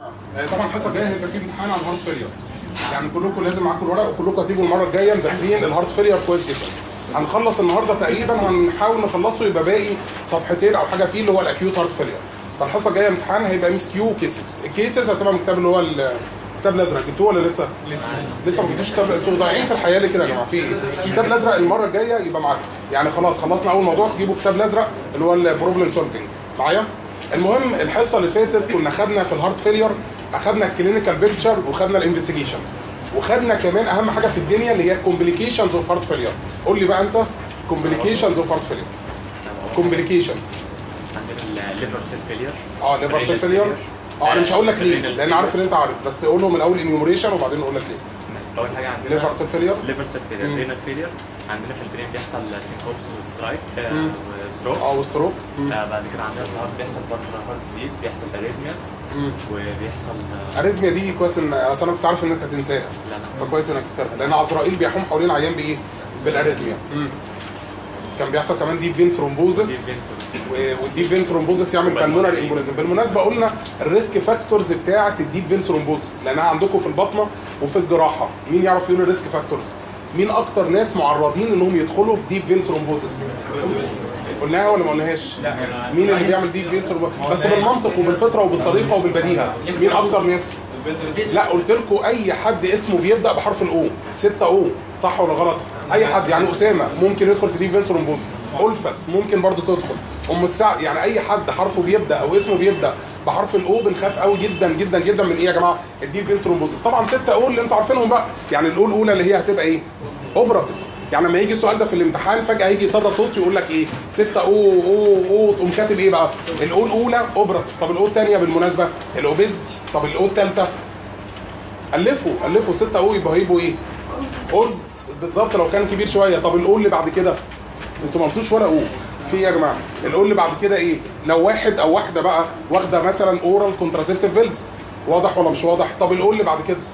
آه، طبعا الحصه الجايه هيبقى في امتحان عن الهارت فيلير يعني كلكم لازم معاكم الورق وكلكم هتيجوا المره الجايه مذاكرين الهارت فيلير كويس جدا هنخلص النهارده تقريبا هنحاول نخلصه يبقى باقي صفحتين او حاجه فيه اللي هو الاكيوت هارت فيلير فالحصه الجايه امتحان هيبقى ام اس كيو كيسز الكيسز هتبقى من الكتاب اللي هو ال- الكتاب الازرق جبتوه ولا لسه؟ لسه لسه ما جبتوش كتاب انتوا ضايعين في الحياه ليه كده يا جماعه في ايه؟ الكتاب الازرق المره الجايه يبقى معاكم يعني خلاص خلصنا اول موضوع تجيبوا الكتاب الازرق اللي هو البروبلم سولفنج معايا؟ المهم الحصه اللي فاتت كنا خدنا في الهارت فيلير اخدنا الكلينيكال بيكتشر وخدنا الانفستيجيشنز وخدنا كمان اهم حاجه في الدنيا اللي هي كومبليكيشنز اوف هارت فيلير قول لي بقى انت كومبليكيشنز اوف هارت فيلير كومبليكيشنز عندنا الليفر سيل فيلير اه ليفر سيل فيلير اه انا مش هقول لك ليه لان عارف ان انت عارف بس قولهم من اول انيومريشن وبعدين نقول لك ليه اول حاجه عندنا ليفر سيل فيلير ليفر سيل فيلير مم. رينال فيلير عندنا في البرين بيحصل سينكوبس وسترايك مم. وستروك اه وستروك آه، بعد كده عندنا في الهارت بيحصل برضه هارت ديزيز بيحصل اريزمياس وبيحصل آه، اريزميا دي كويس ان اصل انا كنت عارف انك هتنساها لا لا فكويس انك فاكرها لان عزرائيل بيحوم حوالين العيان بايه؟ بالاريزميا مم. كان بيحصل كمان ديب فين ثرومبوزس والديب فين ثرومبوزس يعمل بالمونري امبوليزم بالمناسبه قلنا الريسك فاكتورز بتاعه الديب فين ثرومبوزس لانها عندكم في البطنه وفي الجراحه مين يعرف يقول الريسك فاكتورز مين اكتر ناس معرضين انهم يدخلوا في ديب فين ثرومبوزس قلناها ولا ما قلناهاش مين اللي بيعمل ديب فين ثرومبوزس بس بالمنطق وبالفطره وبالطريقه وبالبديهه مين اكتر ناس لا قلت لكم اي حد اسمه بيبدا بحرف الاو 6 او صح ولا غلط اي حد يعني اسامه ممكن يدخل في ديب فين ثرومبوزس الفت ممكن برضو تدخل ام السعد يعني اي حد حرفه بيبدا او اسمه بيبدا بحرف الاو بنخاف قوي جدا جدا جدا من ايه يا جماعه الديب فين ثرومبوزس طبعا 6 او اللي انتوا عارفينهم بقى يعني الاو الاولى اللي هي هتبقى ايه اوبراتيف يعني لما يجي السؤال ده في الامتحان فجاه يجي صدى صوت يقول لك ايه 6 او او او تقوم كاتب ايه بقى الاو الاولى اوبراتيف طب الاو الثانيه بالمناسبه الاوبيزتي طب الاو الثالثه الفوا الفوا 6 او يبقى هيبقوا ايه اولد بالظبط لو كان كبير شويه طب الاو اللي بعد كده انتوا ما قلتوش ولا او في ايه يا جماعه الاو اللي بعد كده ايه لو واحد او واحده بقى واخده مثلا اورال كونتراسيبتيف بيلز واضح ولا مش واضح طب الاو اللي بعد كده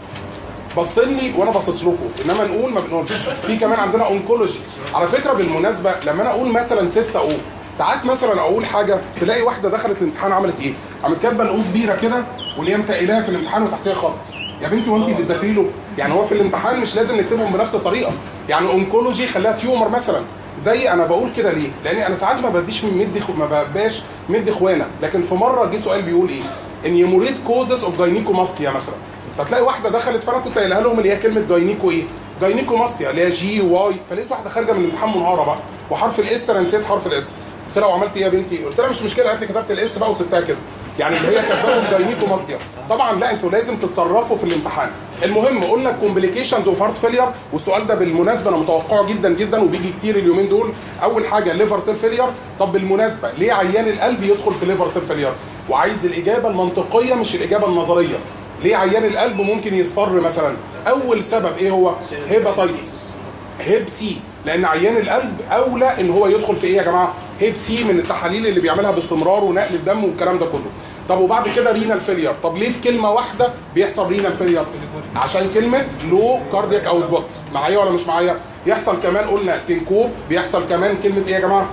بصني وانا باصص لكم انما نقول ما بنقولش في كمان عندنا اونكولوجي على فكره بالمناسبه لما انا اقول مثلا 6 او ساعات مثلا اقول حاجه تلاقي واحده دخلت الامتحان عملت ايه؟ قامت كاتبه الاو كبيره كده واللي هي متقلاها في الامتحان وتحتها خط يا بنتي وانت بتذاكري له يعني هو في الامتحان مش لازم نكتبهم بنفس الطريقه يعني اونكولوجي خليها تيومر مثلا زي انا بقول كده ليه؟ لان انا ساعات ما بديش مدي خ- ما ببقاش مدي اخوانا لكن في مره جه سؤال بيقول ايه؟ ان يموريت كوزز اوف جاينيكوماستيا مثلا فتلاقي واحده دخلت فانا كنت قايلها لهم اللي هي كلمه جاينيكو ايه؟ جاينيكوماستيا اللي هي جي واي فلقيت واحده خارجه من الامتحان منهاره بقى وحرف الاس انا نسيت حرف الاس قلت لها وعملت ايه يا بنتي؟ قلت لها مش مشكله قالت لي كتبت الاس بقى وسبتها كده يعني اللي هي كاتبه جاينيكوماستيا طبعا لا انتوا لازم تتصرفوا في الامتحان المهم قلنا كومبليكيشنز اوف هارت فيلير والسؤال ده بالمناسبه انا متوقعه جدا جدا وبيجي كتير اليومين دول اول حاجه ليفر سيل فيلير طب بالمناسبه ليه عيان القلب يدخل في ليفر سيل فيلير وعايز الاجابه المنطقيه مش الاجابه النظريه ليه عيان القلب ممكن يصفر مثلا اول سبب ايه هو هيباتايتس هيب سي لان عيان القلب اولى ان هو يدخل في ايه يا جماعه هيب سي من التحاليل اللي بيعملها باستمرار ونقل الدم والكلام ده كله طب وبعد كده رينال فيلير طب ليه في كلمه واحده بيحصل رينال فيلير عشان كلمه لو كاردياك اوتبوت معايا ولا مش معايا يحصل كمان قلنا سينكوب بيحصل كمان كلمه ايه يا جماعه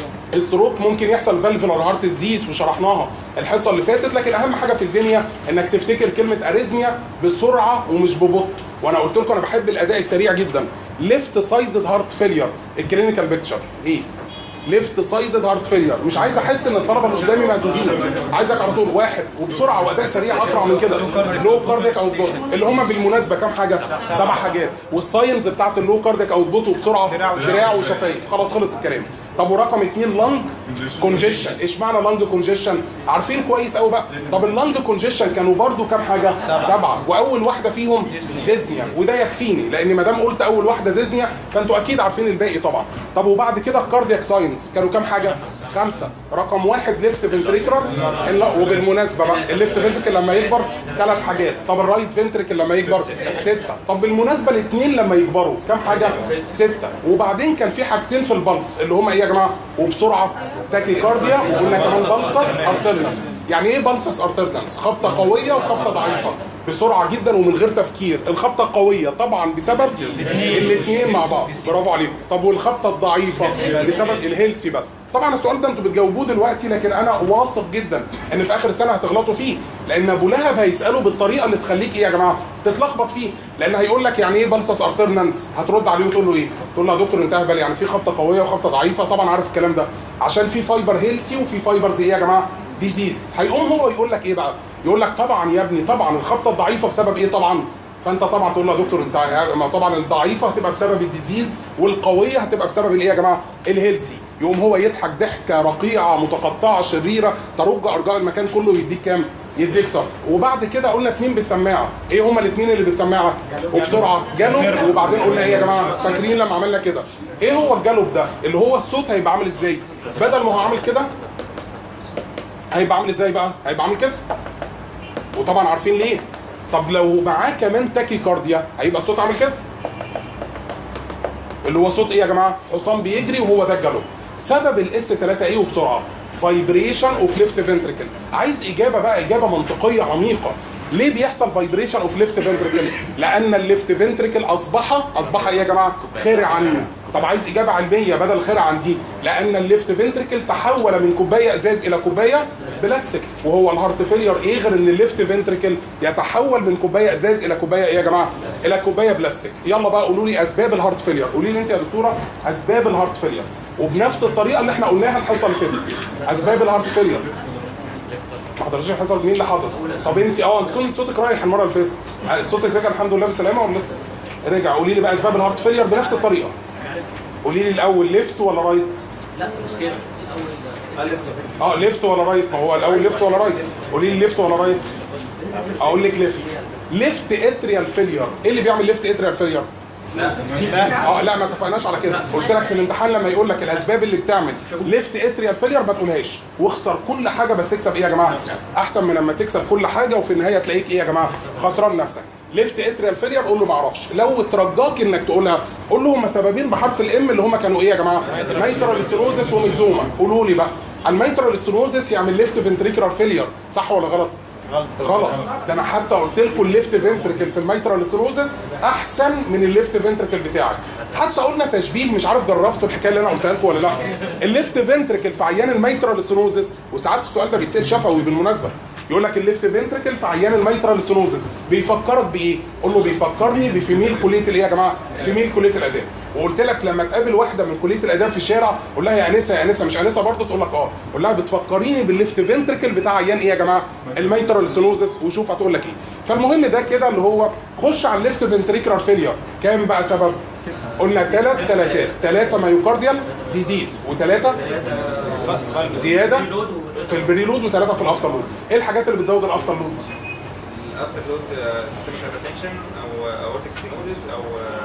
ستروك ممكن يحصل فالفولار هارت ديزيز وشرحناها الحصه اللي فاتت لكن اهم حاجه في الدنيا انك تفتكر كلمه اريزميا بسرعه ومش ببطء وانا قلت لكم انا بحب الاداء السريع جدا ليفت سايدد هارت فيلير الكلينيكال بيكتشر ايه ليفت سايدد هارت فيلير مش عايز احس ان الطلبه اللي قدامي مهزوزين عايزك على طول واحد وبسرعه واداء سريع اسرع من كده لو كاردياك اوتبوت اللي هم بالمناسبه كام حاجه سبع حاجات والساينز بتاعت اللو كاردياك اوتبوت وبسرعه دراع وشفايف خلاص خلص الكلام طب ورقم اثنين لانج كونجيشن ايش معنى لانج كونجيشن عارفين كويس قوي بقى طب اللانج كونجيشن كانوا برضو كام حاجه سبعه واول واحده فيهم ديزنيا وده يكفيني لان ما دام قلت اول واحده ديزنيا فانتوا اكيد عارفين الباقي طبعا طب وبعد كده الكاردياك ساينس كانوا كام حاجه خمسه رقم واحد ليفت فنتريكولار وبالمناسبه بقى الليفت فنتريكل لما يكبر ثلاث حاجات طب الرايت فنتريكل لما يكبر سته طب بالمناسبه الاثنين لما يكبروا كام حاجه سته وبعدين كان في حاجتين في البلس اللي هم ايه يا جماعه وبسرعه تاكي كارديا وقلنا كمان بلسس ارترنانس يعني ايه بلسس ارترنانس خبطه قويه وخبطه ضعيفه بسرعه جدا ومن غير تفكير الخبطه القويه طبعا بسبب الاثنين مع بعض برافو عليكم طب والخبطه الضعيفه بسبب الهيلسي بس طبعا السؤال ده انتوا بتجاوبوه دلوقتي لكن انا واثق جدا ان في اخر السنه هتغلطوا فيه لان ابو لهب هيساله بالطريقه اللي تخليك ايه يا جماعه تتلخبط فيه لان هيقول لك يعني ايه بلسس ارترنانس هترد عليه وتقول له ايه تقول له يا دكتور انتهى بالي يعني في خبطه قويه وخبطه ضعيفه طبعا عارف الكلام ده عشان في فايبر هيلسي وفي فايبرز ايه يا جماعه ديزيز هيقوم هو يقول لك ايه بقى يقول لك طبعا يا ابني طبعا الخبطه الضعيفه بسبب ايه طبعا فانت طبعا تقول له يا دكتور انت ما طبعا الضعيفه هتبقى بسبب الديزيز والقويه هتبقى بسبب الايه يا جماعه الهيلسي يقوم هو يضحك ضحكه رقيعه متقطعه شريره ترج ارجاء المكان كله ويديك كام يديك صفر وبعد كده قلنا اتنين بالسماعه ايه هما الاتنين اللي بالسماعه وبسرعه جالوب وبعدين قلنا ايه يا جماعه فاكرين لما عملنا كده ايه هو الجالوب ده اللي هو الصوت هيبقى عامل ازاي بدل ما هو عامل كده هيبقى عامل ازاي بقى هيبقى عامل كده وطبعا عارفين ليه طب لو معاه كمان تاكي كارديا هيبقى الصوت عامل كده اللي هو صوت ايه يا جماعه حصان بيجري وهو ده الجالوب سبب الاس 3 ايه وبسرعه فايبريشن اوف ليفت فنتريكل عايز اجابه بقى اجابه منطقيه عميقه ليه بيحصل فايبريشن اوف ليفت فنتريكل لان الليفت فنتريكل اصبح اصبح ايه يا جماعه خرعا طب عايز اجابه علميه بدل خرعا دي لان الليفت فنتريكل تحول من كوبايه ازاز الى كوبايه بلاستيك وهو الهارت فيلير ايه غير ان الليفت فنتريكل يتحول من كوبايه ازاز الى كوبايه ايه يا جماعه الى كوبايه بلاستيك يلا بقى قولوا لي اسباب الهارت فيلير قولي لي انت يا دكتوره اسباب الهارت فيلير وبنفس الطريقه اللي احنا قلناها الحصه اللي فاتت اسباب الهارت فيلير ما حضرتش الحصه مين اللي حضر طب انت اه انت كنت صوتك رايح المره اللي فاتت صوتك رجع الحمد لله بسلامه ولا لسه رجع قولي لي بقى اسباب الهارت فيلير بنفس الطريقه قولي لي الاول ليفت ولا رايت لا مش كده الاول اه ليفت ولا رايت ما هو الاول ليفت ولا رايت قولي لي ليفت ولا رايت اقول لك ليفت ليفت اتريال فيلير ايه اللي بيعمل ليفت اتريال فيلير اه لا ما اتفقناش على كده قلت لك في الامتحان لما يقول لك الاسباب اللي بتعمل ليفت اتريال فيلير ما تقولهاش واخسر كل حاجه بس اكسب ايه يا جماعه احسن من لما تكسب كل حاجه وفي النهايه تلاقيك ايه يا جماعه خسران نفسك ليفت اتريال فيلير قول له ما اعرفش لو اترجاك انك تقولها قول له هم سببين بحرف الام اللي هم كانوا ايه يا جماعه ميترال ستينوزس وميزوما قولوا لي بقى الميترال ستينوزس يعمل ليفت فنتريكولار فيلير صح ولا غلط غلط ده انا حتى قلت لكم الليفت فنتركل في الميترال ستينوزس احسن من الليفت فنتركل بتاعك حتى قلنا تشبيه مش عارف جربتوا الحكايه اللي انا قلتها لكم ولا لا الليفت فنتركل في عيان الميترال ستينوزس وساعات السؤال ده بيتسال شفوي بالمناسبه يقول لك الليفت فنتركل في عيان الميترال ستينوزس بيفكرك بايه؟ قول له بيفكرني بفيميل كليه الايه يا جماعه؟ فيميل كليه الاداب وقلت لك لما تقابل واحده من كليه الاداب في الشارع قول لها يا انسه يا انسه مش انسه برضه تقول لك اه قول لها بتفكريني بالليفت فنتركل بتاع عيان ايه يا جماعه؟ الميترال ستينوزس وشوف هتقول لك ايه فالمهم ده كده اللي هو خش على الليفت فنتريكولار فيلير كام بقى سبب؟ قلنا ثلاث ثلاثات ثلاثه مايوكارديال ديزيز وثلاثه زياده في البريلود وثلاثه في الافتر لود ايه الحاجات اللي بتزود الافتر لود؟ الافتر لود سيستميك هايبرتنشن او اورتيك ستينوزيس او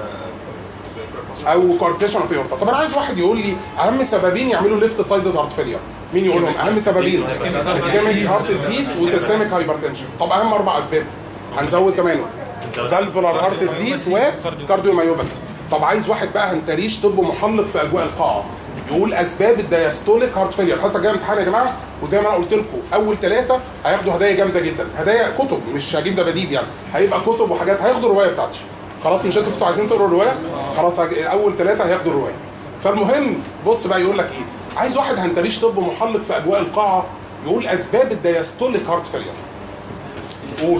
او كارتيشن اوف اورتا طب انا عايز واحد يقول لي اهم سببين يعملوا ليفت سايدد هارت فيلير مين يقولهم اهم سببين سيستميك هارت ديزيز وسيستميك هايبرتنشن طب اهم اربع اسباب هنزود كمان فالفولار هارت ديزيز وكارديومايوباثي طب عايز واحد بقى هنتريش طب محلق في اجواء القاعه يقول اسباب الدايستوليك هارت فيلير الحصه الجايه امتحان يا جماعه وزي ما انا قلت لكم اول ثلاثه هياخدوا هدايا جامده جدا هدايا كتب مش هجيب دباديب يعني هيبقى كتب وحاجات هياخدوا الروايه بتاعتي خلاص مش انتوا كنتوا عايزين تقروا الروايه خلاص هج... اول ثلاثه هياخدوا الروايه فالمهم بص بقى يقول لك ايه عايز واحد هنتريش طب محلق في اجواء القاعه يقول اسباب الدايستوليك هارت فيلير قول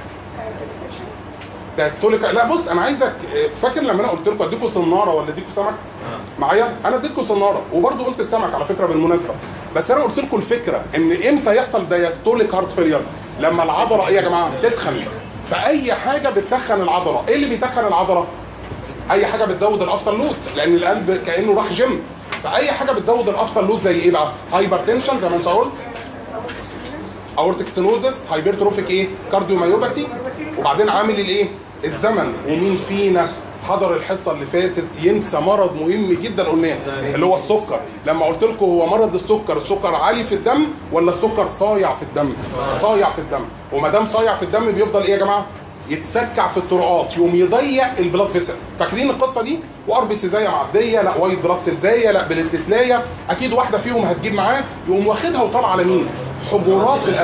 دايستوليك لا بص انا عايزك فاكر لما انا قلت لكم اديكم صناره ولا اديكم سمك معايا انا اديتكم صناره وبرضه قلت السمك على فكره بالمناسبه بس انا قلت لكم الفكره ان امتى يحصل دايستوليك هارت فيلير لما العضله ايه يا جماعه تتخن فاي حاجه بتتخن العضله ايه اللي بيتخن العضله اي حاجه بتزود الافتر لود لان القلب كانه راح جيم فاي حاجه بتزود الافتر لود زي ايه بقى هايبرتنشن زي ما انت قلت اورتيك سينوزس هايبرتروفيك ايه كارديومايوباثي وبعدين عامل الايه الزمن ومين فينا حضر الحصه اللي فاتت ينسى مرض مهم جدا قلناه اللي هو السكر لما قلت لكم هو مرض السكر السكر عالي في الدم ولا السكر صايع في الدم صايع في الدم وما دام صايع في الدم بيفضل ايه يا جماعه يتسكع في الطرقات يقوم يضيق البلاد فيسل فاكرين القصه دي وار بي سيزايه معديه لا وايت بلاد سيلزايه لا بلتلتلايه اكيد واحده فيهم هتجيب معاه يقوم واخدها وطالع على مين حجرات القلب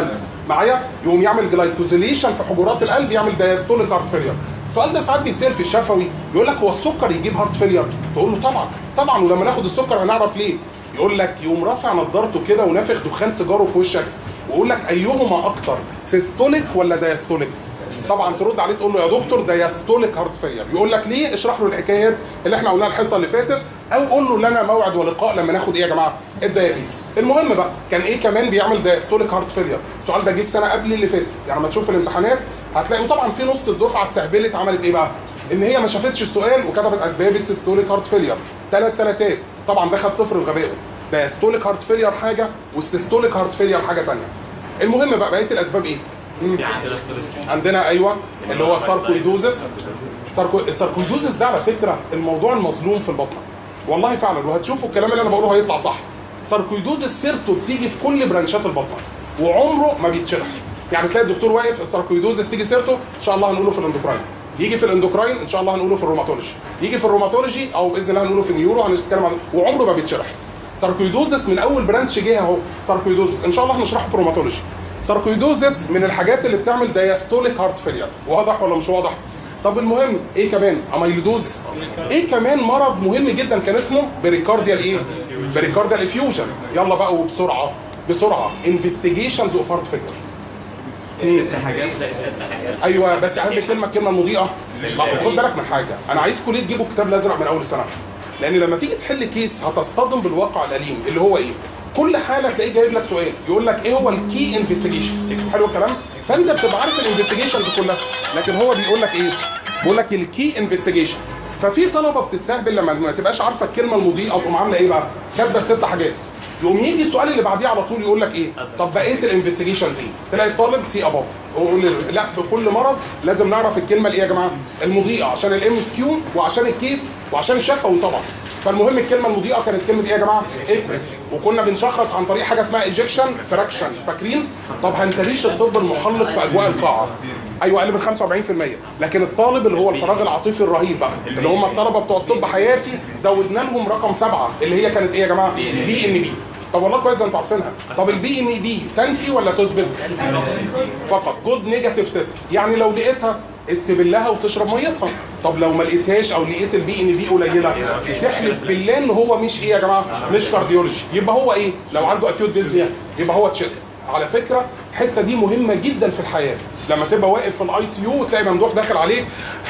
معايا يقوم يعمل جلايكوزيليشن في حجرات القلب يعمل دايستوليك هارت فيلير السؤال ده ساعات بيتسال في الشفوي يقول لك هو السكر يجيب هارت فيلير تقول له طبعا طبعا ولما ناخد السكر هنعرف ليه يقول لك يقوم رافع نضارته كده ونافخ دخان سيجاره في وشك ويقول لك ايهما اكتر سيستوليك ولا دايستوليك طبعا ترد عليه تقول له يا دكتور ده يستوليك هارت فيلير يقول لك ليه اشرح له الحكايات اللي احنا قلناها الحصه اللي فاتت او قول له لنا موعد ولقاء لما ناخد ايه يا جماعه الدايابيتس المهم بقى كان ايه كمان بيعمل دايستوليك هارت فيلير السؤال ده جه السنه قبل اللي فاتت يعني لما تشوف الامتحانات هتلاقي طبعا في نص الدفعه اتسهبلت عملت ايه بقى ان هي ما شافتش السؤال وكتبت اسباب السيستوليك هارت فيلير ثلاث ثلاثات طبعا ده خد صفر وغبائه دايستوليك هارت فيلير حاجه والسيستوليك هارت فيلير حاجه ثانيه المهم بقى بقيه الاسباب ايه في عندنا ستورج عندنا ايوه اللي هو ساركويدوزس ساركو... الساركويدوزس ده على فكره الموضوع المظلوم في البطن والله فعلا وهتشوفوا الكلام اللي انا بقوله هيطلع صح ساركويدوزس سيرته بتيجي في كل برانشات البطن وعمره ما بيتشرح يعني تلاقي الدكتور واقف الساركويدوزس تيجي سيرته ان شاء الله هنقوله في الاندوكراين يجي في الاندوكراين ان شاء الله هنقوله في الروماتولوجي يجي في الروماتولوجي او باذن الله هنقوله في النيورو هنتكلم عن وعمره ما بيتشرح ساركويدوزس من اول برانش جه اهو ساركويدوزس ان شاء الله هنشرحه في الروماتولوجي ساركويدوزس من الحاجات اللي بتعمل دايستوليك هارت فيلير واضح ولا مش واضح طب المهم ايه كمان اميلودوزس ايه كمان مرض مهم جدا كان اسمه بريكارديال ايه بريكارديال افيوجن يلا بقى وبسرعه بسرعه انفستيجيشنز اوف هارت فيلير ست حاجات زي ست حاجات ايوه بس اهم كلمه الكلمه المضيئه لا خد بالك من حاجه انا عايزكم ليه تجيبوا الكتاب الازرق من اول السنه لان لما تيجي تحل كيس هتصطدم بالواقع الاليم اللي هو ايه كل حاله تلاقيه جايب لك سؤال يقول لك ايه هو الكي انفستيجيشن حلو الكلام فانت بتبقى عارف الانفستيجيشنز كلها لكن هو بيقول لك ايه بيقول لك الكي انفستيجيشن ففي طلبه بتستهبل لما ما تبقاش عارفه الكلمه المضيئه تقوم عامله ايه بقى كاتبه الست حاجات يقوم يجي السؤال اللي بعديه على طول يقول لك ايه طب بقيه الانفستيجيشنز ايه تلاقي الطالب سي اباف ويقول لي لا في كل مرض لازم نعرف الكلمه الايه يا جماعه المضيئه عشان الام اس كيو وعشان الكيس وعشان الشفوي طبعا فالمهم الكلمه المضيئه كانت كلمه ايه يا جماعه؟ ايه وكنا بنشخص عن طريق حاجه اسمها ايجكشن فراكشن فاكرين؟ طب هنتريش الطب المحلق في اجواء القاعه ايوه اقل من 45% لكن الطالب اللي هو الفراغ العاطفي الرهيب بقى اللي هم الطلبه بتوع الطب حياتي زودنا لهم رقم سبعه اللي هي كانت ايه يا جماعه؟ بي ان بي طب والله كويس ده انتوا عارفينها طب البي ان بي تنفي ولا تثبت؟ فقط جود نيجاتيف تيست يعني لو لقيتها استبلها وتشرب ميتها طب لو ما لقيتهاش او لقيت البي ان بي قليله تحلف بالله ان هو مش ايه يا جماعه مش كارديولوجي يبقى هو ايه لو عنده اكيوت ديزنيا يبقى هو تشيست على فكره الحته دي مهمه جدا في الحياه لما تبقى واقف في الاي سي يو وتلاقي ممدوح داخل عليك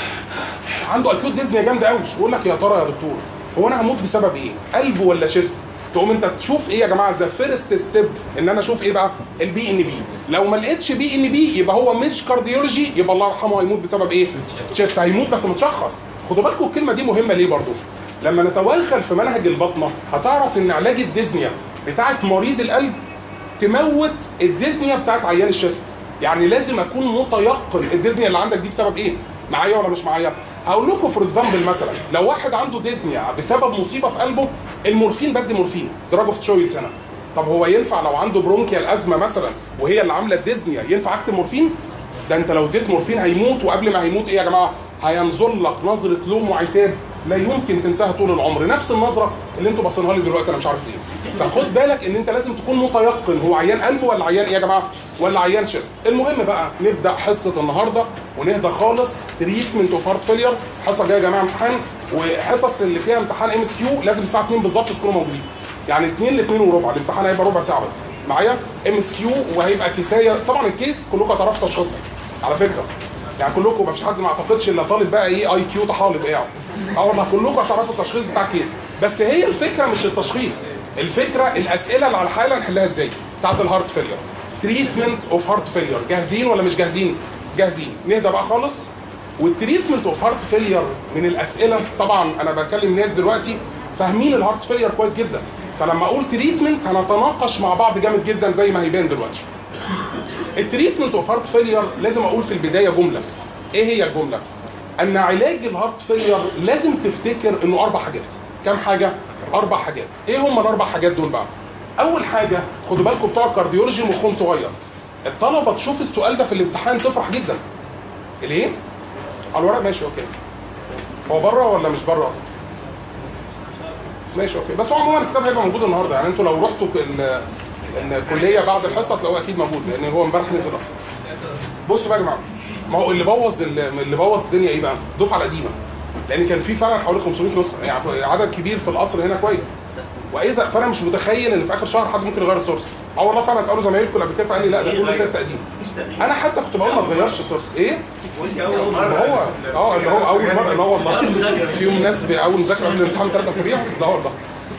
عنده اكيوت ديزنيا جامده قوي يقول لك يا ترى يا دكتور هو انا هموت بسبب ايه قلب ولا شيست تقوم انت تشوف ايه يا جماعه ذا فيرست ستيب ان انا اشوف ايه بقى البي ان بي لو ما لقيتش بي ان بي يبقى هو مش كارديولوجي يبقى الله يرحمه هيموت بسبب ايه شيست هيموت بس متشخص خدوا بالكم الكلمه دي مهمه ليه برضو لما نتوغل في منهج البطنه هتعرف ان علاج الديزنيا بتاعه مريض القلب تموت الديزنيا بتاعت عيان الشست يعني لازم اكون متيقن الديزنيا اللي عندك دي بسبب ايه معايا ولا مش معايا هقول لكم فور اكزامبل مثلا لو واحد عنده ديزنيا بسبب مصيبه في قلبه المورفين بدي مورفين دراج اوف تشويس هنا طب هو ينفع لو عنده برونكيال ازمه مثلا وهي اللي عامله الديزنيا ينفع اكتب مورفين ده انت لو اديت مورفين هيموت وقبل ما هيموت ايه يا جماعه هينظر لك نظره لوم وعتاب لا يمكن تنساها طول العمر نفس النظره اللي انتوا باصينها لي دلوقتي انا مش عارف ليه فخد بالك ان انت لازم تكون متيقن هو عيان قلب ولا عيان ايه يا جماعه ولا عيان شيست المهم بقى نبدا حصه النهارده ونهدى خالص تريتمنت اوف هارت فيلير الحصه الجايه يا جماعه امتحان وحصص اللي فيها امتحان ام اس كيو لازم الساعه 2 بالظبط تكونوا موجودين يعني 2 ل 2 وربع الامتحان هيبقى ربع ساعه بس معايا ام اس كيو وهيبقى كيسايه طبعا الكيس كلكم هتعرفوا تشخيصها على فكره يعني كلكم ما فيش حد ما اعتقدش الا طالب بقى ايه اي كيو طحالب قاعد اه والله كلكم هتعرفوا التشخيص بتاع الكيس بس هي الفكره مش التشخيص الفكره الاسئله اللي على الحاله نحلها ازاي بتاعت الهارت فيلير تريتمنت اوف هارت فيلير جاهزين ولا مش جاهزين جاهزين نهدى بقى خالص والتريتمنت اوف هارت فيلير من الاسئله طبعا انا بكلم ناس دلوقتي فاهمين الهارت فيلير كويس جدا فلما اقول تريتمنت هنتناقش مع بعض جامد جدا زي ما هيبان دلوقتي التريتمنت اوف هارت فيلير لازم اقول في البدايه جمله ايه هي الجمله ان علاج الهارت فيلير لازم تفتكر انه اربع حاجات كام حاجه اربع حاجات ايه هم الاربع حاجات دول بقى اول حاجه خدوا بالكم بتوع الكارديولوجي مخهم صغير الطلبه تشوف السؤال ده في الامتحان تفرح جدا ليه على الورق ماشي اوكي هو بره ولا مش بره اصلا ماشي اوكي بس هو عموما الكتاب هيبقى موجود النهارده يعني انتوا لو رحتوا ال- ان الكليه بعد الحصه تلاقوه اكيد موجود لان هو امبارح نزل اصلا بصوا بقى يا جماعه ما هو اللي بوظ اللي بوظ الدنيا ايه بقى؟ الدفعه القديمه لان كان في فعلا حوالي 500 نسخه يعني عدد كبير في القصر هنا كويس واذا فانا مش متخيل ان في اخر شهر حد ممكن يغير السورس اه والله فعلا اساله زمايلكم قبل كده فقال لي لا ده كله زي التقديم انا حتى كنت بقول ما تغيرش السورس ايه؟ وانت اول ما مره هو اه اللي هو اول مره لا والله فيهم ناس باول مذاكره قبل الامتحان ثلاث اسابيع لا والله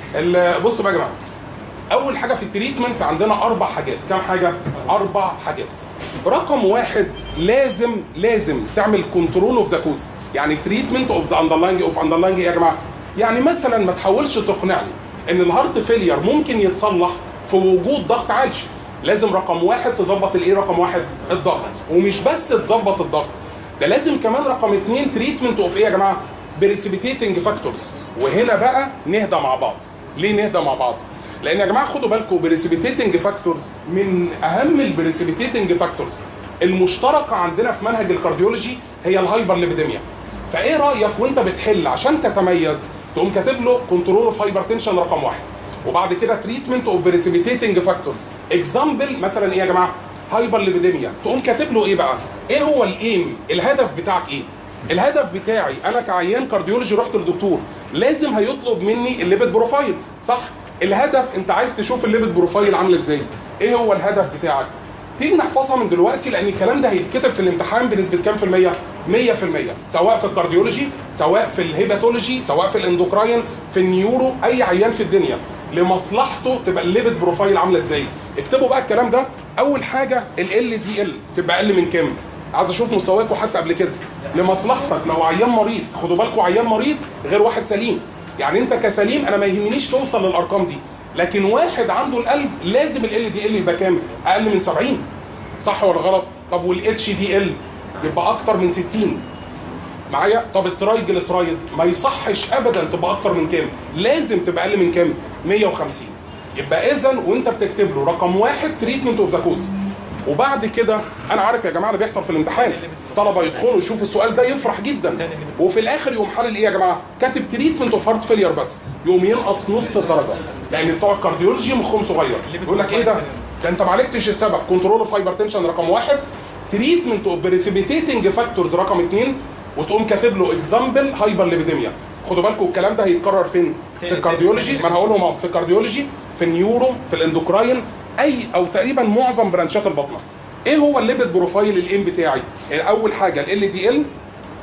ال- بصوا بقى يا جماعه اول حاجه في التريتمنت عندنا اربع حاجات كام حاجه اربع حاجات رقم واحد لازم لازم تعمل كنترول اوف ذا كوز يعني تريتمنت اوف ذا اندرلاينج اوف اندرلاينج ايه يا جماعه يعني مثلا ما تحاولش تقنعني ان الهارت فيلير ممكن يتصلح في وجود ضغط عالي لازم رقم واحد تظبط الايه رقم واحد الضغط ومش بس تظبط الضغط ده لازم كمان رقم اتنين تريتمنت اوف ايه يا جماعه بريسيبيتيتنج فاكتورز وهنا بقى نهدى مع بعض ليه نهدى مع بعض لان يا جماعه خدوا بالكم بريسيبيتيتنج فاكتورز من اهم البريسيبيتيتنج فاكتورز المشتركه عندنا في منهج الكارديولوجي هي الهايبر ليبيديميا فايه رايك وانت بتحل عشان تتميز تقوم كاتب له كنترول اوف هايبر تنشن رقم واحد وبعد كده تريتمنت اوف بريسيبيتيتنج فاكتورز اكزامبل مثلا ايه يا جماعه هايبر ليبيديميا تقوم كاتب له ايه بقى ايه هو الايم الهدف بتاعك ايه الهدف بتاعي انا كعيان كارديولوجي رحت للدكتور لازم هيطلب مني الليبيد بروفايل صح الهدف انت عايز تشوف الليبيد بروفايل عامل ازاي ايه هو الهدف بتاعك تيجي نحفظها من دلوقتي لان الكلام ده هيتكتب في الامتحان بنسبه كام في الميه 100% سواء في الكارديولوجي سواء في الهيباتولوجي سواء في الاندوكراين في النيورو اي عيان في الدنيا لمصلحته تبقى الليبيد بروفايل عامله ازاي اكتبوا بقى الكلام ده اول حاجه ال دي ال تبقى اقل من كام عايز اشوف مستواكم حتى قبل كده لمصلحتك لو عيان مريض خدوا بالكم عيان مريض غير واحد سليم يعني انت كسليم انا ما يهمنيش توصل للارقام دي لكن واحد عنده القلب لازم ال دي ال يبقى كام اقل من 70 صح ولا غلط طب والاتش دي ال يبقى اكتر من 60 معايا طب الترايجلسرايد ما يصحش ابدا تبقى اكتر من كام لازم تبقى اقل من كام 150 يبقى اذا وانت بتكتب له رقم واحد تريتمنت اوف ذا كوز وبعد كده انا عارف يا جماعه اللي بيحصل في الامتحان طلبه يدخلوا يشوفوا السؤال ده يفرح جدا وفي الاخر يقوم حلل ايه يا جماعه كاتب تريتمنت اوف هارت فيلير بس يقوم ينقص نص الدرجه لان بتوع الكارديولوجي مخهم صغير يقول لك ايه ده ده انت ما عالجتش السبب كنترول اوف هايبرتنشن رقم واحد تريتمنت اوف بريسيبيتيتنج فاكتورز رقم اثنين وتقوم كاتب له اكزامبل هايبر ليبيديميا خدوا بالكم الكلام ده هيتكرر فين؟ في الكارديولوجي ما انا هقولهم اهو في الكارديولوجي في النيورو في الاندوكراين اي او تقريبا معظم برانشات البطنه ايه هو الليبيد بروفايل الام بتاعي؟ اول حاجه ال دي ال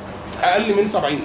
اقل من 70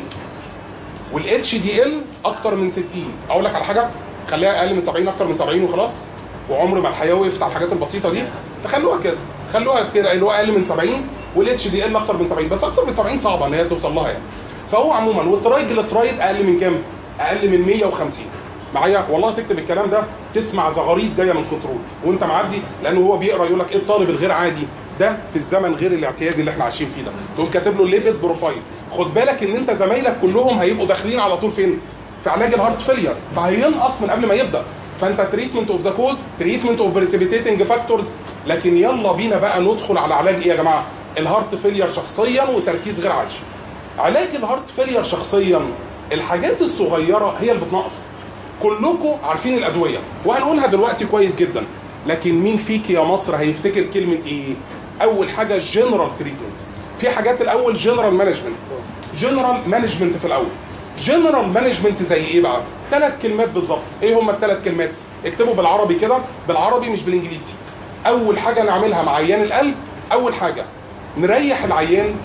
والاتش دي ال اكتر من 60 اقول لك على حاجه خليها اقل من 70 اكتر من 70 وخلاص وعمر ما الحياه وقفت على الحاجات البسيطه دي خلوها كده خلوها كده اللي هو اقل من 70 والاتش دي ال اكتر من 70 بس اكتر من 70 صعبه ان هي توصل لها يعني فهو عموما والترايجلسرايد اقل من كام؟ اقل من 150 معايا والله تكتب الكلام ده تسمع زغاريد جايه من كنترول وانت معدي لانه هو بيقرا يقول لك ايه الطالب الغير عادي ده في الزمن غير الاعتيادي اللي احنا عايشين فيه ده تقوم كاتب له ليبيد بروفايل خد بالك ان انت زمايلك كلهم هيبقوا داخلين على طول فين في علاج الهارت فيلير فهينقص من قبل ما يبدا فانت تريتمنت اوف ذا كوز تريتمنت اوف بريسيبيتيتنج فاكتورز لكن يلا بينا بقى ندخل على علاج ايه يا جماعه الهارت فيلير شخصيا وتركيز غير عادي علاج الهارت فيلير شخصيا الحاجات الصغيره هي اللي بتنقص كلكم عارفين الادويه وهنقولها دلوقتي كويس جدا لكن مين فيك يا مصر هيفتكر كلمه ايه اول حاجه جنرال تريتمنت في حاجات الاول جنرال مانجمنت جنرال مانجمنت في الاول جنرال مانجمنت زي ايه بقى ثلاث كلمات بالظبط ايه هم الثلاث كلمات اكتبوا بالعربي كده بالعربي مش بالانجليزي اول حاجه نعملها مع عيان القلب اول حاجه نريح العيان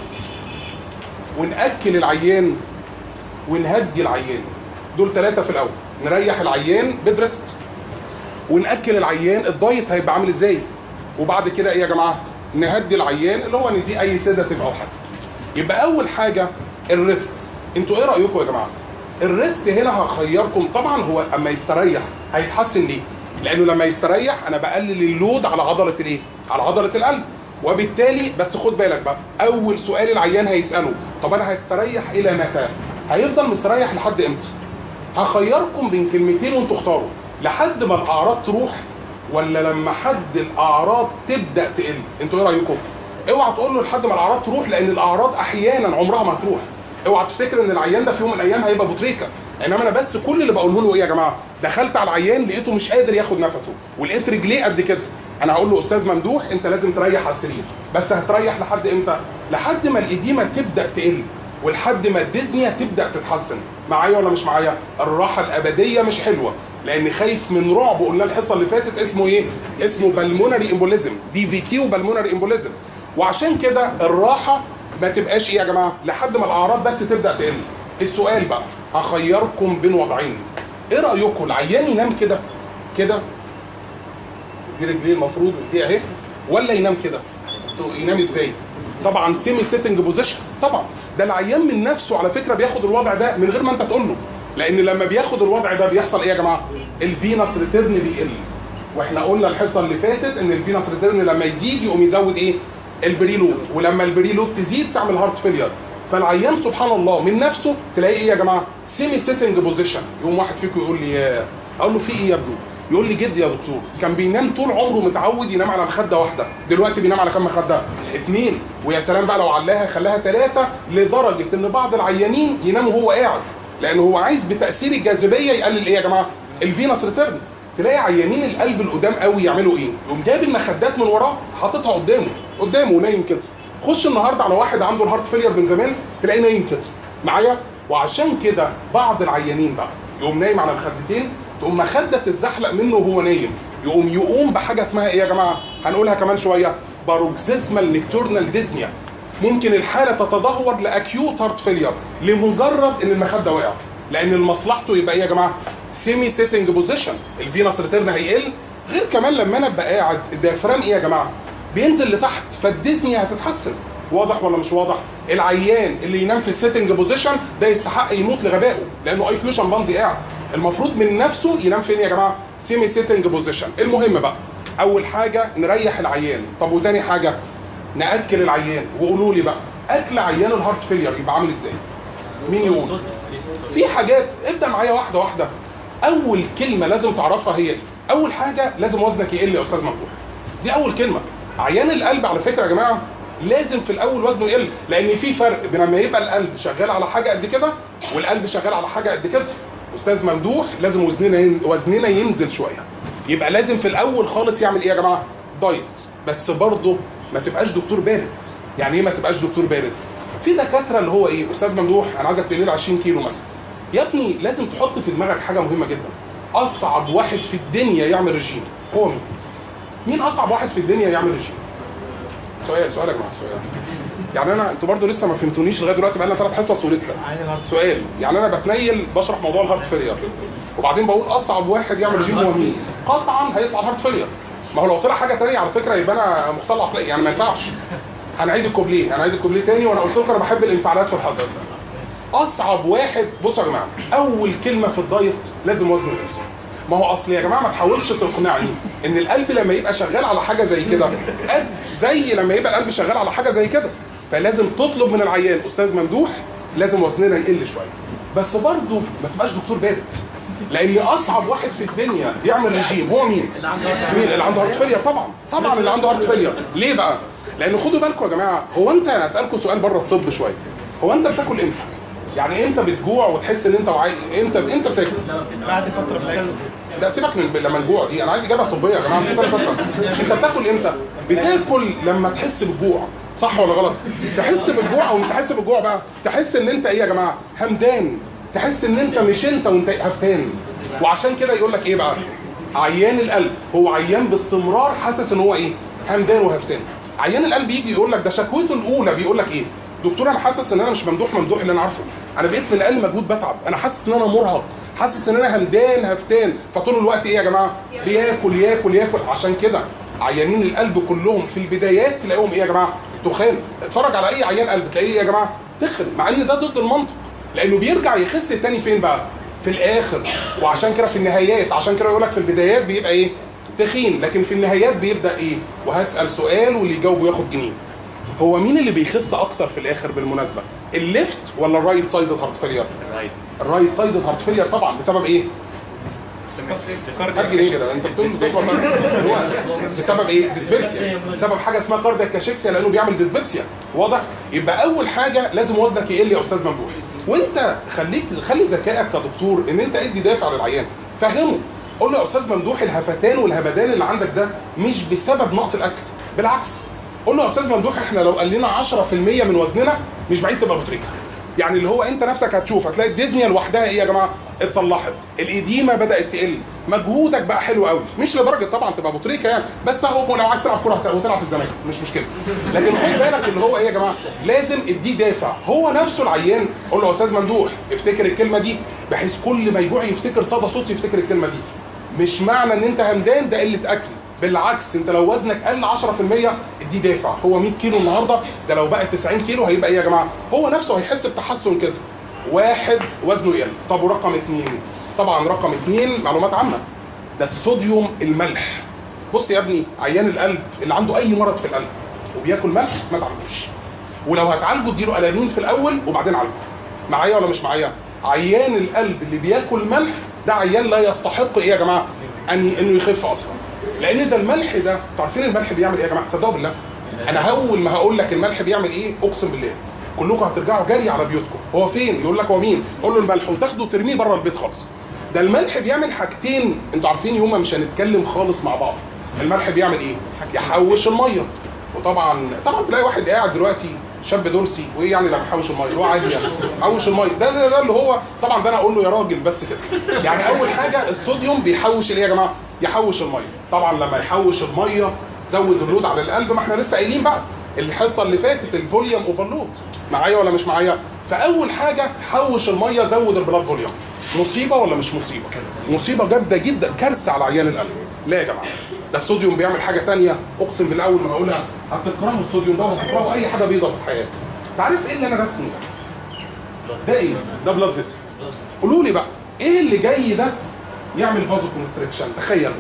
ونأكل العيان ونهدي العيان دول ثلاثة في الأول نريح العيان بدرست ونأكل العيان الدايت هيبقى عامل ازاي وبعد كده ايه يا جماعة نهدي العيان اللي هو نديه أي سيداتيف أو حاجة يبقى أول حاجة الريست انتوا ايه رأيكم يا جماعة الريست هنا هخيركم طبعا هو اما يستريح هيتحسن ليه لانه لما يستريح انا بقلل اللود على عضله الايه على عضله القلب وبالتالي بس خد بالك بقى اول سؤال العيان هيساله طب انا هستريح الى متى هيفضل مستريح لحد امتى هخيركم بين كلمتين وانتوا اختاروا لحد ما الاعراض تروح ولا لما حد الاعراض تبدا تقل انتوا ايه رايكم اوعى تقول له لحد ما الاعراض تروح لان الاعراض احيانا عمرها ما هتروح اوعى تفتكر ان العيان ده في يوم من الايام هيبقى بوتريكا انما انا بس كل اللي بقوله له ايه يا جماعه دخلت على العيان لقيته مش قادر ياخد نفسه ولقيت رجليه قد كده انا هقول له استاذ ممدوح انت لازم تريح على السرير بس هتريح لحد امتى لحد ما الاديمه تبدا تقل ولحد ما الديزنيا تبدا تتحسن معايا ولا مش معايا الراحه الابديه مش حلوه لان خايف من رعب قلنا الحصه اللي فاتت اسمه ايه اسمه بالمونري امبوليزم دي في تي وبالمونري امبوليزم وعشان كده الراحه ما تبقاش ايه يا جماعه لحد ما الاعراض بس تبدا تقل السؤال بقى هخيركم بين وضعين ايه رايكم العيان ينام كده كده دي رجليه المفروض ودي اهي ولا ينام كده ينام ازاي طبعا سيمي سيتنج بوزيشن طبعا ده العيان من نفسه على فكره بياخد الوضع ده من غير ما انت تقول له لان لما بياخد الوضع ده بيحصل ايه يا جماعه الفينس ريتيرن بيقل واحنا قلنا الحصه اللي فاتت ان الفينس ريتيرن لما يزيد يقوم يزود ايه البريلود ولما البريلود تزيد تعمل هارت فيلير فالعيان سبحان الله من نفسه تلاقيه ايه يا جماعه سيمي سيتنج بوزيشن يقوم واحد فيكم يقول لي يا اقول له في ايه يا ابني يقول لي جدي يا دكتور كان بينام طول عمره متعود ينام على مخده واحده دلوقتي بينام على كام مخده اتنين ويا سلام بقى لو علاها خلاها ثلاثه لدرجه ان بعض العيانين يناموا وهو قاعد لان هو عايز بتاثير الجاذبيه يقلل ايه يا جماعه الفينس ريتيرن تلاقي عيانين القلب القدام قوي يعملوا ايه يقوم جايب المخدات من وراه حاططها قدامه قدامه ونايم كده خش النهارده على واحد عنده الهارت فيلير من زمان تلاقيه نايم كده معايا وعشان كده بعض العيانين بقى يقوم نايم على مخدتين تقوم مخده تتزحلق منه وهو نايم يقوم يقوم بحاجه اسمها ايه يا جماعه هنقولها كمان شويه باروكسيزمال نيكتورنال ديزنيا ممكن الحاله تتدهور لاكيوت هارت فيلير لمجرد ان المخده وقعت لان مصلحته يبقى ايه يا جماعه سيمي سيتنج بوزيشن الفينس ريتيرن هيقل غير كمان لما انا ابقى قاعد الديافرام ايه يا جماعه بينزل لتحت فالديزنيا هتتحسن واضح ولا مش واضح العيان اللي ينام في السيتنج بوزيشن ده يستحق يموت لغبائه لانه اي كيو شمبانزي قاعد المفروض من نفسه ينام فين يا جماعه سيمي سيتنج بوزيشن المهم بقى اول حاجه نريح العيان طب وتاني حاجه ناكل العيان وقولوا لي بقى اكل عيان الهارت فيلير يبقى عامل ازاي مين يقول في حاجات ابدا معايا واحده واحده اول كلمه لازم تعرفها هي ايه اول حاجه لازم وزنك يقل يا استاذ ممدوح دي اول كلمه عيان القلب على فكره يا جماعه لازم في الاول وزنه يقل لان في فرق بين لما يبقى القلب شغال على حاجه قد كده والقلب شغال على حاجه قد كده استاذ ممدوح لازم وزننا ين- وزننا ينزل شويه يبقى لازم في الاول خالص يعمل ايه يا جماعه دايت بس برضه ما تبقاش دكتور بارد يعني ايه ما تبقاش دكتور بارد في دكاتره اللي هو ايه استاذ ممدوح انا عايزك تقلل 20 كيلو مثلا يا ابني لازم تحط في دماغك حاجه مهمه جدا اصعب واحد في الدنيا يعمل رجيم هو مين مين اصعب واحد في الدنيا يعمل رجيم سؤال سؤال يا جماعه سؤال يعني انا انتوا برضو لسه ما فهمتونيش لغايه دلوقتي بقى لنا ثلاث حصص ولسه سؤال يعني انا بتنيل بشرح موضوع الهارت فيلير وبعدين بقول اصعب واحد يعمل رجيم هو مين قطعا هيطلع الهارت فيلير ما هو لو طلع حاجه ثانيه على فكره يبقى انا مختل عقلي يعني ما ينفعش هنعيد الكوبليه هنعيد الكوبليه تاني وانا قلت لكم انا بحب الانفعالات في الحصه اصعب واحد بصوا يا جماعه اول كلمه في الدايت لازم وزنه يقل ما هو اصل يا جماعه ما تحاولش تقنعني ان القلب لما يبقى شغال على حاجه زي كده قد زي لما يبقى القلب شغال على حاجه زي كده فلازم تطلب من العيان استاذ ممدوح لازم وزننا يقل شويه بس برضه ما تبقاش دكتور بارد لان اصعب واحد في الدنيا يعمل رجيم هو مين؟ اللي عنده هارت مين اللي عنده هارت فيلير طبعا طبعا اللي عنده هارت فيلير ليه بقى؟ لان خدوا بالكم يا جماعه هو انت اسالكم سؤال بره الطب شويه هو انت بتاكل امتى؟ يعني امتى بتجوع وتحس ان انت وعي امتى امتى بتاكل؟ بعد فتره من الاكل لا سيبك من لما نجوع دي انا عايز اجابه طبيه يا جماعه مش فكره انت بتاكل امتى؟ بتاكل لما تحس بالجوع صح ولا غلط؟ تحس بالجوع او مش تحس بالجوع بقى تحس ان انت ايه يا جماعه؟ همدان تحس ان انت مش انت وانت هفتان وعشان كده يقول لك ايه بقى؟ عيان القلب هو عيان باستمرار حاسس ان هو ايه؟ همدان وهفتان عيان القلب يجي يقول لك ده شكوته الاولى بيقول لك ايه؟ دكتور انا حاسس ان انا مش ممدوح ممدوح اللي انا عارفه انا بقيت من اقل مجهود بتعب انا حاسس ان انا مرهق حاسس ان انا همدان هفتان فطول الوقت ايه يا جماعه بياكل ياكل ياكل عشان كده عيانين القلب كلهم في البدايات تلاقيهم ايه يا جماعه دخان اتفرج على اي عيان قلب تلاقيه ايه يا جماعه تخن مع ان ده ضد المنطق لانه بيرجع يخس تاني فين بقى في الاخر وعشان كده في النهايات عشان كده يقول لك في البدايات بيبقى ايه تخين لكن في النهايات بيبدا ايه وهسال سؤال واللي يجاوبه ياخد جنيه هو مين اللي بيخس اكتر في الاخر بالمناسبه الليفت ولا الرايت سايد هارت فيلير رايت الرايت سايد هارت فيلير طبعا بسبب ايه هات جنيه كده انت بتقول بتقول هو بسبب ايه ديسبيبسيا بسبب حاجه اسمها كاردياك كاشيكسيا لانه بيعمل ديسبيبسيا واضح يبقى اول حاجه لازم وزنك يقل يا استاذ ممدوح وانت خليك خلي ذكائك كدكتور ان انت ادي دافع للعيان فهمه قول له يا استاذ ممدوح الهفتان والهبدان اللي عندك ده مش بسبب نقص الاكل بالعكس قول له يا استاذ ممدوح احنا لو قلنا 10% من وزننا مش بعيد تبقى بطريقه يعني اللي هو انت نفسك هتشوف هتلاقي الديزنيا لوحدها ايه يا جماعه اتصلحت الايديما بدات تقل مجهودك بقى حلو قوي مش لدرجه طبعا تبقى بطريقه يعني بس اهو لو عايز تلعب كوره هت- وتلعب في الزمالك مش مشكله لكن خد بالك اللي هو ايه يا جماعه لازم اديه دافع هو نفسه العيان قول له يا استاذ ممدوح افتكر الكلمه دي بحيث كل ما يجوع يفتكر صدى صوت يفتكر الكلمه دي مش معنى ان انت همدان ده قله اكل بالعكس انت لو وزنك قل 10% اديه دافع هو 100 كيلو النهارده ده لو بقى 90 كيلو هيبقى ايه يا جماعه هو نفسه هيحس بتحسن كده واحد وزنه يقل طب ورقم اثنين طبعا رقم اثنين معلومات عامه ده الصوديوم الملح بص يا ابني عيان القلب اللي عنده اي مرض في القلب وبياكل ملح ما تعالجوش ولو هتعالجه اديله قلالين في الاول وبعدين عالجه معايا ولا مش معايا عيان القلب اللي بياكل ملح ده عيان لا يستحق ايه يا جماعه ان انه يخف اصلا لان ده الملح ده انتوا عارفين الملح بيعمل ايه يا جماعه تصدقوا بالله انا اول ما هقول لك الملح بيعمل ايه اقسم بالله كلكم هترجعوا جري على بيوتكم هو فين يقول لك هو مين قول له الملح وتاخده ترميه بره البيت خالص ده الملح بيعمل حاجتين انتوا عارفين يوم ما مش هنتكلم خالص مع بعض الملح بيعمل ايه يحوش الميه وطبعا طبعا تلاقي واحد قاعد دلوقتي شاب دولسي وايه يعني لما يحوش الميه هو عادي يعني حوش الميه ده ده, ده اللي هو طبعا ده انا اقول له يا راجل بس كده يعني اول حاجه الصوديوم بيحوش الايه يا جماعه يحوش الميه طبعا لما يحوش الميه زود اللود على القلب ما احنا لسه قايلين بقى الحصه اللي فاتت الفوليوم اوفرلود معايا ولا مش معايا فاول حاجه حوش الميه زود البلاد فوليوم مصيبه ولا مش مصيبه مصيبه جامده جدا كارثه على عيان القلب لا يا جماعه ده الصوديوم بيعمل حاجه تانية اقسم بالله اول ما هقولها هتكرهوا الصوديوم ده وهتكرهوا اي حاجه بيضاء في الحياه تعرف ايه اللي انا رسمه ده ده ايه ده بلاد فيسل قولوا لي بقى ايه اللي جاي ده يعمل فازو كونستريكشن تخيل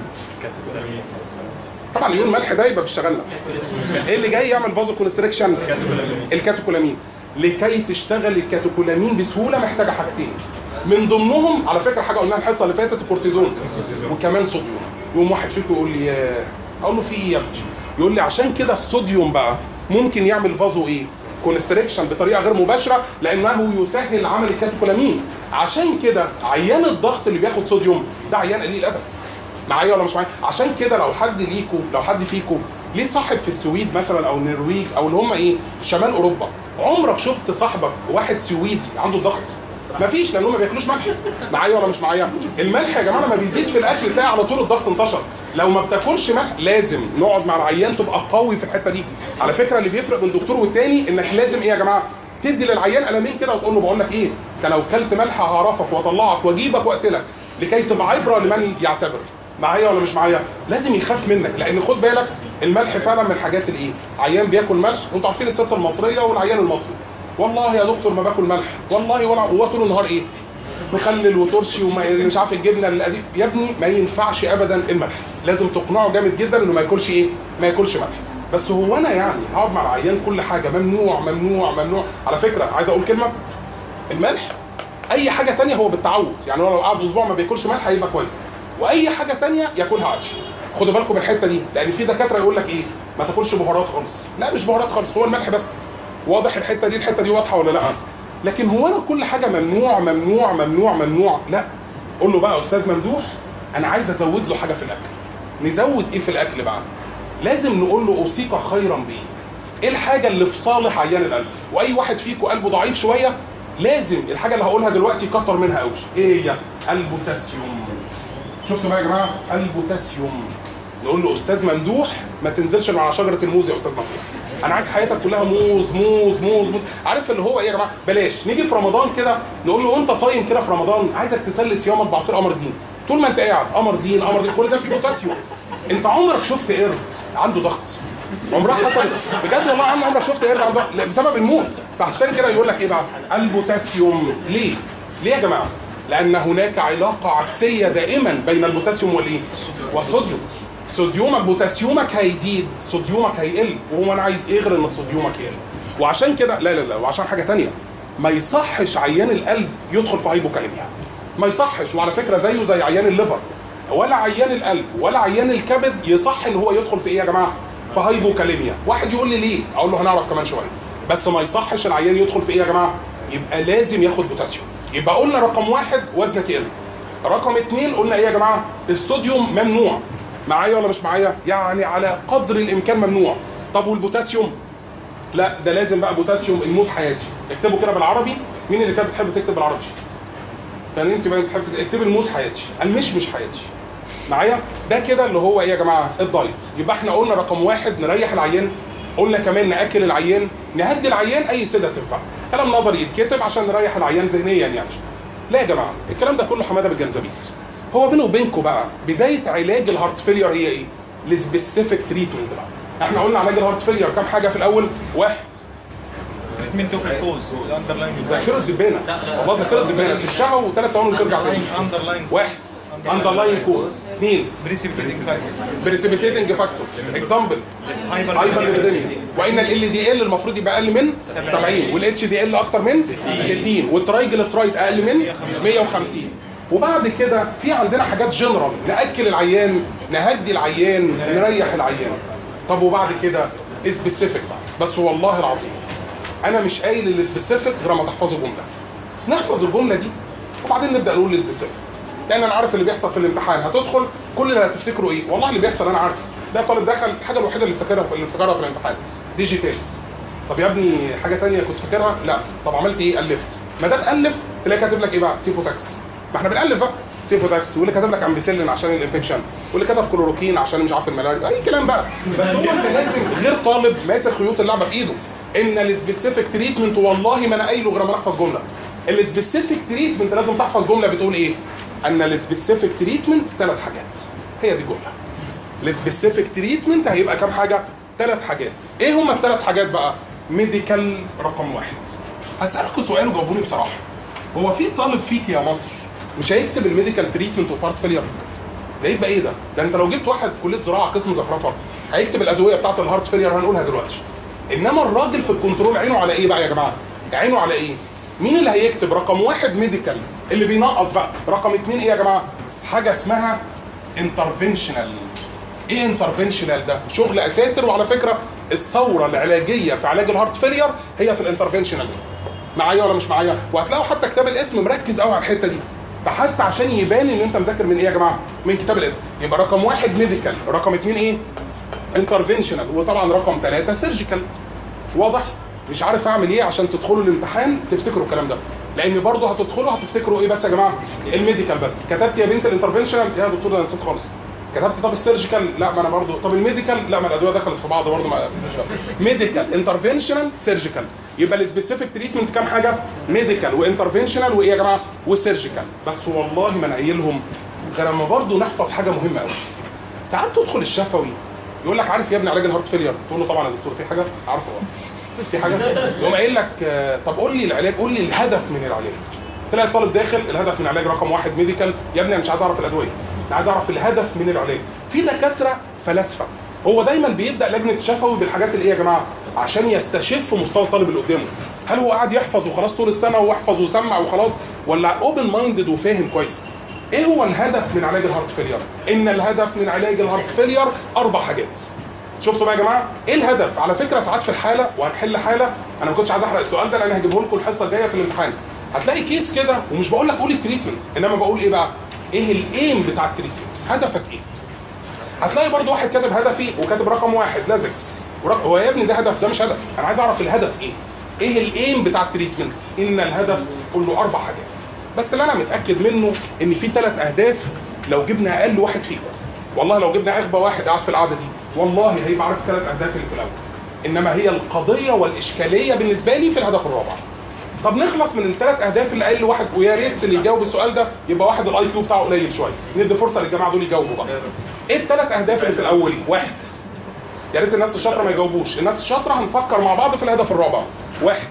طبعا اليوم الملح ده يبقى بيشتغلنا ايه اللي جاي يعمل فازو كونستريكشن الكاتوكولامين لكي تشتغل الكاتوكولامين بسهوله محتاجه حاجتين من ضمنهم على فكره حاجه قلناها الحصه اللي فاتت الكورتيزون وكمان صوديوم يقوم واحد فيكم يقول لي ياه. اقول له في ايه يا ابني يقول لي عشان كده الصوديوم بقى ممكن يعمل فازو ايه كونستريكشن بطريقه غير مباشره لانه يسهل عمل الكاتوكولامين عشان كده عيان الضغط اللي بياخد صوديوم ده عيان قليل ادب معايا ولا مش معايا عشان كده لو حد ليكو لو حد فيكو ليه صاحب في السويد مثلا او النرويج او اللي هم ايه شمال اوروبا عمرك شفت صاحبك واحد سويدي عنده ضغط مفيش لانهم ما بياكلوش ملح معايا ولا مش معايا الملح يا جماعه لما بيزيد في الاكل تلاقي على طول الضغط انتشر لو ما بتاكلش ملح لازم نقعد مع العيان تبقى قوي في الحته دي على فكره اللي بيفرق بين دكتور والتاني انك لازم ايه يا جماعه تدي للعيان قلمين كده وتقول له بقول لك ايه انت لو كلت ملح هعرفك واطلعك واجيبك واقتلك لكي تبقى عبره لمن يعتبر معايا ولا مش معايا لازم يخاف منك لان خد بالك الملح فعلا من الحاجات الايه عيان بياكل ملح وانتوا عارفين الست المصريه والعيان المصري والله يا دكتور ما باكل ملح والله ولا هو طول النهار ايه مخلل وترشي وما مش عارف الجبنه القديم يا ابني ما ينفعش ابدا الملح لازم تقنعه جامد جدا انه ما ياكلش ايه ما ياكلش ملح بس هو انا يعني هقعد مع العيان كل حاجه ممنوع ممنوع ممنوع على فكره عايز اقول كلمه الملح اي حاجه تانية هو بالتعود يعني هو لو قعد اسبوع ما بياكلش ملح هيبقى كويس واي حاجه تانية ياكلها عادي خدوا بالكم من الحته دي لان في دكاتره يقول لك ايه ما تاكلش بهارات خالص لا مش بهارات خالص هو الملح بس واضح الحته دي الحته دي واضحه ولا لا لكن هو انا كل حاجه ممنوع ممنوع ممنوع ممنوع لا قول له بقى يا استاذ ممدوح انا عايز ازود له حاجه في الاكل نزود ايه في الاكل بقى لازم نقول له اوصيك خيرا بيه ايه الحاجه اللي في صالح عيان القلب واي واحد فيكم قلبه ضعيف شويه لازم الحاجه اللي هقولها دلوقتي يكتر منها قوي ايه هي البوتاسيوم شفتوا بقى يا جماعه البوتاسيوم نقول له استاذ ممدوح ما تنزلش من على شجره الموز يا استاذ ممدوح انا عايز حياتك كلها موز موز موز موز عارف اللي هو ايه يا جماعه بلاش نيجي في رمضان كده نقول له وانت صايم كده في رمضان عايزك تسلي صيامك بعصير قمر دين طول ما انت قاعد قمر دين قمر دين كل ده فيه بوتاسيوم انت عمرك شفت قرد عنده ضغط عمرها حصلت بجد والله عم عمرك شفت قرد عنده ضغط لا، بسبب الموز فعشان كده يقول لك ايه بقى البوتاسيوم ليه ليه يا جماعه لان هناك علاقه عكسيه دائما بين البوتاسيوم والايه والصوديوم صوديومك بوتاسيومك هيزيد صوديومك هيقل وهو انا عايز ايه غير ان صوديومك يقل وعشان كده لا لا لا وعشان حاجه تانية ما يصحش عيان القلب يدخل في هايبوكاليميا ما يصحش وعلى فكره زيه زي عيان الليفر ولا عيان القلب ولا عيان الكبد يصح ان هو يدخل في ايه يا جماعه في هايبوكاليميا واحد يقول لي ليه اقول له هنعرف كمان شويه بس ما يصحش العيان يدخل في ايه يا جماعه يبقى لازم ياخد بوتاسيوم يبقى قلنا رقم واحد وزنك يقل رقم اتنين قلنا ايه يا جماعه الصوديوم ممنوع معايا ولا مش معايا يعني على قدر الامكان ممنوع طب والبوتاسيوم لا ده لازم بقى بوتاسيوم الموس حياتي اكتبوا كده بالعربي مين اللي كانت بتحب تكتب بالعربي كان انت بقى بتحب تكتب الموس حياتي المش مش حياتي معايا ده كده اللي هو ايه يا جماعه الدايت يبقى احنا قلنا رقم واحد نريح العيان قلنا كمان ناكل العيان نهدي العيان اي سيداتيف بقى كلام نظري يتكتب عشان نريح العيان ذهنيا يعني لا يا جماعه الكلام ده كله حماده بالجنزبيل هو بينه وبينكم بقى بدايه علاج الهارت فيلير هي ايه السبيسيفيك تريتمنت بقى احنا قلنا علاج الهارت فيلير كام حاجه في الاول واحد تريتمنت اوف الكوز الاندرلاين ذاكره دبانه والله ذاكره دبانه تشعه وثلاث ثواني وترجع تاني اندرلاين واحد اندرلاين كوز اثنين بريسيبيتيتنج فاكتور بريسيبيتيتنج فاكتور اكزامبل هايبر هايبر ليبيديميا وان ال دي ال المفروض يبقى اقل من 70 والاتش دي ال اكتر من 60 والترايجلسرايد اقل من 150 وبعد كده في عندنا حاجات جنرال ناكل العيان نهدي العيان نريح العيان طب وبعد كده سبيسيفيك بقى بس والله العظيم انا مش قايل السبيسيفيك غير ما تحفظوا جمله نحفظ الجمله دي وبعدين نبدا نقول السبيسيفيك لان انا عارف اللي بيحصل في الامتحان هتدخل كل اللي هتفتكروا ايه والله اللي بيحصل انا عارف ده طالب دخل الحاجه الوحيده اللي افتكرها اللي افتكرها في الامتحان ديجيتالز طب يا ابني حاجه تانية كنت فاكرها لا طب عملت ايه الفت ما دام الف تلاقي كاتب لك ايه بقى سيفوتاكس ما احنا بنالف بقى سيفوتاكس واللي كاتب لك امبيسيلين عشان الانفكشن واللي كتب كلوروكين عشان مش عارف الملاريا اي كلام بقى بس هو انت لازم غير طالب ماسك خيوط اللعبه في ايده ان السبيسيفيك تريتمنت والله ما انا قايله غير ما نحفظ جمله السبيسيفيك تريتمنت لازم تحفظ جمله بتقول ايه ان السبيسيفيك تريتمنت ثلاث حاجات هي دي الجمله السبيسيفيك تريتمنت هيبقى كام حاجه ثلاث حاجات ايه هم الثلاث حاجات بقى ميديكال رقم واحد هسالكم سؤال وجاوبوني بصراحه هو في طالب فيك يا مصر مش هيكتب الميديكال تريتمنت اوف هارت فيلير ده يبقى ايه ده ده انت لو جبت واحد كليه زراعه قسم زخرفه هيكتب الادويه بتاعت الهارت فيلير هنقولها دلوقتي انما الراجل في الكنترول عينه على ايه بقى يا جماعه عينه على ايه مين اللي هيكتب رقم واحد ميديكال اللي بينقص بقى رقم اتنين ايه يا جماعه حاجه اسمها انترفنشنال ايه انترفنشنال ده شغل اساتر وعلى فكره الثوره العلاجيه في علاج الهارت فيلير هي في الانترفنشنال دي معايا ولا مش معايا وهتلاقوا حتى كتاب الاسم مركز قوي على الحته دي فحتى عشان يبان ان انت مذاكر من ايه يا جماعه من كتاب الاسم يبقى رقم واحد ميديكال رقم اتنين ايه انترفنشنال وطبعا رقم ثلاثة سيرجيكال واضح مش عارف اعمل ايه عشان تدخلوا الامتحان تفتكروا الكلام ده لان برضه هتدخلوا هتفتكروا ايه بس يا جماعه الميديكال بس كتبت يا بنت الانترفنشنال يا دكتور ده انا نسيت خالص كتبت طب السيرجيكال لا ما انا برضه طب الميديكال لا ما الادويه دخلت في بعض برضه ما فتش ميديكال انترفنشنال سيرجيكال يبقى السبيسيفيك تريتمنت كام حاجه ميديكال وانترفنشنال وايه يا جماعه وسيرجيكال بس والله ما نقيلهم غير اما برضه نحفظ حاجه مهمه قوي ساعات تدخل الشفوي يقول لك عارف يا ابني علاج الهارت فيلير تقول له طبعا يا دكتور في حاجه عارفه اه في حاجه يقوم قايل لك آه، طب قول لي العلاج قول لي الهدف من العلاج تلاقي الطالب داخل الهدف من العلاج رقم واحد ميديكال يا ابني انا مش عايز اعرف الادويه انا عايز اعرف الهدف من العلاج في دكاتره فلاسفه هو دايما بيبدا لجنه شفوي بالحاجات اللي ايه يا جماعه عشان يستشف مستوى الطالب اللي قدامه هل هو قاعد يحفظ وخلاص طول السنه واحفظ وسمع وخلاص ولا اوبن مايندد وفاهم كويس ايه هو الهدف من علاج الهارت فيلير ان الهدف من علاج الهارت فيلير اربع حاجات شفتوا بقى يا جماعه ايه الهدف على فكره ساعات في الحاله وهنحل حاله انا ما كنتش عايز احرق السؤال ده لان هجيبه لكم الحصه الجايه في الامتحان هتلاقي كيس كده ومش بقول لك قول التريتمنت انما بقول ايه بقى ايه الايم بتاع التريتمنت هدفك ايه هتلاقي برضو واحد كاتب هدفي وكاتب رقم واحد لازكس ورق- هو يا ابني ده هدف ده مش هدف انا عايز اعرف الهدف ايه ايه الايم بتاع التريتمنت ان الهدف كله اربع حاجات بس اللي انا متاكد منه ان في ثلاث اهداف لو جبنا اقل واحد فيهم والله لو جبنا اغبى واحد قاعد في القعده دي والله هيبقى عارف ثلاث اهداف اللي في الاول انما هي القضيه والاشكاليه بالنسبه لي في الهدف الرابع طب نخلص من الثلاث اهداف اللي اقل واحد ويا ريت اللي يجاوب السؤال ده يبقى واحد الاي كيو بتاعه قليل شويه ندي فرصه للجماعه دول يجاوبوا بقى ايه الثلاث اهداف اللي في الاول واحد يا ريت الناس الشاطره ما يجاوبوش الناس الشاطره هنفكر مع بعض في الهدف الرابع واحد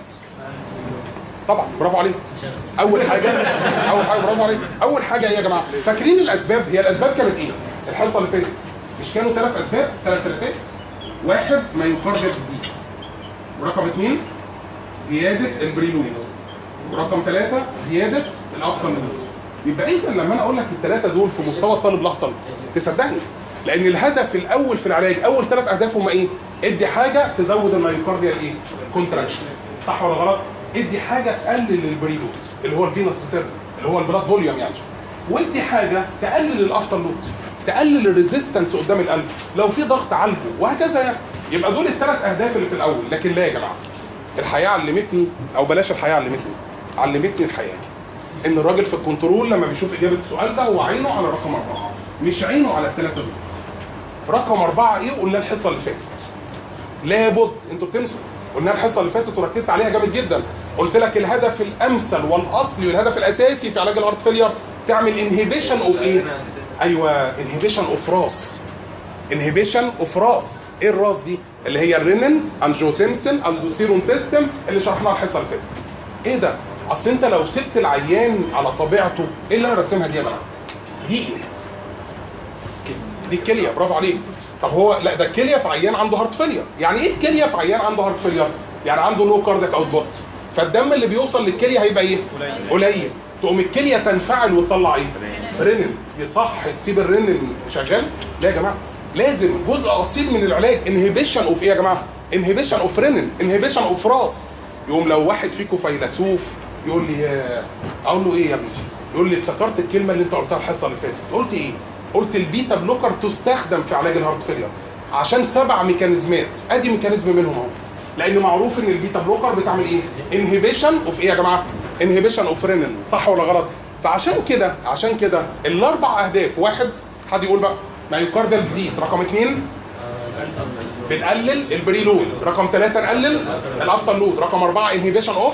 طبعا برافو عليك اول حاجه اول حاجه برافو عليك اول حاجه ايه يا جماعه فاكرين الاسباب هي الاسباب كانت ايه الحصه اللي فاتت مش كانوا ثلاث اسباب ثلاث ثلاثات واحد مايوكارديال ديزيز ورقم اثنين زياده البريلود ورقم ثلاثه زياده الافتر لود يبقى اذا لما انا اقول لك الثلاثه دول في مستوى الطالب الاهطل تصدقني لان الهدف الاول في العلاج اول ثلاث اهداف هم ايه؟ ادي حاجه تزود المايوكارديال ايه؟ كونتراكشن صح ولا غلط؟ ادي حاجه تقلل البريلود اللي هو الفينس ريتيرن اللي هو البلاد فوليوم يعني وادي حاجه تقلل الافتر لود تقلل الريزيستنس قدام القلب لو في ضغط عالجه وهكذا يعني يبقى دول الثلاث اهداف اللي في الاول لكن لا يا جماعه الحياه علمتني او بلاش الحياه علمتني علمتني الحياه ان الراجل في الكنترول لما بيشوف اجابه السؤال ده هو عينه على رقم اربعه مش عينه على الثلاثه دول رقم اربعه ايه قلنا الحصه اللي فاتت لابد انتوا بتنسوا قلنا الحصه اللي فاتت وركزت عليها جامد جدا قلت لك الهدف الامثل والاصلي والهدف الاساسي في علاج الهارت فيلير تعمل انهبيشن اوف ايه؟ ايوه انهبيشن اوف راس انهبيشن اوف راس ايه الراس دي؟ اللي هي الرينين انجوتنسن اندوسيرون سيستم اللي شرحناها الحصه اللي فاتت ايه ده؟ اصل انت لو سبت العيان على طبيعته ايه اللي انا راسمها دي يا جماعه؟ دي ايه؟ دي الكليه برافو عليك طب هو لا ده الكليه في عيان عنده هارت فيلير يعني ايه الكليه في عيان عنده هارت فيلير يعني عنده لو كاردياك اوتبوت فالدم اللي بيوصل للكليه هيبقى ايه قليل. قليل تقوم الكليه تنفعل وتطلع ايه رينين يصح تسيب الرينين شغال لا يا جماعه لازم جزء اصيل من العلاج انهبيشن اوف ايه يا جماعه انهبيشن اوف رينين انهبيشن اوف راس يقوم لو واحد فيكم فيلسوف يقول لي يا- اقول له ايه يا ابني يقول لي افتكرت الكلمه اللي انت قلتها الحصه اللي فاتت قلت ايه قلت البيتا بلوكر تستخدم في علاج الهارت فيلير عشان سبع ميكانيزمات ادي ميكانيزم منهم اهو لان معروف ان البيتا بلوكر بتعمل ايه انهبيشن اوف ايه يا جماعه انهبيشن اوف رينين صح ولا غلط فعشان كده عشان كده الاربع اهداف واحد حد يقول بقى مايوكاردال ديزيز رقم اثنين بنقلل البري لود رقم ثلاثة نقلل الافتر لود رقم أربعة انهبيشن اوف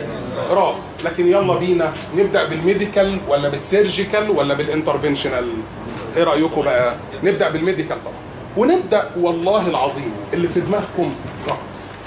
راس لكن يلا بينا نبدأ بالميديكال ولا بالسيرجيكال ولا بالانترفنشنال ايه رأيكم بقى نبدأ بالميديكال طبعا ونبدأ والله العظيم اللي في دماغكم غلط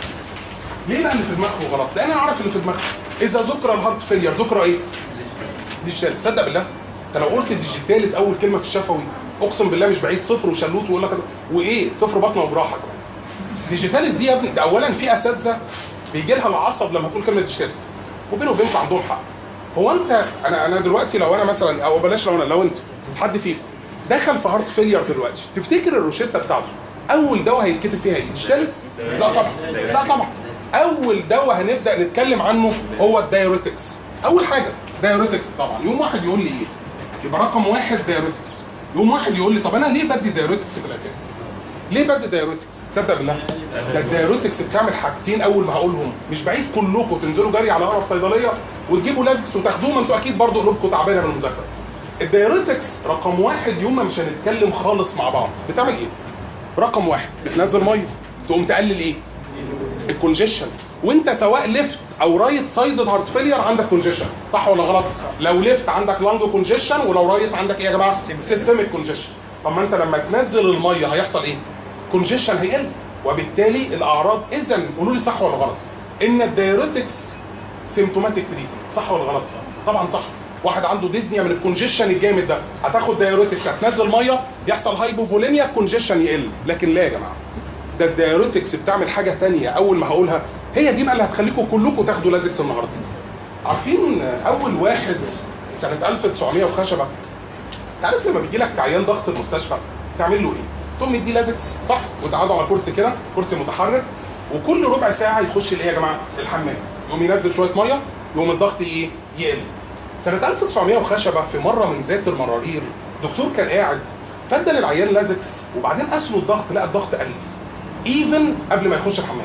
ليه بقى اللي في دماغكم غلط لان انا عارف اللي في دماغكم اذا ذكر الهارت فيلير ذكر ايه ديجيتاليس تصدق بالله انت لو قلت ديجيتاليس اول كلمه في الشفوي اقسم بالله مش بعيد صفر وشلوت ويقول لك وايه صفر بطنه وجراحه كمان ديجيتاليس دي يا ابني ده اولا في اساتذه بيجي لها العصب لما تقول كلمه ديجيتاليس وبينه وبينكم عندهم حق هو انت انا انا دلوقتي لو انا مثلا او بلاش لو انا لو انت حد فيكم دخل في هارت فيلير دلوقتي تفتكر الروشته بتاعته اول دواء هيتكتب فيها ايه ديجيتاليس لا طبعا لا طبعا اول دواء هنبدا نتكلم عنه هو الدايوريتكس اول حاجه دايوريتكس طبعا يوم واحد يقول لي ايه يبقى رقم واحد دايوريتكس يوم واحد يقول لي طب انا ليه بدي دايوريتكس في الاساس ليه بدي دايوريتكس تصدق بالله ده الدايوريتكس بتعمل حاجتين اول ما هقولهم مش بعيد كلكم تنزلوا جري على اقرب صيدليه وتجيبوا لازكس وتاخدوهم انتوا اكيد برضو قلوبكم تعبانه من المذاكره الدايوريتكس رقم واحد يوم ما مش هنتكلم خالص مع بعض بتعمل ايه رقم واحد بتنزل ميه تقوم تقلل ايه الكونجيشن وانت سواء ليفت او رايت سايد هارت فيلير عندك كونجيشن صح ولا غلط لو ليفت عندك لانج كونجيشن ولو رايت عندك ايه يا جماعه سيستميك كونجيشن طب ما انت لما تنزل الميه هيحصل ايه كونجيشن هيقل وبالتالي الاعراض اذا قولوا لي صح ولا غلط ان الدايوريتكس سيمتوماتيك تريتمنت صح ولا غلط طبعا صح واحد عنده ديزنيا من الكونجيشن الجامد ده هتاخد دايوريتكس هتنزل ميه يحصل هايبوفوليميا الكونجيشن يقل لكن لا يا جماعه ده الدايوريتكس بتعمل حاجه تانية اول ما هقولها هي دي بقى اللي هتخليكم كلكم تاخدوا لازكس النهارده عارفين اول واحد سنه 1900 وخشبه انت عارف لما بيجي لك عيان ضغط المستشفى تعمل له ايه؟ تقوم مديه لازكس صح؟ وتقعدوا على كرسي كده كرسي متحرك وكل ربع ساعه يخش الايه يا جماعه؟ الحمام يقوم ينزل شويه ميه يقوم الضغط ايه؟ يقل سنه 1900 وخشبه في مره من ذات المرارير دكتور كان قاعد فدى للعيان لازكس وبعدين قاس له الضغط لقى الضغط قل ايفن قبل ما يخش الحمام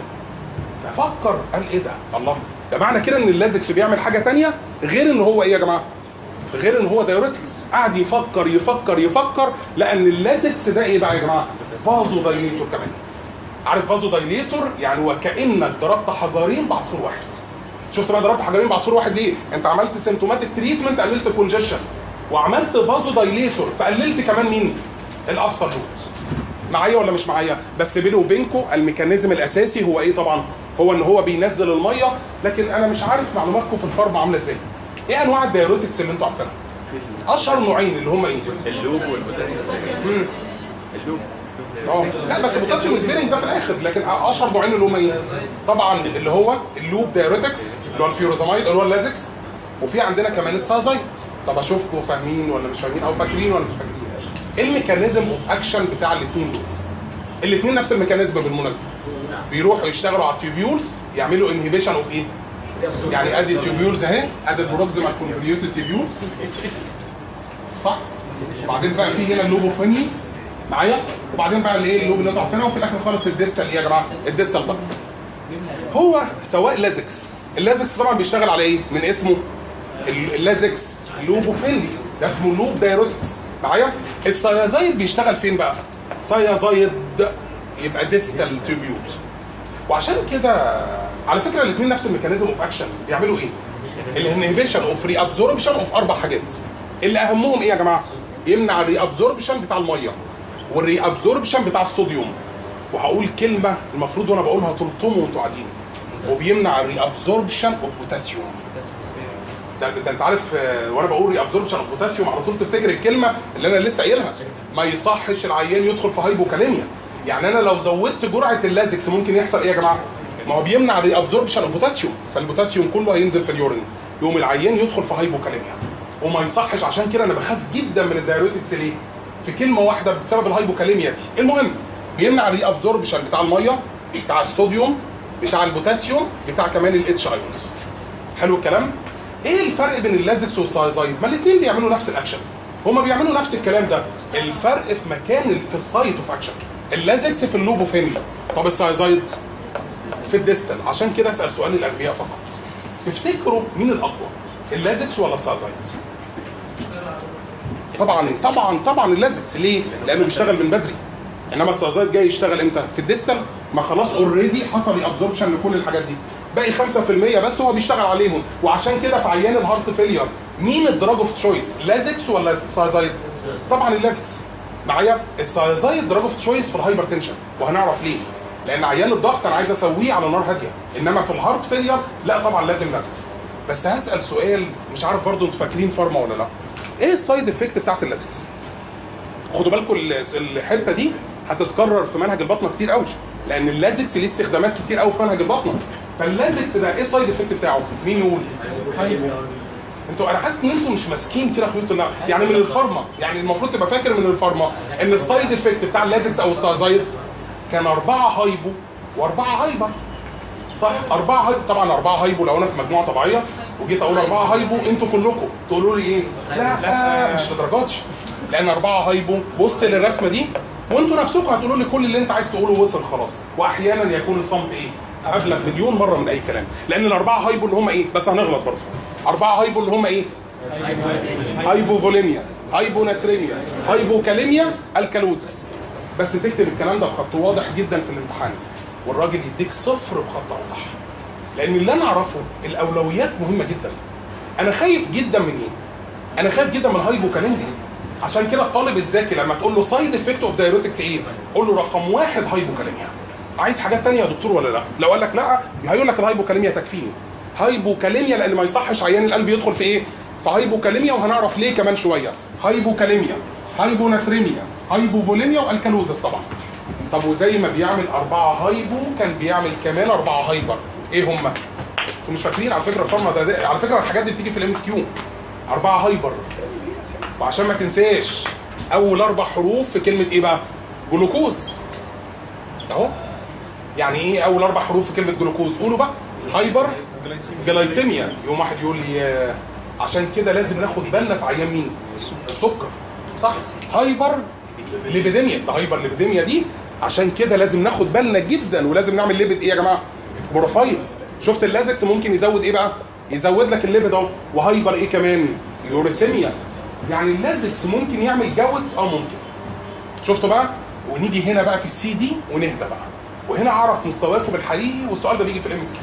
ففكر قال ايه ده؟ الله ده معنى كده ان اللازكس بيعمل حاجه تانية غير ان هو ايه يا جماعه؟ غير ان هو دايوريتكس قعد يفكر يفكر يفكر لان اللازكس ده ايه بقى يا جماعه؟ فازو دايليتور كمان عارف فازو دايليتور يعني وكانك ضربت حجرين بعصفور واحد شفت بقى ضربت حجرين بعصفور واحد ليه؟ انت عملت سيمتوماتيك تريتمنت قللت كونجيشن وعملت فازو دايليتور فقللت كمان مين؟ الافتر لود معايا ولا مش معايا بس بيني وبينكم الميكانيزم الاساسي هو ايه طبعا هو ان هو بينزل الميه لكن انا مش عارف معلوماتكم في الفارما عامله ازاي ايه انواع الدايوريتكس اللي انتوا عارفينها اشهر نوعين اللي هم ايه اللوب والبوتاسيوم اللوب اه لا بس بوتاسيوم سبيرنج ده في الاخر لكن اشهر نوعين اللي هم ايه طبعا اللي هو اللوب دايوريتكس اللي هو الفيوروزامايد اللي هو اللازكس وفي عندنا كمان السازايت طب اشوفكم فاهمين ولا مش فاهمين او فاكرين ولا مش فاكرين ايه الميكانيزم اوف اكشن بتاع الاثنين دول الاثنين نفس الميكانيزم بالمناسبه بيروحوا يشتغلوا على التيوبيولز يعملوا انهبيشن اوف ايه يعني ادي تيوبيولز اهي ادي البروكسيمال كونفوليوتد تيوبيولز صح وبعدين بقى في هنا اللوب اوفني معايا وبعدين بقى الايه اللوب اللي ضعف هنا وفي الاخر خالص الديستال ايه يا جماعه الديستال ضغط هو سواء لازكس اللازكس طبعا بيشتغل على ايه من اسمه ال- اللازكس لوب اوفني ده اسمه لوب دايروتكس معايا السيازايد بيشتغل فين بقى سيازايد يبقى ديستال تيوبيوت وعشان كده على فكره الاثنين نفس الميكانيزم اوف اكشن بيعملوا ايه؟ الانهبيشن اوف ري ابزوربشن اوف اربع حاجات اللي اهمهم ايه يا جماعه؟ يمنع الري ابزوربشن بتاع الميه والري ابزوربشن بتاع الصوديوم وهقول كلمه المفروض وانا بقولها تلطموا وانتوا قاعدين وبيمنع الري ابزوربشن اوف بوتاسيوم ده, ده انت عارف آه، وانا بقول ري ابزوربشن اوف بوتاسيوم على طول تفتكر الكلمه اللي انا لسه قايلها ما يصحش العيان يدخل في هايبوكاليميا يعني انا لو زودت جرعه اللازكس ممكن يحصل ايه يا جماعه؟ ما هو بيمنع الري ابزوربشن اوف بوتاسيوم فالبوتاسيوم كله هينزل في اليورين يقوم العيان يدخل في هايبوكاليميا وما يصحش عشان كده انا بخاف جدا من الدايوريتكس ليه؟ في كلمه واحده بسبب الهايبوكاليميا دي المهم بيمنع الري ابزوربشن بتاع الميه بتاع الصوديوم بتاع البوتاسيوم بتاع كمان الاتش ايونز حلو الكلام ايه الفرق بين اللازكس والسايزايد ما الاثنين بيعملوا نفس الاكشن هما بيعملوا نفس الكلام ده الفرق في مكان ال- في السايت اوف اكشن اللازكس في اللوبوفيني طب السايزايد في الديستال عشان كده اسال سؤال للاغبياء فقط تفتكروا مين الاقوى اللازكس ولا السايزايد طبعا طبعا طبعا اللازكس ليه لانه بيشتغل من بدري انما السايزايد جاي يشتغل امتى في الديستال ما خلاص اوريدي حصل ابزوربشن لكل الحاجات دي باقي 5% بس هو بيشتغل عليهم وعشان كده في عيان الهارت فيلير مين الدراج اوف تشويس لازكس ولا سايزايد طبعا اللازكس معايا السايزايد دراج اوف تشويس في الهايبر تنشن وهنعرف ليه لان عيان الضغط انا عايز اسويه على نار هاديه انما في الهارت فيلير لا طبعا لازم لازكس بس هسال سؤال مش عارف برضو انتوا فاكرين فارما ولا لا ايه السايد افكت بتاعت اللازكس خدوا بالكم ال- الحته دي هتتكرر في منهج البطنه كتير قوي لان اللازكس ليه استخدامات كتير قوي في منهج البطنه فاللازكس ده ايه السايد افكت بتاعه مين يقول انتوا انا حاسس ان انتوا مش ماسكين كده خيوط النقل يعني من الفارما يعني المفروض تبقى فاكر من الفارما ان السايد افكت بتاع اللازكس او السازايد كان أربعة هايبو وأربعة هايبر صح أربعة هايبو طبعا أربعة هايبو لو أنا في مجموعة طبيعية وجيت أقول أربعة هايبو أنتوا كلكم تقولوا لي إيه؟ لا, لا مش لدرجاتش لأن أربعة هايبو بص للرسمة دي وأنتوا نفسكم هتقولوا لي كل اللي أنت عايز تقوله وصل خلاص وأحيانا يكون الصمت إيه؟ أبلغ مليون مرة من أي كلام لأن الأربعة هايبو اللي هم إيه؟ بس هنغلط برضه أربعة هايبو اللي هم إيه؟ هايبوفوليميا هايبوناتريميا هايبوكاليميا الكالوزس بس تكتب الكلام ده بخط واضح جدا في الامتحان والراجل يديك صفر بخط اوضح لان اللي انا اعرفه الاولويات مهمه جدا انا خايف جدا من ايه انا خايف جدا من الهايبوكاليميا عشان كده الطالب الذكي لما تقول له سايد افكت اوف دايوريتكس ايه قول له رقم واحد هايبوكاليميا عايز حاجات تانية يا دكتور ولا لا لو قال لك لا هيقول لك الهايبوكاليميا تكفيني هايبوكاليميا لان ما يصحش عيان القلب يدخل في ايه في هايبوكاليميا وهنعرف ليه كمان شويه هايبوكاليميا هايبوناتريميا هايبوفوليميا والكالوزس طبعا طب وزي ما بيعمل أربعة هايبو كان بيعمل كمان أربعة هايبر إيه هما؟ أنتوا مش فاكرين على فكرة الفورمة ده, ده على فكرة الحاجات دي بتيجي في الام اس كيو أربعة هايبر وعشان ما تنساش أول أربع حروف في كلمة إيه بقى؟ جلوكوز أهو يعني إيه أول أربع حروف في كلمة جلوكوز؟ قولوا بقى هايبر جلايسيميا يوم واحد يقول لي آه، عشان كده لازم ناخد بالنا في عيان مين؟ السكر صح هايبر ليبيديميا ده هايبر ليبيديميا دي عشان كده لازم ناخد بالنا جدا ولازم نعمل ليبيد ايه يا جماعه؟ بروفايل شفت اللازكس ممكن يزود ايه بقى؟ يزود لك الليبيد اهو وهايبر ايه كمان؟ يوريسيميا يعني اللازكس ممكن يعمل جوت اه ممكن شفتوا بقى؟ ونيجي هنا بقى في السي دي ونهدى بقى وهنا اعرف مستواكم الحقيقي والسؤال ده بيجي في الام اس كيو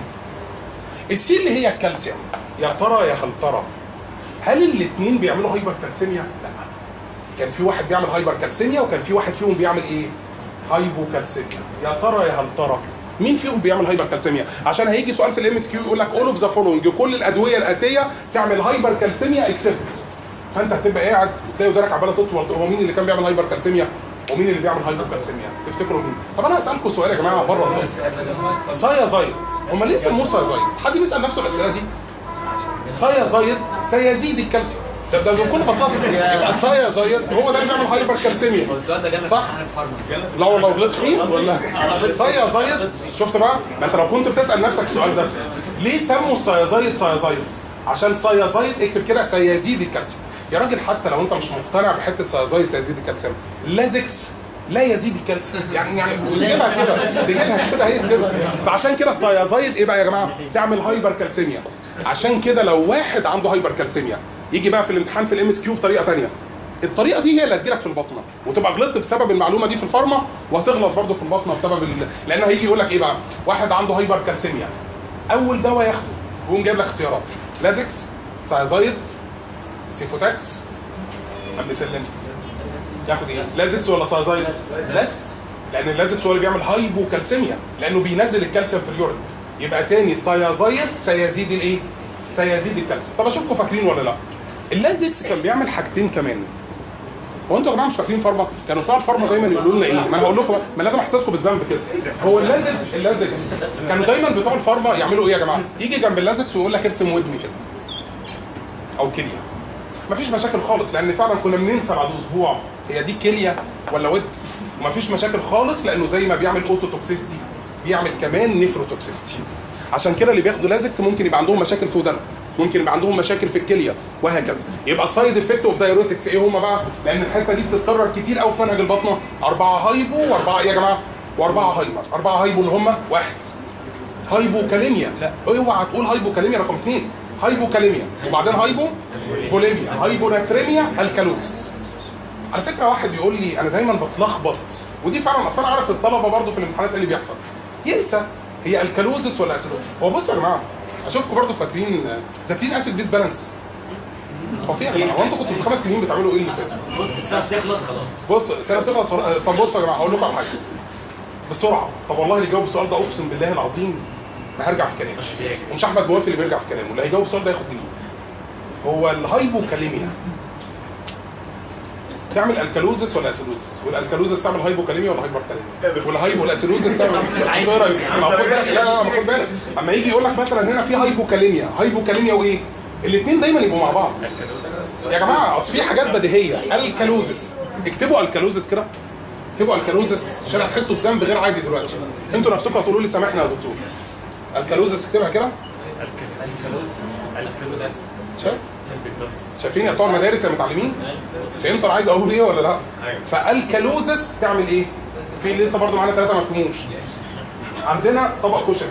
السي اللي هي الكالسيوم يا ترى يا هل ترى هل الاثنين بيعملوا هايبر كالسيميا؟ لا كان في واحد بيعمل هايبر كالسيميا وكان في واحد فيهم بيعمل ايه؟ هايبوكالسيميا يا ترى يا هل ترى مين فيهم بيعمل هايبر كالسيميا؟ عشان هيجي سؤال في الام اس كيو يقول لك اول اوف ذا فولوينج كل الادويه الاتيه تعمل هايبر كالسيميا اكسبت فانت هتبقى قاعد وتلاقي ودانك عماله تطول هو مين اللي كان بيعمل هايبر كالسيميا؟ ومين اللي بيعمل هايبر كالسيميا؟ تفتكروا مين؟ طب انا هسالكم سؤال يا جماعه بره الطب سايازايد هم ليه سموه سايازايد؟ حد بيسال نفسه الاسئله دي؟ سايازايد سيزيد الكالسيوم ده ده بكل بساطه يبقى الثيازايد هو ده اللي بيعمل هايبر كالسيميا هو السؤال ده جانا صح. في الفارما لا والله غلطت فيه ولا الثيازايد شفت بقى ما انت لو كنت بتسال نفسك السؤال ده ليه سموا الثيازايد ثيازايد عشان ثيازايد اكتب كده سيزيد الكالسيوم يا راجل حتى لو انت مش مقتنع بحته ثيازايد سيزيد الكالسيوم لازكس لا يزيد الكالسيوم يعني يعني تجيبها كده تجيبها كده هي كده فعشان كده الثيازايد ايه بقى يا جماعه تعمل هايبر كالسيميا عشان كده لو واحد عنده هايبر كالسيميا يجي بقى في الامتحان في الام اس كيو بطريقه ثانيه الطريقه دي هي اللي هتجيلك في البطنه وتبقى غلطت بسبب المعلومه دي في الفارما وهتغلط برضه في البطنه بسبب ال... لان هيجي يقول لك ايه بقى واحد عنده هايبر كالسيميا اول دواء ياخده يقوم جايب لك اختيارات لازكس سايزايد سيفوتاكس امبيسلين ياخد ايه لازكس ولا سايزايد لازكس لان اللازكس هو اللي بيعمل هايبوكالسيميا لانه بينزل الكالسيوم في اليورين يبقى تاني سايزايد سيزيد الايه سيزيد الكالسيوم طب اشوفكم فاكرين ولا لا اللازكس كان بيعمل حاجتين كمان هو انتوا يا جماعه مش فاكرين فارما؟ كانوا بتوع الفارما دايما يقولوا لنا ايه؟ ما انا هقول لكم بقى، ما لازم احسسكم بالذنب كده. هو اللازكس اللازكس كانوا دايما بتوع الفارما يعملوا ايه يا جماعه؟ يجي جنب اللازكس ويقول لك ارسم ودني كده. او كليه. مفيش مشاكل خالص لان فعلا كنا بننسى بعد اسبوع هي دي كليه ولا ود؟ ومفيش مشاكل خالص لانه زي ما بيعمل اوتو توكسيستي بيعمل كمان نيفروتوكسيستي. عشان كده اللي بياخدوا لازكس ممكن يبقى عندهم مشاكل في ودانهم ممكن يبقى عندهم مشاكل في الكليه وهكذا يبقى السايد افكت اوف دايوريتكس ايه هم بقى لان الحته دي بتتكرر كتير قوي في منهج البطنه اربعه هايبو واربعه إيه يا جماعه واربعه هايبر اربعه هايبو اللي هم واحد هايبوكاليميا لا اوعى تقول هايبوكاليميا رقم اثنين هايبوكاليميا وبعدين هايبو فوليميا هايبوناتريميا الكالوزس على فكره واحد يقول لي انا دايما بتلخبط ودي فعلا اصل انا عارف الطلبه برضو في الامتحانات إيه اللي بيحصل ينسى هي الكالوزس ولا اسيدوز هو بصوا يا جماعه اشوفكم برضو فاكرين ذاكرين اسيد بيس بالانس هو في يا جماعه هو انتوا كنتوا من خمس سنين بتعملوا ايه اللي فاتوا؟ بص الساعه تخلص خلاص بص سنه بتخلص فر- طب بصوا يا جماعه هقول لكم على حاجه بسرعه طب والله اللي يجاوب السؤال ده اقسم بالله العظيم ما هرجع في كلامي ومش احمد موافي اللي بيرجع في كلامه اللي هيجاوب السؤال ده ياخد جنيه هو الهايبوكاليميا تعمل الكالوزس ولا اسيدوزس والالكالوزس تعمل هايبوكاليميا ولا هايبركاليميا والهايبو والاسيدوزس تعمل عايز إيه رأيك؟ ما خد بالك لا لا لا ما خد بالك اما يجي يقول لك مثلا هنا في هايبوكاليميا هايبوكاليميا وايه الاثنين دايما يبقوا مع بعض يا جماعه اصل في حاجات بديهيه الكالوزس اكتبوا الكالوزس كده اكتبوا الكالوزس عشان هتحسوا بذنب غير عادي دلوقتي انتوا نفسكم هتقولوا لي سامحنا يا دكتور الكالوزس اكتبها كده الكالوز الكالوز شايف بالنص شايفين يا بتوع المدارس يا متعلمين فهمتوا انا عايز اقول ايه ولا لا فالكالوزس تعمل ايه في لسه برضو معانا ثلاثه ما فهموش عندنا طبق كشري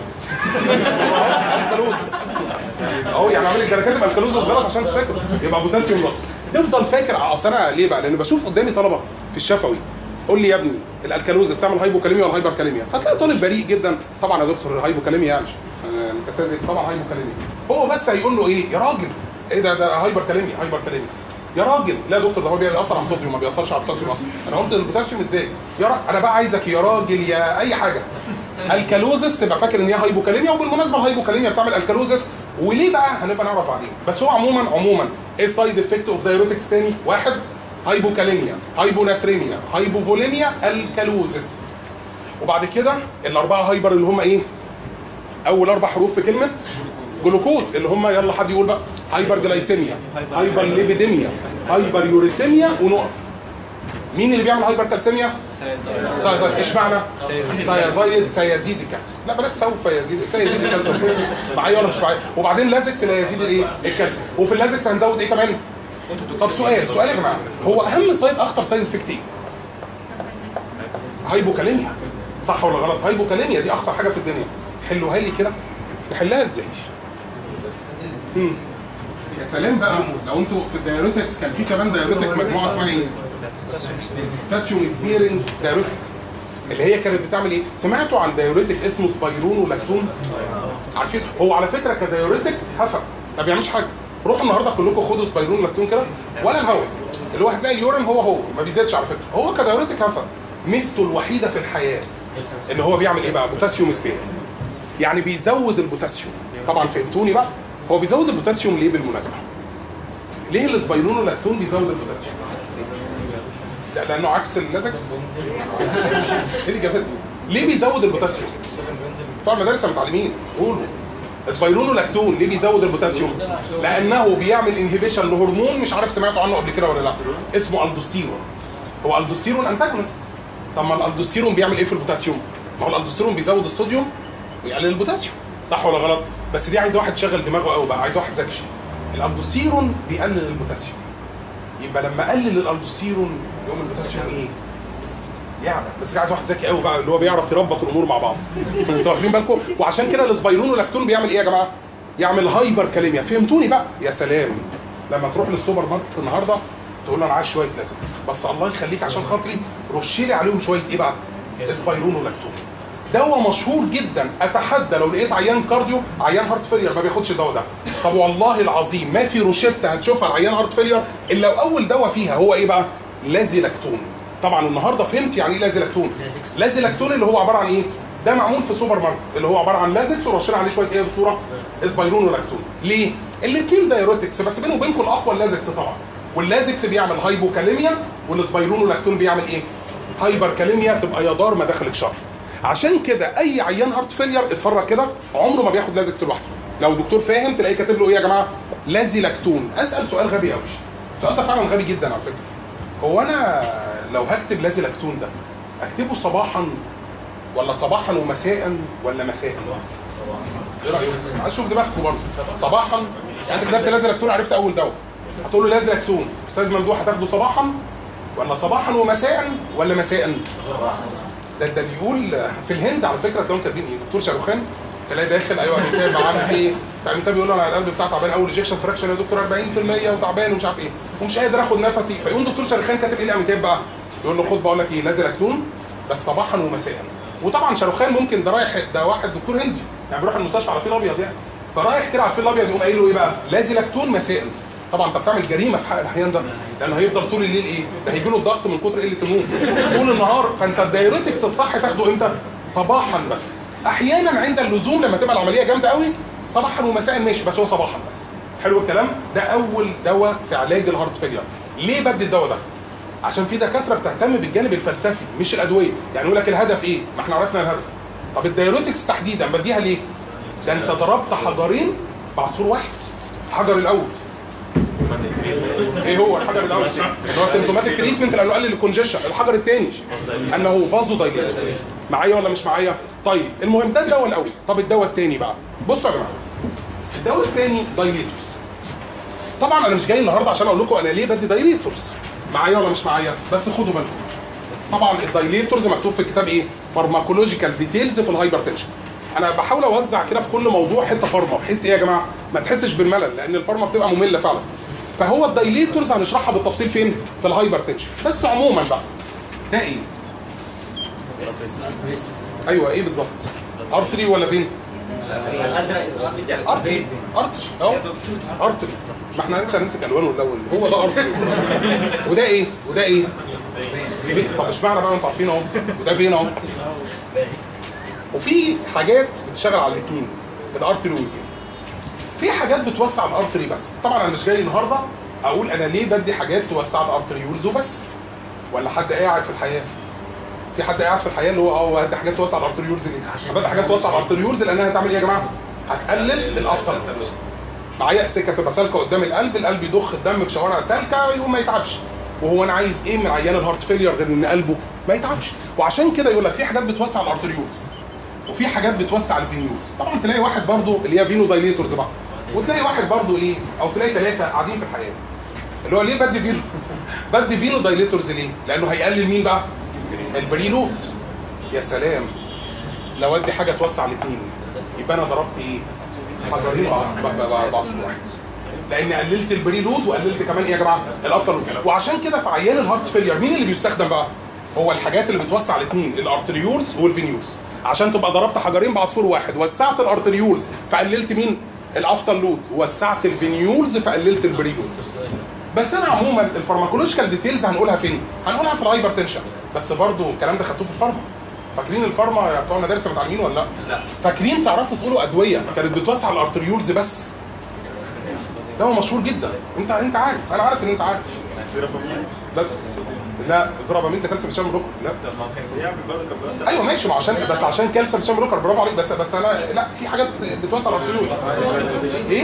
الكالوزس اهو يعني عامل لك كاتب الكالوزس غلط عشان تفتكر يبقى بوتاسيوم نص تفضل فاكر اصل انا ليه بقى لان بشوف قدامي طلبه في الشفوي قول لي يا ابني الالكالوزس تعمل هايبوكاليميا ولا هايبركاليميا فتلاقي طالب بريء جدا طبعا يا دكتور هايبوكاليميا يعني أنا متساذج طبعا هايبوكاليميا هو بس هيقول له ايه يا راجل ايه ده ده هايبركاليميا هايبركاليميا يا راجل لا يا دكتور ده هو بيأثر على الصوديوم ما بيأثرش على البوتاسيوم اصلا انا قلت البوتاسيوم ازاي يا را... انا بقى عايزك يا راجل يا اي حاجه الكالوزس تبقى فاكر ان هي هايبوكاليميا وبالمناسبه الهايبوكاليميا بتعمل الكالوزس وليه بقى هنبقى نعرف بعدين بس هو عموما عموما ايه السايد افكت اوف دايوريتكس تاني واحد هايبوكاليميا هايبوناتريميا هايبوفوليميا الكالوزس وبعد كده الاربعه هايبر اللي هم ايه اول اربع حروف في كلمه جلوكوز اللي هم يلا حد يقول بقى هايبر جلايسيميا هايبر ليبيديميا هايبر يوريسيميا ونقف مين اللي بيعمل هايبر كالسيميا؟ سايزايد ايش معنى؟ سايزايد سيزيد الكالسيوم لا بلاش سوف يزيد سيزيد الكالسيوم معايا ولا مش معايا وبعدين لازكس لا يزيد الايه؟ الكالسيوم وفي اللازكس هنزود ايه كمان؟ طب سؤال سؤال يا جماعه هو اهم سايد اخطر سايد افكت ايه؟ هايبوكاليميا صح ولا غلط؟ هايبوكاليميا دي اخطر حاجه في الدنيا حلوها لي كده نحلها ازاي؟ مم. يا سلام بقى لو انتوا في الدايوريتكس كان في كمان دايوريتك مجموعه اسمها ايه؟ بوتاسيوم سبيرنج دايوريتك اللي هي كانت بتعمل ايه؟ سمعتوا عن دايوريتك اسمه سبايرون ولاكتون؟ عارفين هو على فكره كدايوريتك هفا ما بيعملش حاجه روحوا النهارده كلكم خدوا سبايرون ولاكتون كده ولا الهواء اللي هو هتلاقي اليورين هو هو ما بيزيدش على فكره هو كدايوريتك هفا ميزته الوحيده في الحياه ان هو بيعمل ايه بقى؟ بوتاسيوم سبيرنج يعني بيزود البوتاسيوم طبعا فهمتوني بقى هو بيزود البوتاسيوم ليه بالمناسبه؟ ليه السبايرون ولاكتون بيزود البوتاسيوم؟ لا لانه عكس اللازكس ايه الاجابات دي؟ ليه بيزود البوتاسيوم؟ بتوع المدارس المتعلمين قولوا سبايرونولاكتون ليه بيزود البوتاسيوم لانه بيعمل انهبيشن لهرمون مش عارف سمعتوا عنه قبل كده ولا لا اسمه الدوستيرون هو الدوستيرون انتاجونست طب ما الالدوستيرون بيعمل ايه في البوتاسيوم ما هو الالدوستيرون بيزود الصوديوم ويقلل البوتاسيوم صح ولا غلط بس دي عايز واحد شغل دماغه قوي بقى عايز واحد ذكي الالدوستيرون بيقلل البوتاسيوم يبقى لما قلل الالدوستيرون يقوم البوتاسيوم ايه يعمل بس عايز واحد ذكي قوي بقى اللي هو بيعرف يربط الامور مع بعض انتوا واخدين بالكم وعشان كده السبايرونولاكتون بيعمل ايه يا جماعه يعمل هايبر كاليميا فهمتوني بقى يا سلام لما تروح للسوبر ماركت النهارده تقول له انا عايز شويه لازكس بس الله يخليك عشان خاطري رش لي عليهم شويه ايه بقى سبايرونولاكتون دواء مشهور جدا اتحدى لو لقيت عيان كارديو عيان هارت فيلير ما بياخدش الدواء ده طب والله العظيم ما في روشته هتشوفها لعيان هارت فيلير الا لو اول دواء فيها هو ايه بقى لازيلاكتون طبعا النهارده فهمت يعني ايه لازيلاكتون لازيلاكتون اللي هو عباره عن ايه ده معمول في سوبر ماركت اللي هو عباره عن لازكس ورشين عليه شويه ايه يا دكتوره اسبايرونولاكتون ليه الاثنين دايوريتكس بس بينه وبينكم الاقوى اللازكس طبعا واللازكس بيعمل هايبوكاليميا والاسبايرونولاكتون بيعمل ايه هايبر كاليميا تبقى يا دار ما دخلك شر عشان كده اي عيان هارت فيلير اتفرج كده عمره ما بياخد لازكس لوحده لو دكتور فاهم تلاقيه كاتب له ايه يا جماعه لازيلاكتون اسال سؤال غبي قوي السؤال ده فعلا غبي جدا على فكره هو انا لو هكتب لازيلاكتون ده اكتبه صباحا ولا صباحا ومساء ولا مساء ايه رايك عايز اشوف دماغكم برضه صباحا يعني انت كتبت لازيلاكتون عرفت اول دواء هتقول له لازيلاكتون استاذ ممدوح هتاخده صباحا ولا صباحا ومساء ولا مساء ده ده بيقول في الهند على فكره تلاقيهم كاتبين ايه دكتور شاروخان تلاقي داخل ايوه اميتاب عامل ايه فاميتاب بيقول له انا القلب بتاعي تعبان اول ريجكشن فراكشن يا دكتور 40% وتعبان ومش عارف ايه ومش قادر اخد نفسي فيقوم دكتور شاروخان كاتب ايه لاميتاب بقى يقول له خد بقول لك ايه لازيلاكتون بس صباحا ومساء وطبعا شاروخان ممكن ده رايح ده واحد دكتور هندي يعني بيروح المستشفى على فيل ابيض يعني فرايح كده على الفيل الابيض يقوم قايل له ايه بقى لازيلاكتون مساء طبعا انت بتعمل جريمه في حق الاحيان ده لانه هيفضل طول الليل ايه؟ ده هيجي له الضغط من كتر قله النوم طول النهار فانت الدايوريتكس الصح تاخده امتى؟ صباحا بس احيانا عند اللزوم لما تبقى العمليه جامده قوي صباحا ومساء ماشي بس هو صباحا بس حلو الكلام؟ ده اول دواء في علاج الهارت فيلير ليه بدي الدواء ده؟ عشان في دكاتره بتهتم بالجانب الفلسفي مش الادويه يعني يقول لك الهدف ايه؟ ما احنا عرفنا الهدف طب الدايوريتكس تحديدا بديها ليه؟ ده انت ضربت حجرين بعصفور واحد الحجر الاول ايه هو الحجر الاول اللي هو سيمتوماتيك تريتمنت لانه قلل الكونجيشن الحجر الثاني انه فازو دايليتور معايا ولا مش معايا طيب المهم ده الدواء الاول طب الدواء الثاني بقى بصوا يا جماعه الدواء الثاني دايليتورز طبعا انا مش جاي النهارده عشان اقول لكم انا ليه بدي دايليتورز معايا ولا مش معايا بس خدوا بالكم طبعا الدايليتورز مكتوب في الكتاب ايه فارماكولوجيكال ديتيلز في الهايبرتنشن انا بحاول اوزع كده في كل موضوع حته فارما بحيث ايه يا جماعه ما تحسش بالملل لان الفارما بتبقى ممله فعلا فهو الدايليتورز هنشرحها بالتفصيل فين في الهايبرتنشن بس عموما بقى ده ايه ايوه ايه بالظبط ارتري ولا فين ارتري ارتري اهو ارتري ما احنا لسه هنمسك الوانه الاول هو ده ارتري وده ايه وده ايه في- طب اشمعنى بقى انتوا عارفين اهو وده فين اهو وفي حاجات بتشتغل على الاثنين الارتري والفين في حاجات بتوسع الارتري بس طبعا انا مش جاي النهارده اقول انا ليه بدي حاجات توسع الارتريولز وبس ولا حد قاعد في الحياه في حد قاعد في الحياه اللي هو اه بدي حاجات توسع الارتريولز ليه؟ بدي حاجات توسع الارتريولز لانها هتعمل ايه يا جماعه؟ هتقلل الافتر معايا سكه تبقى سالكه قدام القلب القلب يضخ الدم في شوارع سالكه يقوم ما يتعبش وهو انا عايز ايه من عيان الهارت فيلير غير ان قلبه ما يتعبش وعشان كده يقول لك في حاجات بتوسع الارتريولز وفي حاجات بتوسع الفينيولز طبعا تلاقي واحد برضو اللي هي فينو دايليتورز بقى وتلاقي واحد برضو ايه او تلاقي ثلاثه قاعدين في الحياه اللي هو ليه بدي فينو بدي فينو دايليتورز ليه لانه هيقلل مين بقى البريلود يا سلام لو ادي حاجه توسع الاثنين يبقى انا ضربت ايه حجرين بعص- ب- ب- بعصفور واحد لان قللت البريلود وقللت كمان ايه يا جماعه الافتر لود وعشان كده في عيان الهارت فيلير مين اللي بيستخدم بقى هو الحاجات اللي بتوسع الاثنين الارتريولز والفينيولز عشان تبقى ضربت حجرين بعصفور واحد وسعت الارتريولز فقللت مين الافتر لود وسعت الفينيولز فقللت البريلود بس انا عموما الفارماكولوجيكال ديتيلز هنقولها فين؟ هنقولها في الهايبر تنشن بس برضو الكلام ده خدتوه في الفارما فاكرين الفارما يا بتوع المدارس متعلمين ولا لا؟ لا. فاكرين تعرفوا تقولوا ادويه كانت بتوسع الارتريولز بس ده هو مشهور جدا انت انت عارف انا عارف ان انت عارف بس لا الفرابامين ده كالسيوم شامل بلوكر لا طب ما كان بيعمل برضه كان بيوصل ايوه ماشي ما عشان بس عشان كالسيوم شامل بلوكر برافو عليك بس بس انا لا في حاجات بتوصل ارتيول ايه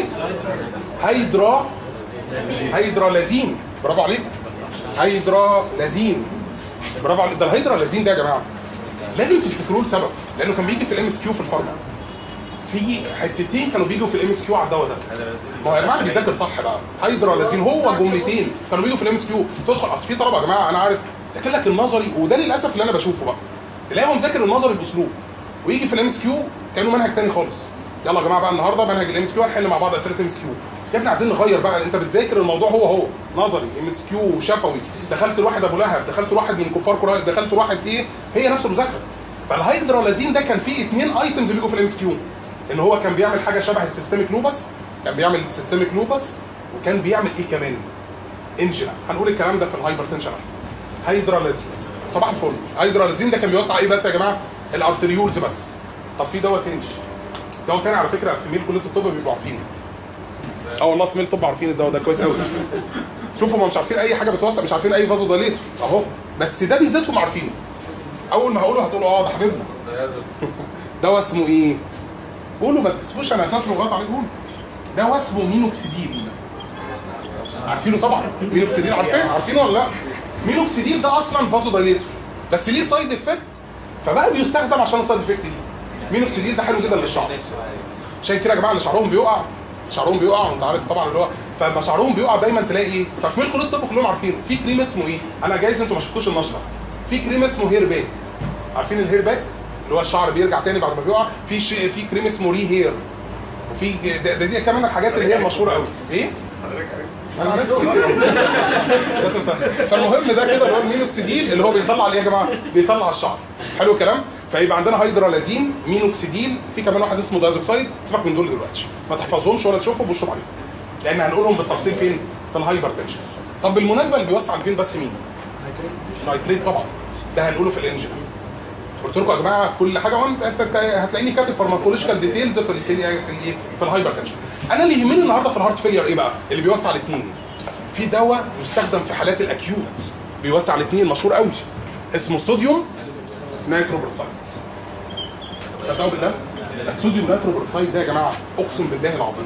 هيدرا هيدرالازين برافو عليك هيدرالازين برافو عليك ده الهيدرالازين ده يا جماعه لازم تفتكروه لسبب لانه كان بيجي في الام اس كيو في الفارما في حتتين كانوا بيجوا في الام اس كيو على الدواء ده ما هو يا جماعه اللي بيذاكر صح بقى هيدرالازين هو جملتين كانوا بيجوا في الام اس كيو تدخل اصل في طلبه يا جماعه انا عارف ذاكر لك النظري وده للاسف اللي انا بشوفه بقى تلاقيه مذاكر النظري باسلوب ويجي في الام اس كيو كانه منهج تاني خالص يلا يا جماعه بقى النهارده منهج الام اس كيو هنحل مع بعض اسئله ام اس كيو يا ابني عايزين نغير بقى انت بتذاكر الموضوع هو هو نظري ام اس كيو شفوي دخلت لواحد ابو لهب دخلت لواحد من كفار قريش دخلت لواحد ايه هي نفس المذاكره فالهيدرالازين ده كان فيه اثنين ايتمز بيجوا في الام اس كيو ان هو كان بيعمل حاجه شبه السيستميك لوبس كان بيعمل السيستميك لوبس وكان بيعمل ايه كمان انجنا هنقول الكلام ده في الهايبرتنشن احسن هيدرالازين صباح الفل هيدرالازين ده كان بيوسع ايه بس يا جماعه الارتريولز بس طب في دواء تاني دواء تاني على فكره في ميل كليه الطب بيبقوا عارفينه اه والله في ميل الطب عارفين الدواء ده كويس قوي شوفوا هم مش عارفين اي حاجه بتوسع مش عارفين اي فازو دايليتور اهو بس ده بالذات هم عارفينه اول ما هقوله هتقولوا اه ده حبيبنا دواء اسمه ايه؟ قولوا ما تكسفوش انا اساس لغات عليه قولوا دواء اسمه مينوكسيديل عارفينه طبعا مينوكسيديل عارفينه عارفينه ولا لا؟ مينوكسيديل ده اصلا فازو دايليتور بس ليه سايد افكت فبقى بيستخدم عشان السايد افكت دي مينوكسيديل ده حلو جدا للشعر عشان كده يا جماعه اللي شعرهم بيقع شعرهم بيقع وانت عارف طبعا اللي هو فلما شعرهم بيقع دايما تلاقي ايه ففي ميل كليه الطب كلهم عارفينه في كريم اسمه ايه انا جايز انتوا ما شفتوش النشره في كريم اسمه هير باك عارفين الهير باك اللي هو الشعر بيرجع تاني بعد ما بيقع في شيء في كريم اسمه ري هير وفي ده, ده دي كمان الحاجات اللي هي المشهوره قوي ايه انا عارف بس انت فالمهم ده كده اللي هو المينوكسيديل اللي هو بيطلع ايه يا جماعه بيطلع الشعر حلو الكلام فيبقى عندنا هيدرالازين مينوكسيديل في كمان واحد اسمه دايزوكسايد سيبك من دول دلوقتي ما تحفظهمش ولا تشوفهم واشرب عليهم لان هنقولهم بالتفصيل فين في الهايبر تنشن طب بالمناسبه اللي بيوسع الفين بس مين نايتريت طبعا ده هنقوله في الانجن قلت لكم يا جماعه كل حاجه وانت انت أنت هتلاقيني كاتب فارماكولوجيكال ديتيلز في ال في ال في ال في الهايبر تنشن انا اللي يهمني النهارده في الهارت فيلير ايه بقى اللي بيوسع الاثنين في دواء يستخدم في حالات الاكيوت بيوسع الاثنين مشهور قوي اسمه صوديوم نيتروبروسايد تصدقوا بالله الصوديوم نيتروبروسايد ده يا جماعه اقسم بالله العظيم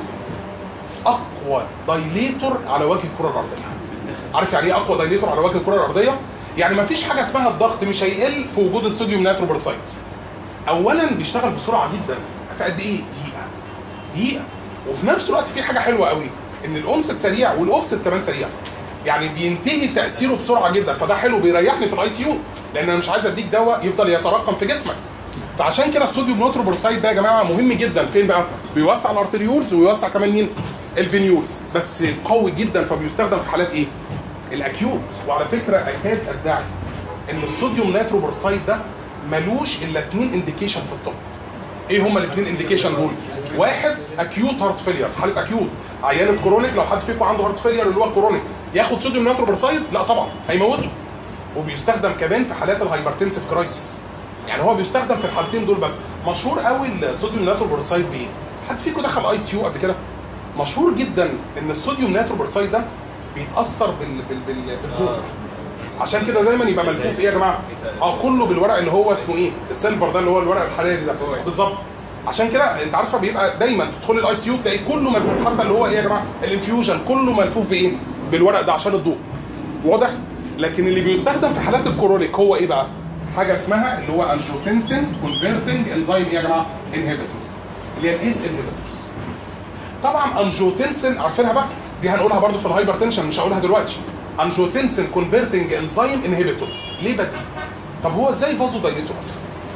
اقوى دايليتور على وجه الكره الارضيه عارف يعني ايه اقوى دايليتور على وجه الكره الارضيه يعني ما فيش حاجه اسمها الضغط مش هيقل في وجود الصوديوم نيتروبروسايد اولا بيشتغل بسرعه جدا في قد ايه دقيقه دقيقه وفي نفس الوقت في حاجه حلوه قوي ان الاونست سريع والاوفست كمان سريع يعني بينتهي تاثيره بسرعه جدا فده حلو بيريحني في الاي سي يو لان انا مش عايز اديك دواء يفضل يتراكم في جسمك فعشان كده الصوديوم نيتروبروسايد ده يا جماعه مهم جدا فين بقى بيوسع الارتريولز ويوسع كمان مين الفينيولز بس قوي جدا فبيستخدم في حالات ايه الاكيوت وعلى فكره اكاد ادعي ان الصوديوم نيتروبروسايد ده ملوش الا اثنين انديكيشن في الطب ايه هما الاثنين انديكيشن دول واحد اكيوت هارت فيلير حاله اكيوت عيان الكرونيك لو حد فيكم عنده هارت فيلير اللي هو كرونيك ياخد صوديوم نيتروبروسايد لا طبعا هيموته وبيستخدم كمان في حالات الهايبرتنسيف كرايسيس يعني هو بيستخدم في الحالتين دول بس مشهور قوي الصوديوم نيتروبروسايد بايه حد فيكم دخل اي سي يو قبل كده مشهور جدا ان الصوديوم نيتروبروسايد ده بيتاثر بال بال بال بالضوء عشان كده دايما يبقى ملفوف ايه يا جماعه اه كله بالورق اللي هو اسمه ايه السيلفر ده اللي هو الورق الحراري ده بالظبط عشان كده انت عارفه بيبقى دايما تدخلي الاي سي يو تلاقي كله ملفوف حتى اللي هو ايه يا جماعه الانفيوجن كله ملفوف بايه بالورق ده عشان الضوء واضح لكن اللي بيستخدم في حالات الكرونيك هو ايه بقى حاجه اسمها اللي هو انجيوتنسين كونفرتنج انزيم ايه يا جماعه انهبيتورز اللي هي الايس انهبيتورز طبعا انجيوتنسين عارفينها بقى دي هنقولها برضو في الهايبر تنشن مش هقولها دلوقتي انجيوتنسين كونفرتنج انزيم انهبيتورز ليه بدي طب هو ازاي فازو دايليتور اصلا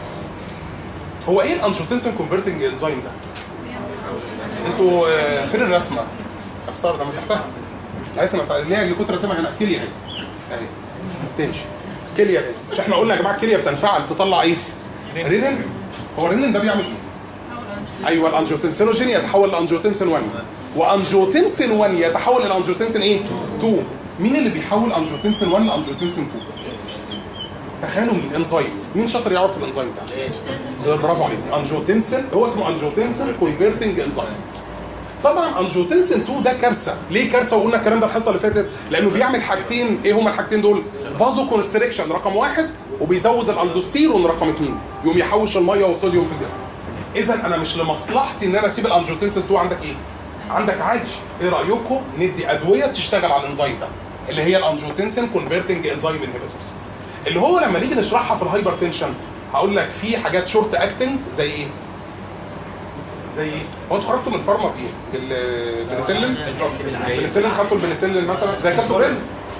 هو ايه الانجيوتنسين كونفرتنج انزيم ده انتوا آه، فين الرسمه يا خساره ده مسحتها عرفت مسحتها اللي هي اللي كنت راسمها هنا كليه اهي اهي تمشي كليه اهي مش احنا قلنا يا جماعه الكليه بتنفعل تطلع ايه رينين هو الرينين ده بيعمل ايه ايوه الانجيوتنسينوجين يتحول لانجيوتنسين 1 وانجيوتنسين 1 يتحول لانجيوتنسين ايه 2 مين اللي بيحول انجيوتنسين 1 لانجيوتنسين 2 تخيلوا مين انزيم مين شاطر يعرف الانزيم بتاعه برافو عليك انجيوتنسين هو اسمه انجيوتنسين كونفرتنج انزيم طبعا انجيوتنسين 2 ده كارثه ليه كارثه وقلنا الكلام ده الحصه اللي فاتت لانه بيعمل حاجتين ايه هما الحاجتين دول فازو كونستريكشن رقم واحد وبيزود الالدوستيرون رقم اثنين يقوم يحوش الميه والصوديوم في الجسم اذا انا مش لمصلحتي ان انا اسيب الانجيوتنسين 2 عندك ايه عندك عايش ايه رايكم ندي ادويه تشتغل على الانزيم ده اللي هي الانجيوتنسين كونفرتنج انزيم انهبيتورز اللي هو لما نيجي نشرحها في الهايبر تنشن هقول لك في حاجات شورت اكتنج زي ايه زي ايه هو انتوا خرجتوا من فارما بايه بالبنسلين البنسلين خدتوا البنسلين مثلا زي كابتورين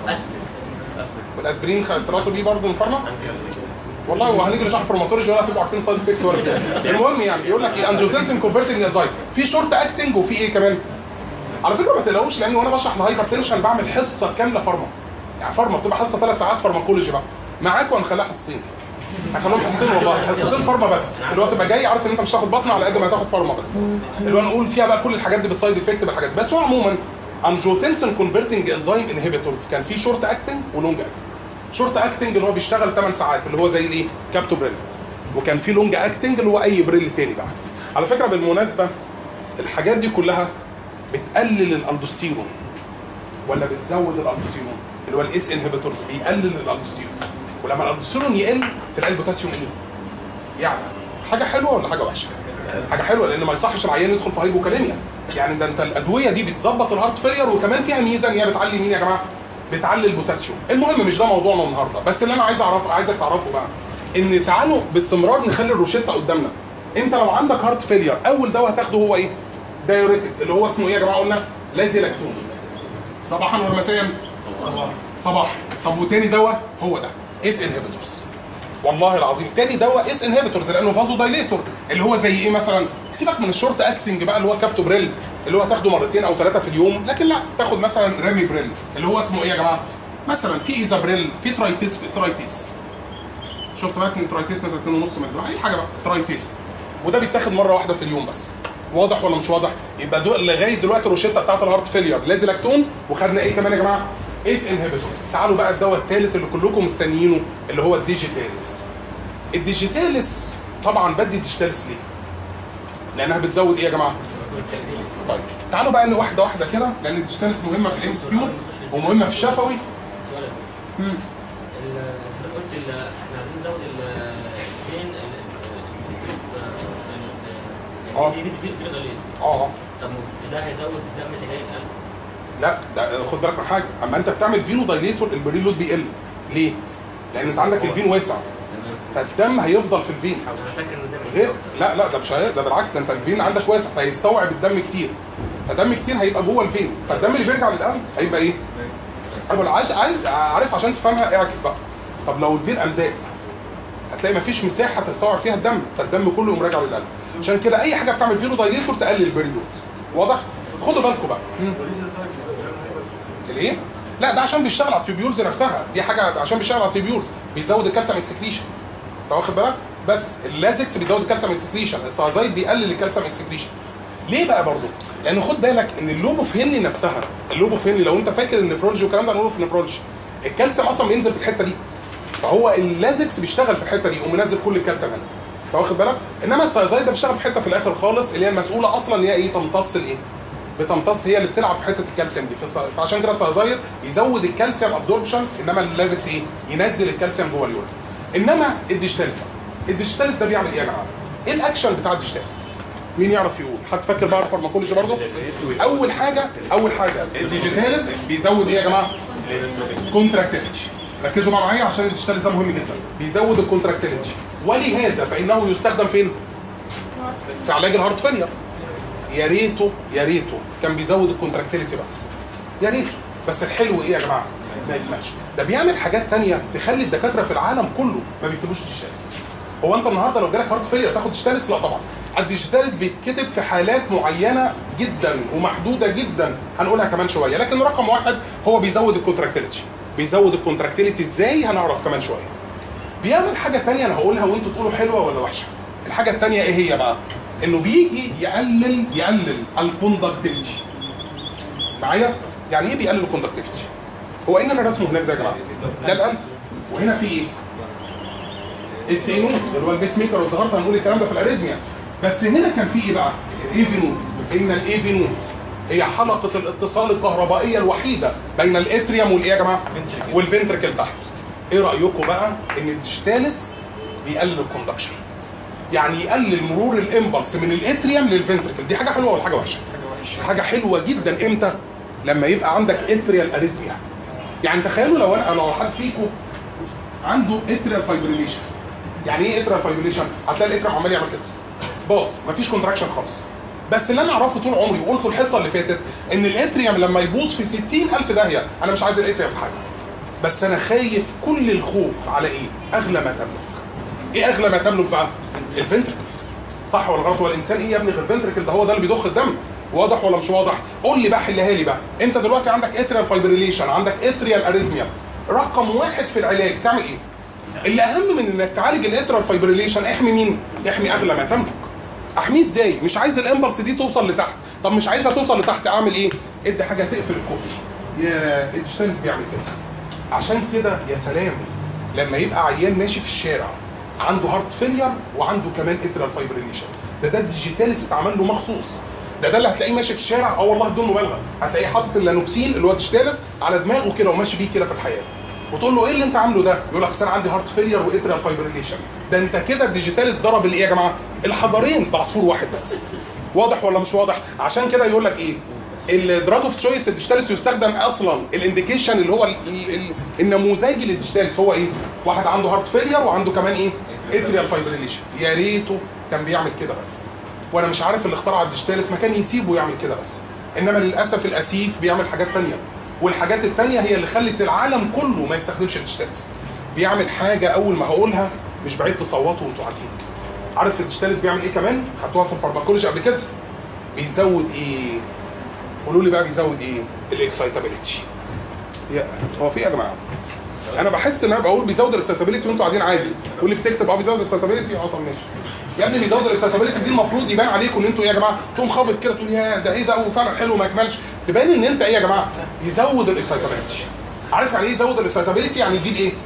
والاسبرين خ- طلعتوا بيه برضه من فارما والله وهنيجي نشرح فارماتولوجي ولا هتبقوا عارفين سايد افكتس ولا بتاع المهم يعني بيقول لك ايه انجيوتنسين كونفرتنج انزايم في شورت اكتنج وفي ايه كمان على فكره ما تقلقوش لان وانا بشرح الهايبر تنشن بعمل حصه كامله فارما يعني فارما بتبقى حصه ثلاث ساعات فارماكولوجي بقى معاكم هنخليها حصتين هخليهم حصتين والله حصتين فارما بس اللي هو تبقى جاي عارف ان انت مش هتاخد بطن على قد ما هتاخد فارما بس اللي هو نقول فيها بقى كل الحاجات دي بالسايد افكت بالحاجات بس هو عموما انجيوتنسين كونفرتنج انزيم انهبيتورز كان في شورت اكتنج ولونج اكتنج شورت اكتنج اللي هو بيشتغل 8 ساعات اللي هو زي الايه كابتوبريل وكان في لونج اكتنج اللي هو اي بريل تاني بقى على فكره بالمناسبه الحاجات دي كلها بتقلل الالدوستيرون ولا بتزود الالدوستيرون اللي هو الاس انهبيتورز بيقلل الالدوستيرون ولما الالدوستيرون يقل تلاقي البوتاسيوم يقل يعني حاجه حلوه ولا حاجه وحشه حاجه حلوه لان ما يصحش العيان يدخل في هايبوكاليميا يعني ده انت الادويه دي بتظبط الهارت فيلير وكمان فيها ميزه ان هي بتعلي مين يا جماعه بتعلي البوتاسيوم المهم مش ده موضوعنا النهارده بس اللي انا عايز اعرفه عايزك تعرفه بقى ان تعالوا باستمرار نخلي الروشته قدامنا انت لو عندك هارت فيلير اول دواء هتاخده هو ايه دايوريتك اللي هو اسمه ايه يا جماعه قلنا لازيلاكتون صباحا ولا مساء صباح طب وتاني دواء هو ده اس انهبيتورز والله العظيم تاني دواء اس انهبيتورز لانه فازو دايليتور اللي هو زي ايه مثلا سيبك من الشورت اكتنج بقى اللي هو كابتوبريل اللي هو هتاخده مرتين او ثلاثه في اليوم لكن لا تاخد مثلا رامي بريل اللي هو اسمه ايه يا جماعه مثلا في ايزابريل في ترايتيس ترايتيس شفت بقى اتنين ترايتيس مثلا 2 ونص مللي اي حاجه بقى ترايتيس وده بيتاخد مره واحده في اليوم بس واضح ولا مش واضح يبقى دول لغايه دلوقتي الروشته بتاعت الهارت فيلير لازيلاكتون وخدنا ايه كمان يا جماعه ايس انهبيتورز تعالوا بقى الدواء الثالث اللي كلكم مستنيينه اللي هو الديجيتاليس الديجيتاليس طبعا بدي الديجيتاليس ليه لانها بتزود ايه يا جماعه طيب تعالوا بقى واحده واحده كده لان الديجيتاليس مهمه في الام اس كيو ومهمه في الشفوي سؤال مم. ال- حضرتك قلت ال- احنا عايزين نزود الفين الفلوس آه. يعني دي دي دي قليل اه طب ده هيزود دم تجاري القلب لا ده خد بالك من حاجه اما انت بتعمل فينو دايليتور البريلود بيقل ليه؟ لان انت عندك الفين واسع فالدم هيفضل في الفين انا فاكر ان ده غير لا لا ده مش هي- ده بالعكس ده انت الفين عندك واسع فهيستوعب الدم كتير فدم كتير هيبقى جوه الفين فالدم اللي بيرجع للقلب هيبقى ايه؟ انا عايز عايز عارف عشان تفهمها اعكس بقى طب لو الفين امداد هتلاقي مفيش مساحه تستوعب فيها الدم فالدم كله يقوم راجع للقلب عشان كده اي حاجه بتعمل فينو دايليتور تقلل البريلود واضح؟ خدوا بالكم بقى الايه؟ لا ده عشان بيشتغل على التيوبيولز نفسها دي حاجه عشان بيشتغل على التيوبيولز بيزود الكالسيوم اكسكريشن انت واخد بالك؟ بس اللازكس بيزود الكالسيوم اكسكريشن السازايد بيقلل الكالسيوم اكسكريشن ليه بقى برضه؟ لان خد بالك ان اللوبوفهني نفسها اللوبوفهني لو انت فاكر النفرولوجي والكلام ده هنقوله في النفرولوجي الكالسيوم اصلا بينزل في الحته دي فهو اللازكس بيشتغل في الحته دي ومنزل كل الكالسيوم هنا انت واخد بالك؟ انما السازايد ده بيشتغل في حته في الاخر خالص اللي هي المسؤوله اصلا ان هي ايه تمتص الايه؟ بتمتص هي اللي بتلعب في حته الكالسيوم دي فالس- فعشان كده السازايد يزود الكالسيوم ابزوربشن انما اللازكس ايه؟ ينزل الكالسيوم جوه اليورين انما الديجيتاليس بقى الديجيتاليس ده بيعمل ايه يا جماعه؟ ايه الاكشن بتاع الديجيتاليس؟ مين يعرف يقول؟ حد فاكر بقى الفارماكولوجي برضه؟ اول حاجه اول حاجه الديجيتاليس بيزود ايه يا جماعه؟ كونتراكتيليتي ركزوا بقى معايا عشان الديجيتاليس ده مهم جدا بيزود الكونتراكتيليتي ولهذا فانه يستخدم فين؟ في علاج الهارت فيلير يا ريته يا ريته كان بيزود الكونتراكتيليتي بس يا ريته بس الحلو ايه يا جماعه؟ ما يجمعش ده بيعمل حاجات تانية تخلي الدكاتره في العالم كله ما بيكتبوش ديجيتاليس هو انت النهارده لو جالك هارت فيلير تاخد ديجيتاليس لا طبعا الديجيتاليس بيتكتب في حالات معينه جدا ومحدوده جدا هنقولها كمان شويه لكن رقم واحد هو بيزود الكونتراكتيليتي بيزود الكونتراكتيليتي ازاي هنعرف كمان شويه بيعمل حاجه تانية انا هقولها وانتوا تقولوا حلوه ولا وحشه الحاجه التانية ايه هي بقى انه بيجي يقلل يقلل الكوندكتيفيتي معايا يعني ايه بيقلل الكوندكتيفيتي هو ان انا رسمه هناك ده يا جماعه ده القلب وهنا في ايه السينوت اللي هو البيس ميكر والظهرت هنقول الكلام ده في الاريزميا بس هنا كان في ايه بقى الايفي نود ان الايفي نود هي حلقه الاتصال الكهربائيه الوحيده بين الاتريوم والايه يا جماعه؟ والفنتركل تحت. ايه رايكم بقى ان الديجيتالس بيقلل الكوندكشن؟ يعني يقلل مرور الامبلس من الاتريوم للفنتركل دي حاجه حلوه ولا حاجه وحشه؟ حاجه حلوه جدا امتى؟ لما يبقى عندك اتريال اريزميا. يعني تخيلوا لو انا لو حد فيكم عنده اتريال فايبريليشن يعني ايه اتريال فايبريليشن؟ هتلاقي الاتريوم عمال يعمل كده باص مفيش كونتراكشن خالص بس اللي انا اعرفه طول عمري وقلته الحصه اللي فاتت ان الاتريوم لما يبوظ في 60000 داهيه انا مش عايز الاتريوم في حاجه بس انا خايف كل الخوف على ايه؟ اغلى ما تملك ايه اغلى ما تملك بقى؟ الفنتركل صح ولا غلط هو الانسان ايه يا ابني غير الفنتركل ده هو ده اللي بيضخ الدم واضح ولا مش واضح؟ قول لي بقى حلها لي بقى انت دلوقتي عندك اتريال فايبريليشن عندك اتريال اريزميا رقم واحد في العلاج تعمل ايه؟ اللي اهم من انك تعالج الاترال فايبريليشن احمي مين؟ احمي اغلى ما تملك. احميه ازاي؟ مش عايز الامبلس دي توصل لتحت، طب مش عايزها توصل لتحت اعمل ايه؟ ادي حاجه تقفل الكوبري. يا الديجيتالز بيعمل كده. عشان كده يا سلام لما يبقى عيان ماشي في الشارع عنده هارت فيلير وعنده كمان اترال فايبريليشن ده ده الديجيتالس اتعمل له مخصوص ده ده اللي هتلاقيه ماشي في الشارع اه والله بدون مبالغه هتلاقيه حاطط اللانوكسين اللي هو الديجيتالس على دماغه كده وماشي بيه كده في الحياه وتقول له ايه اللي انت عامله ده؟ يقول لك أصل انا عندي هارت فيلير واتريال فايبريليشن ده انت كده الديجيتالس ضرب الايه يا جماعه؟ الحجرين بعصفور واحد بس واضح ولا مش واضح؟ عشان كده يقول لك ايه؟ الدراج اوف تشويس الديجيتالس يستخدم اصلا الانديكيشن اللي هو ال- ال- ال- النموذجي للديجيتالس هو ايه؟ واحد عنده هارت فيلير وعنده كمان ايه؟ اتريال فايبريليشن يا ريته كان بيعمل كده بس وانا مش عارف اللي اخترع الديجيتالس ما كان يسيبه يعمل كده بس انما للاسف الاسيف بيعمل حاجات تانية والحاجات التانية هي اللي خلت العالم كله ما يستخدمش الديجيتالس بيعمل حاجه اول ما هقولها مش بعيد تصوتوا وانتوا عارفين عارف الديجيتالس بيعمل ايه كمان؟ خدتوها في الفارماكولوجي قبل كده بيزود ايه؟ قولوا لي بقى بيزود ايه؟ الاكسايتابيلتي يا هو في ايه يا جماعه؟ انا بحس ان انا بقول بيزود الاكسايتابيلتي وانتوا قاعدين عادي واللي بتكتب اه بيزود الاكسايتابيلتي اه طب ماشي يا ابني بيزود الاكسايتابيلتي دي المفروض يبان عليكم ان انتوا ايه يا جماعه تقوم خابط كده تقول يا ده ايه ده وفعلا حلو ما يكملش تبان ان انت ايه يا جماعه يزود الاكسايتابيلتي عارف يعني ايه يزود الاكسايتابيلتي يعني يجيب ايه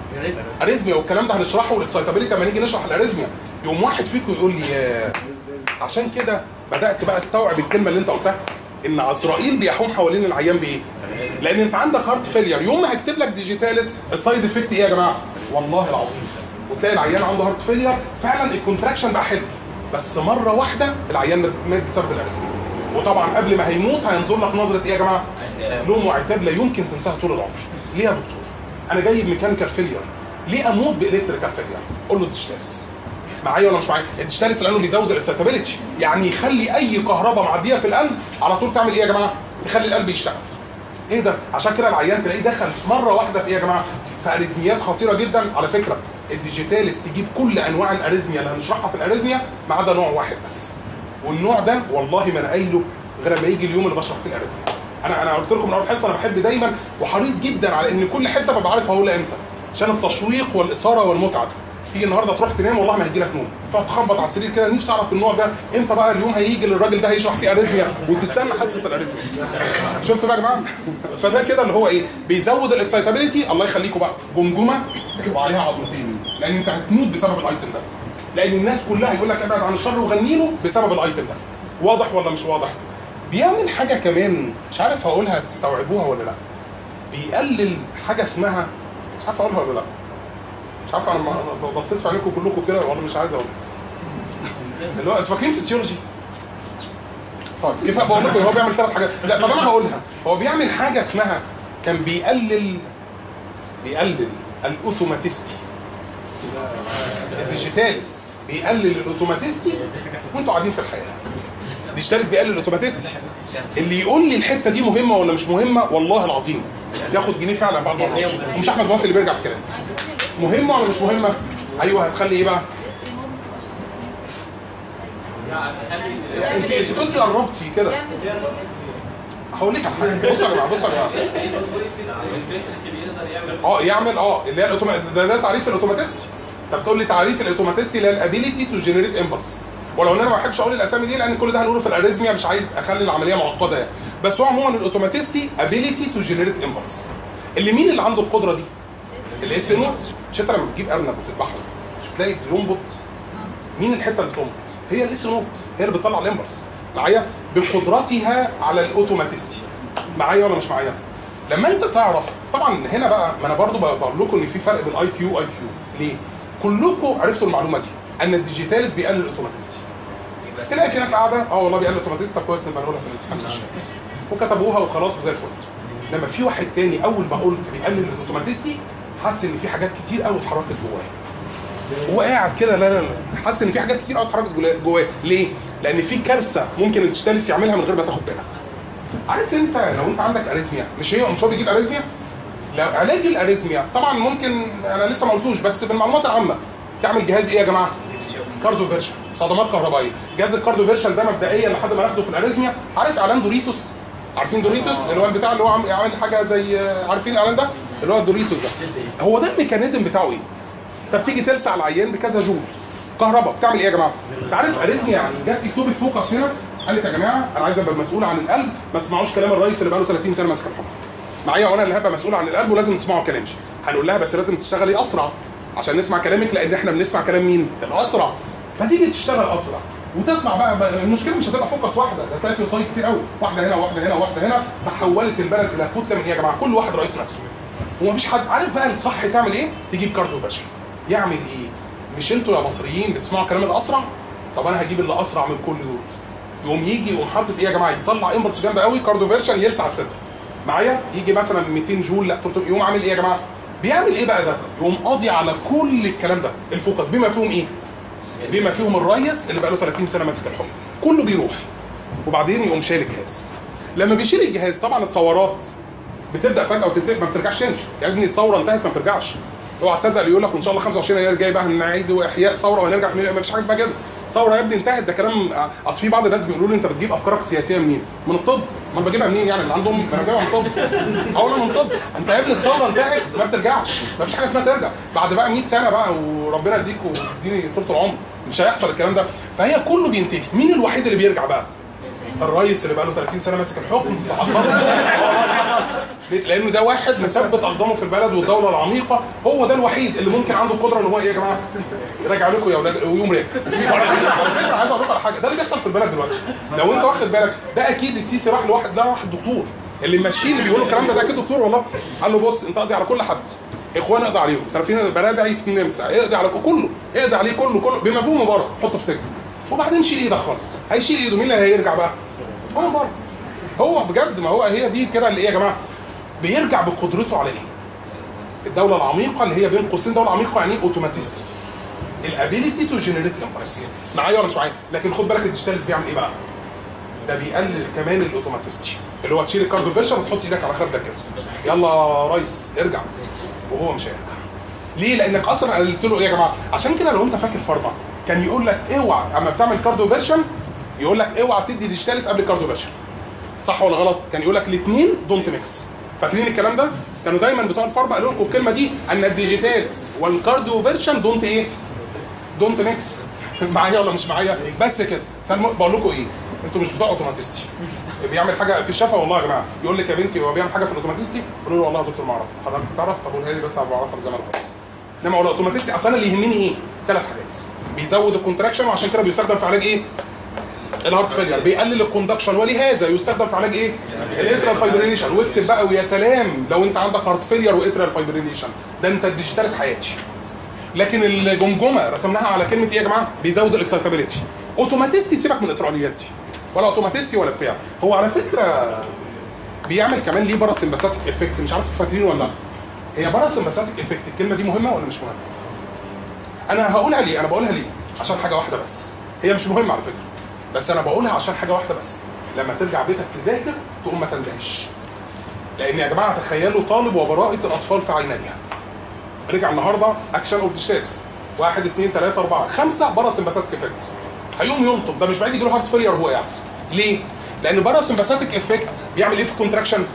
اريزميا والكلام ده هنشرحه والاكسايتابيلتي لما نيجي نشرح الاريزميا يقوم واحد فيكم يقول لي يا عشان كده بدات بقى استوعب الكلمه اللي انت قلتها ان عزرائيل بيحوم حوالين العيان بايه؟ لان انت عندك هارت فيلير يوم ما هكتب لك ديجيتالس السايد افكت ايه يا جماعه؟ والله العظيم وتلاقي العيان عنده هارت فيلير فعلا الكونتراكشن بقى حلو بس مره واحده العيان مات بسبب الاريثميا وطبعا قبل ما هيموت هينظر لك نظره ايه يا جماعه؟ لوم وعتاب لا يمكن تنساها طول العمر ليه يا دكتور؟ انا جاي بميكانيكال فيلير ليه اموت بالكتريكال فيلير؟ قول له الديجيتالس معايا ولا مش معايا؟ الديجيتالس لانه بيزود الاكسيتابيلتي يعني يخلي اي كهرباء معديه في القلب على طول تعمل ايه يا جماعه؟ تخلي القلب يشتغل. ايه ده؟ عشان كده العيان تلاقيه دخل مره واحده في ايه يا جماعه؟ في اريزميات خطيره جدا على فكره الديجيتالس تجيب كل انواع الاريزميا اللي هنشرحها في الاريزميا ما عدا نوع واحد بس. والنوع ده والله ما انا قايله غير لما يجي اليوم اللي بشرح فيه الاريزميا. انا انا قلت لكم من اول حصه انا بحب دايما وحريص جدا على ان كل حته ببقى عارف هقولها امتى عشان التشويق والاثاره والمتعه تيجي النهارده تروح تنام والله ما هيجي لك نوم تقعد تخبط على السرير كده نفسي اعرف النوع ده امتى بقى اليوم هيجي اللي الراجل ده هيشرح فيه اريزميا وتستنى حصه الاريزميا شفتوا بقى يا جماعه فده كده اللي هو ايه بيزود الاكسايتابيلتي الله يخليكم بقى جمجمه وعليها عظمتين لان انت هتموت بسبب الايتم ده لان الناس كلها يقول لك ابعد عن الشر وغني له بسبب الايتم ده واضح ولا مش واضح بيعمل حاجه كمان مش عارف هقولها تستوعبوها ولا لا بيقلل حاجه اسمها مش عارف اقولها ولا لا مش عارف انا ما- أنا بصيت في عينيكم كلكم كده والله مش عايز اقول اللي هو انتوا فاكرين فيسيولوجي طيب كيف بقول لكم هو بيعمل ثلاث حاجات لا طب انا هقولها هو بيعمل حاجه اسمها كان بيقلل بيقلل الاوتوماتيستي الديجيتالس بيقلل الاوتوماتيستي وانتوا قاعدين في الحياه الديجيتالس بيقلل الاوتوماتيستي اللي يقول لي الحته دي مهمه ولا مش مهمه والله العظيم ياخد جنيه فعلا بعد ما يخلص. ومش احمد موافق اللي بيرجع في كلامه مهمه ولا مش مهمه؟ ايوه هتخلي ايه بقى؟ انت انت كنت قربتي كده هقول لك على حاجه بصوا يا جماعه بصوا يا جماعه اه يعمل اه اللي هي الاوتوما ده, ده تعريف الاوتوماتيستي انت بتقول لي تعريف الاوتوماتيستي اللي هي الابيليتي تو جنريت امبلس ولو ان انا ما بحبش اقول الاسامي دي لان كل ده هنقوله في الاريزميا مش عايز اخلي العمليه معقده يعني بس هو عموما الاوتوماتيستي ابيليتي تو جنريت امبلس اللي مين اللي عنده القدره دي؟ الاس نوت مش انت لما بتجيب ارنب وتذبحه مش بتلاقي بينبض مين الحته اللي بتنبض؟ هي الاس نوت هي اللي بتطلع الامبلس معايا بقدرتها على الاوتوماتيستي معايا ولا مش معايا لما انت تعرف طبعا هنا بقى ما انا برضو بقول لكم ان في فرق بين اي كيو واي كيو ليه كلكم عرفتوا المعلومه دي ان الديجيتاليس بيقلل الاوتوماتيستي تلاقي في ناس قاعده اه والله بيقلل الاوتوماتيستي طب كويس نبقى نقولها في الامتحان ماشي. وكتبوها وخلاص وزي الفل لما في واحد تاني اول ما قلت بيقلل الاوتوماتيستي حس ان في حاجات كتير قوي اتحركت جواه هو قاعد كده لا لا لا حاسس ان في حاجات كتير قوي اتحركت جواه- جواه ليه؟ لان في كارثه ممكن الديجيتاليس يعملها من غير ما تاخد بالك عارف انت لو انت عندك اريزميا مش هي مش هو بيجيب اريزميا لو علاج الاريزميا طبعا ممكن انا لسه ما قلتوش بس بالمعلومات العامه تعمل جهاز ايه يا جماعه؟ كارديو فيرشن صدمات كهربائيه جهاز الكارديو فيرشن ده مبدئيا لحد ما ناخده في الاريزميا عارف اعلان دوريتوس عارفين دوريتوس اللي هو البتاع اللي هو عامل عامل حاجه زي عارفين الاعلان ده اللي هو الدوريتوس ده هو ده الميكانيزم بتاعه ايه انت بتيجي تلسع العيان بكذا جول كهرباء بتعمل ايه يا جماعه انت عارف اريزميا يعني جت مكتوب فوكس هنا قالت يا جماعه انا عايز ابقى مسؤول عن القلب ما تسمعوش كلام الرئيس اللي بقاله 30 سنه ماسك الحكم معايا وانا اللي هبقى مسؤول عن القلب ولازم تسمعوا كلامي هنقول لها بس لازم تشتغلي اسرع عشان نسمع كلامك لان احنا بنسمع كلام مين الاسرع فتيجي تشتغل اسرع وتطلع بقى, بقى المشكله مش هتبقى فوكس واحده ده تلاقي في وصاية كتير قوي واحده هنا واحده هنا واحده هنا تحولت البلد الى كتله من ايه يا جماعه كل واحد رئيس نفسه ومفيش حد عارف بقى الصح تعمل ايه تجيب كارديو فاشل يعمل ايه مش انتوا يا مصريين بتسمعوا كلام الاسرع طب انا هجيب اللي اسرع من كل دول يقوم يجي يقوم حاطط ايه يا جماعه يطلع امبلس جامده قوي كارديو فيرشن يلسع الصدر معايا يجي مثلا 200 جول لا 300 يقوم عامل ايه يا جماعه بيعمل ايه بقى ده يقوم قاضي على كل الكلام ده الفوكس بما فيهم ايه بما فيهم الريس اللي بقى له 30 سنه ماسك الحكم كله بيروح وبعدين يقوم شايل الجهاز لما بيشيل الجهاز طبعا الثورات بتبدا فجاه وتنتهي ما بترجعش تاني يا ابني الثوره انتهت ما بترجعش اوعى تصدق اللي يقول لك وان شاء الله 25 يناير جاي بقى هنعيد احياء ثوره وهنرجع ما فيش حاجه اسمها كده ثوره يا ابني انتهت ده كلام اصل في بعض الناس بيقولوا لي انت بتجيب افكارك السياسيه منين؟ من الطب ما انا بجيبها منين يعني اللي عندهم انا بجيبها من الطب اقول من الطب انت يا ابني الثوره انتهت ما بترجعش ما فيش حاجه اسمها ترجع بعد بقى 100 سنه بقى وربنا يديك ويديني طول العمر مش هيحصل الكلام ده فهي كله بينتهي مين الوحيد اللي بيرجع بقى؟ الرئيس اللي بقى له 30 سنه ماسك الحكم لانه ده واحد مثبت اقدامه في البلد والدوله العميقه هو ده الوحيد اللي ممكن عنده القدره ان هو ايه يا جماعه يراجع لكم يا اولاد ويقوم راجع على فكره عايز اقول لكم على حاجه ده اللي بيحصل في البلد دلوقتي لو انت واخد بالك ده اكيد السيسي راح لواحد ده راح الدكتور اللي ماشيين اللي بيقولوا الكلام ده ده اكيد دكتور والله قال له بص انت قاضي على كل حد اخوان اقضي عليهم سلفيين برادعي في النمسا اقضي على كله اقضي عليه كله كله بمفهوم بره حطه في سجن وبعدين شيل ايدك خالص هيشيل ايده مين اللي هيرجع بقى؟ هو بره هو بجد ما هو هي دي كده اللي ايه يا جماعه بيرجع بقدرته على ايه؟ الدوله العميقه اللي هي بين قوسين دوله عميقه يعني ايه اوتوماتيستي الابيليتي تو جنريت امبرس معايا ولا مش معايا؟ لكن خد بالك الديجيتاليز بيعمل ايه بقى؟ ده بيقلل كمان الاوتوماتيستي اللي هو تشيل الكاردو فيرشن وتحط ايدك على خدك كده يلا يا ريس ارجع وهو مش هيرجع ليه؟ لانك اصلا قلت له ايه يا جماعه؟ عشان كده لو انت فاكر فارما كان يقول لك اوعى اما بتعمل كاردو فيرشن يقول لك اوعى تدي ديجيتاليز قبل الكاردو فيرشن صح ولا غلط؟ كان يقول لك الاثنين دونت ميكس فاكرين الكلام ده؟ كانوا دايما بتوع الفارما قالوا لكم الكلمه دي ان الديجيتالز والكارديو فيرشن دونت ايه؟ دونت ميكس معايا ولا مش معايا؟ بس كده فالم... بقول لكم ايه؟ انتوا مش بتوع اوتوماتيستي بيعمل حاجه في الشفا والله يا جماعه يقول لك يا بنتي هو بيعمل حاجه في الاوتوماتيستي قولوا له والله يا دكتور ما اعرف حضرتك تعرف طب قولها لي بس انا بعرفها زي ما انا خلاص انما هو الاوتوماتيستي اصلا اللي يهمني ايه؟ ثلاث حاجات بيزود الكونتراكشن وعشان كده بيستخدم في علاج ايه؟ الهارت فيلير بيقلل الكوندكشن ولهذا يستخدم في علاج ايه؟ الاترال فايبريليشن واكتب بقى ويا سلام لو انت عندك هارت فيلير واترال فايبريليشن ده انت الديجيتاليز حياتي لكن الجمجمه رسمناها على كلمه ايه يا جماعه؟ بيزود الاكسايتابيلتي اوتوماتيستي سيبك من الاسرائيليات دي ولا اوتوماتيستي ولا بتاع هو على فكره بيعمل كمان ليه باراسمباثيك افكت مش عارف انتوا فاكرينه ولا لا هي باراسمباثيك افكت الكلمه دي مهمه ولا مش مهمه؟ انا هقولها ليه؟ انا بقولها ليه؟ عشان حاجه واحده بس هي مش مهمه على فكره بس انا بقولها عشان حاجه واحده بس لما ترجع بيتك تذاكر تقوم ما تندهش لان يا جماعه تخيلوا طالب وبراءه الاطفال في عينيها رجع النهارده اكشن اوف ديشيرز واحد اثنين ثلاثة أربعة خمسة باراسمباثيك افكت هيقوم ينطق ده مش بعيد يجي له هارت فيلير وهو قاعد ليه؟ لأن باراسمباثيك افكت بيعمل إيه في الكونتراكشن؟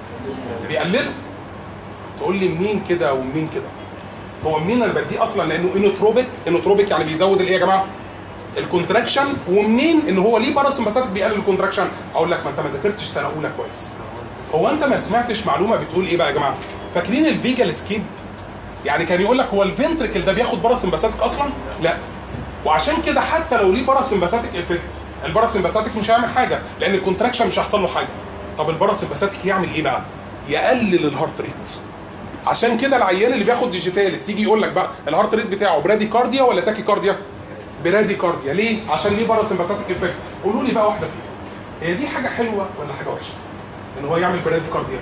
بيقلله تقول لي منين كده ومنين كده؟ هو منين انا بديه اصلا لانه انوتروبيك انوتروبيك يعني بيزود الايه يا جماعه؟ الكونتراكشن ومنين ان هو ليه باراسمباثيك بيقلل الكونتراكشن؟ اقول لك ما انت ما ذاكرتش سنه اولى كويس. هو انت ما سمعتش معلومه بتقول ايه بقى يا جماعه؟ فاكرين الفيجال سكيب؟ يعني كان يقول لك هو الفنتركل ده بياخد باراسمباثيك اصلا؟ لا. وعشان كده حتى لو ليه باراسمباثيك افكت الباراسمباثيك مش هيعمل حاجه لان الكونتراكشن مش هيحصل له حاجه طب الباراسمباثيك يعمل ايه بقى يقلل الهارت ريت عشان كده العيان اللي بياخد ديجيتاليس يجي يقول لك بقى الهارت ريت بتاعه برادي كارديا ولا تاكي كارديا برادي كارديا ليه عشان ليه باراسمباثيك افكت قولوا لي بقى واحده فيهم هي دي حاجه حلوه ولا حاجه وحشه ان هو يعمل برادي كارديا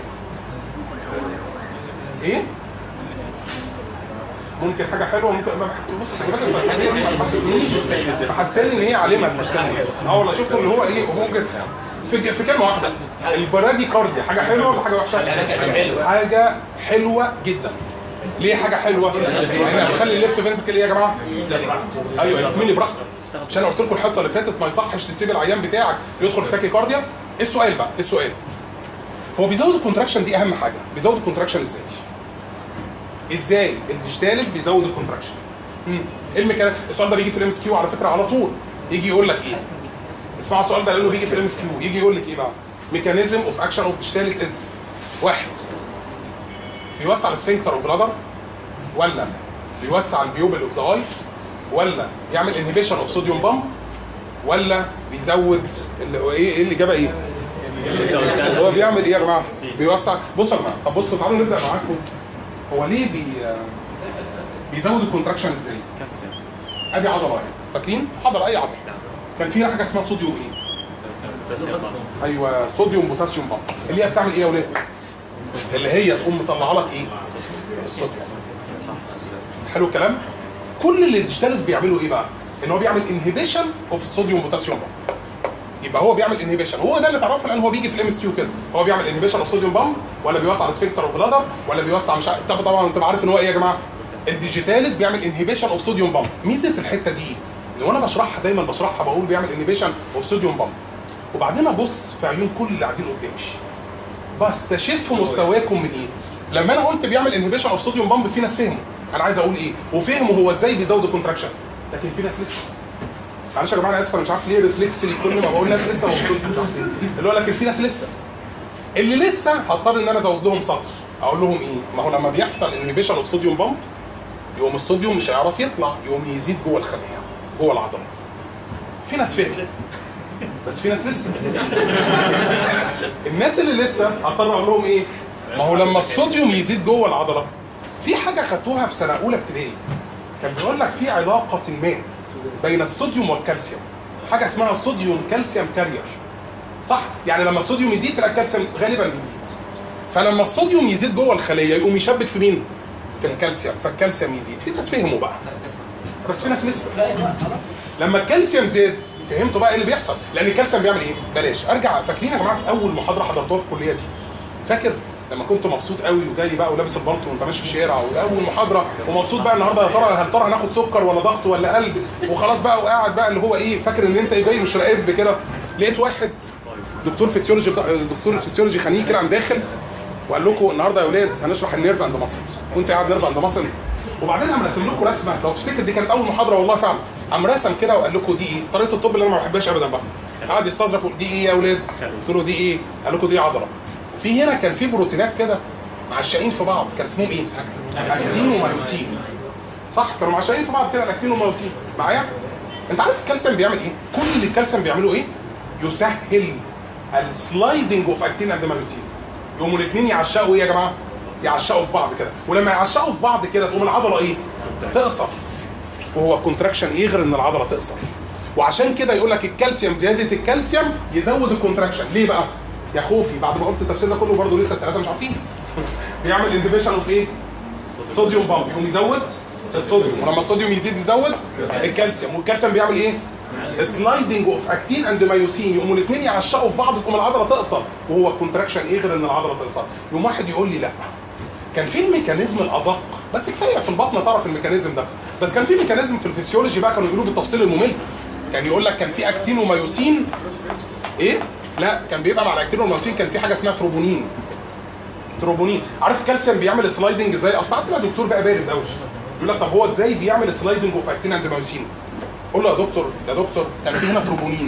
ايه ممكن حاجه حلوه ممكن ما بح- بص الحاجات الفلسفيه دي ما تحسسنيش تحسسني ان هي عالمه بتتكلم اه والله شفت اللي هو ايه هو ممكن في في كلمه واحده البرادي كارديا حاجه حلوه ولا حاجه وحشه؟ حاجه حلوه جدا ليه حاجه حلوه؟ لانها بتخلي الليفت فنتركل ايه يا جماعه؟ ايوه يتملي براحتك مش انا قلت لكم الحصه اللي فاتت ما يصحش تسيب العيان بتاعك يدخل في تاكي كارديا ايه السؤال بقى؟ ايه السؤال؟ هو بيزود الكونتراكشن دي اهم حاجه بيزود الكونتراكشن ازاي؟ ازاي الديجيتاليس بيزود الكونتراكشن؟ امم ايه الميكانيزم؟ السؤال ده بيجي في الام اس كيو على فكره على طول يجي يقول لك ايه؟ اسمعوا السؤال ده لانه بيجي في الام اس كيو يجي يقول لك ايه بقى؟ ميكانيزم اوف اكشن اوف ديجيتاليس از واحد بيوسع السفنكتر اوف بلادر ولا بيوسع البيوبل اوف ذا اي ولا بيعمل انهبيشن اوف صوديوم بامب ولا بيزود اللي هو ايه ايه اللي جابها ايه؟ هو بيعمل ايه يا جماعه؟ بيوسع بصوا يا جماعه طب بصوا تعالوا نبدا معاكم هو ليه بي بيزود الكونتراكشن ازاي؟ ادي عضله اهي فاكرين؟ عضله اي عضله كان في حاجه اسمها صوديوم ايه؟ ايوه صوديوم بوتاسيوم بامب اللي هي بتعمل ايه يا ولاد؟ اللي هي تقوم مطلعه لك ايه؟ الصوديوم حلو الكلام؟ كل اللي الديجيتاليس بيعملوا ايه بقى؟ ان هو بيعمل انهبيشن اوف الصوديوم بوتاسيوم بامب يبقى هو بيعمل انهبيشن هو ده اللي تعرفه لان هو بيجي في الام اس كيو كده هو بيعمل انهبيشن اوف صوديوم بامب ولا بيوسع السفنكتر اوف بلادر ولا بيوسع مش عارف طب طبعا انت عارف ان هو ايه يا جماعه الديجيتاليس بيعمل انهبيشن اوف صوديوم بامب ميزه الحته دي ان وانا بشرحها دايما بشرحها بقول بيعمل انهبيشن اوف صوديوم بامب وبعدين ابص في عيون كل اللي قاعدين قدامي بستشف مستواكم من ايه لما انا قلت بيعمل انهبيشن اوف صوديوم بامب في ناس فهموا انا عايز اقول ايه وفهموا هو ازاي بيزود الكونتراكشن لكن في ناس لسه معلش يا جماعه انا اسف انا مش عارف ليه ريفلكس لي كل ما بقول ناس لسه موجود مش عارف ليه اللي هو لكن في ناس لسه اللي لسه هضطر ان انا ازود لهم سطر اقول لهم ايه ما هو لما بيحصل انهبيشن اوف صوديوم بامب يقوم الصوديوم مش هيعرف يطلع يقوم يزيد جوه الخليه جوه العضله في ناس فهم بس في ناس لسه الناس اللي لسه هضطر اقول لهم ايه ما هو لما الصوديوم يزيد جوه العضله في حاجه خدتوها في سنه اولى ابتدائي كان بيقول لك في علاقه ما بين الصوديوم والكالسيوم حاجه اسمها الصوديوم كالسيوم كارير صح يعني لما الصوديوم يزيد تلاقي الكالسيوم غالبا بيزيد فلما الصوديوم يزيد جوه الخليه يقوم يشبك في مين في الكالسيوم فالكالسيوم يزيد في ناس فهموا بقى بس في ناس لسه لما الكالسيوم زاد فهمتوا بقى ايه اللي بيحصل لان الكالسيوم بيعمل ايه بلاش ارجع فاكرين يا جماعه اول محاضره حضرتوها في الكليه دي فاكر لما كنت مبسوط قوي وجاي بقى ولابس البلطو وانت ماشي في الشارع واول محاضره ومبسوط بقى النهارده يا ترى هل ترى هناخد سكر ولا ضغط ولا قلب وخلاص بقى وقاعد بقى اللي هو ايه فاكر ان انت جاي مش راقب كده لقيت واحد دكتور فيسيولوجي بتاع دكتور فيسيولوجي خنيق كده قام داخل وقال لكم النهارده يا اولاد هنشرح النيرف اند ماسل وانت قاعد نيرف اند ماسل وبعدين قام راسم لكم رسمه لو تفتكر دي كانت اول محاضره والله فعلا قام رسم كده وقال لكم دي ايه طريقه الطب اللي انا ما بحبهاش ابدا بقى قعد يستظرف دي ايه يا اولاد قلت له دي ايه قال لكم دي عضله وفي هنا كان في بروتينات كده معشقين في بعض كان اسمهم ايه اكتين ومايوسين صح كانوا معشقين في بعض كده الاكتين والمايوسين معايا انت عارف الكالسيوم بيعمل ايه كل اللي الكالسيوم بيعمله ايه يسهل السلايدنج اوف اكتين اند مايوسين يقوموا الاثنين يعشقوا ايه يا جماعه يعشقوا في بعض كده ولما يعشقوا في بعض كده تقوم العضله ايه تقصر وهو الكونتراكشن ايه غير ان العضله تقصر وعشان كده يقول لك الكالسيوم زياده الكالسيوم يزود الكونتراكشن ليه بقى يا خوفي بعد ما قلت التفسير ده كله برضه لسه الثلاثه مش عارفين بيعمل اندبيشن اوف ايه صوديوم بامب يقوم يزود الصوديوم ولما الصوديوم يزيد يزود الكالسيوم والكالسيوم بيعمل ايه سلايدنج اوف اكتين اند مايوسين يقوموا الاثنين يعشقوا في بعض تقوم العضله تقصر وهو الكونتراكشن ايه غير ان العضله تقصر يقوم واحد يقول لي لا كان في الميكانيزم الادق بس كفايه في البطن تعرف الميكانيزم ده بس كان في ميكانيزم في الفسيولوجي بقى كانوا يقولوا بالتفصيل الممل كان يقول لك كان في اكتين ومايوسين ايه لا كان بيبقى مع الاكتين والمايوسين كان في حاجه اسمها تروبونين تروبونين عارف الكالسيوم بيعمل سلايدنج ازاي اصل ساعات تلاقي دكتور بقى بارد قوي يقول لك طب هو ازاي بيعمل سلايدنج اوف اكتين اند مايوسين قول له يا دكتور يا دكتور كان في هنا تروبونين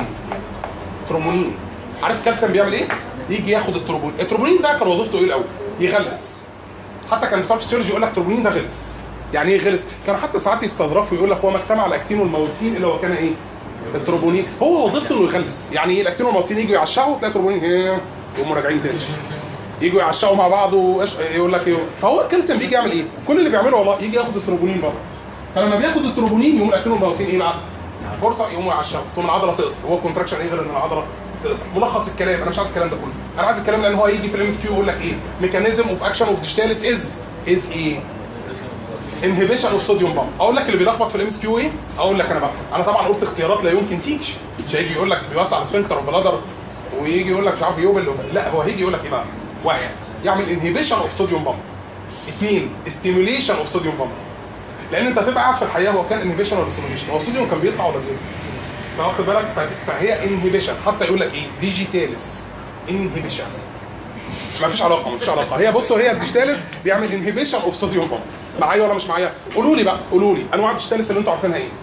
تروبونين عارف الكالسيوم بيعمل ايه يجي ياخد التروبونين التروبونين ده كان وظيفته ايه الاول يغلس حتى كان بتوع الفسيولوجي يقول لك التروبونين ده غلس يعني ايه غلس كانوا حتى ساعات يستظرفوا يقول لك هو ما اجتمع الاكتين والمايوسين الا وكان ايه التروبونين هو وظيفته انه يغلس يعني ايه الاكتين والمواسين يجوا يعشقوا تلاقي التروبونين هي يقوموا راجعين تاني يجوا يعشقوا مع بعض وإيش يقول لك ايه فهو الكالسيوم بيجي يعمل ايه؟ كل اللي بيعمله والله يجي ياخد التروبونين بره فلما بياخد التروبونين يقوم الاكتين والمواسين ايه بقى؟ فرصه يقوموا يعشقوا تقوم العضله تقصر هو الكونتراكشن ايه غير ان العضله تقصر ملخص الكلام انا مش عايز الكلام ده كله انا عايز الكلام لان هو هيجي في الام اس كيو يقول لك ايه؟ ميكانيزم اوف اكشن اوف ديجيتاليس از از ايه؟ انهبيشن اوف صوديوم بامب اقول لك اللي بيلخبط في الام اس كيو ايه اقول لك انا بقى انا طبعا قلت اختيارات لا يمكن تيجي مش هيجي يقول لك بيوسع السفنكتر اوف بلادر ويجي يقول لك مش عارف يوبل وف- لا هو هيجي يقول لك ايه بقى واحد يعمل انهبيشن اوف صوديوم بامب اثنين ستيميوليشن اوف صوديوم بامب لان انت هتبقى قاعد في الحياه هو كان انهبيشن ولا ستيميوليشن هو الصوديوم كان بيطلع ولا بيطلع فواخد بالك ف- فهي انهبيشن حتى يقول لك ايه ديجيتاليس انهبيشن ما فيش علاقه ما فيش علاقه هي بصوا هي الديجيتاليس بيعمل انهبيشن اوف صوديوم بامب معايا ولا مش معايا قولوا لي بقى قولوا لي انواع الديجيتاليس اللي انتوا عارفينها ايه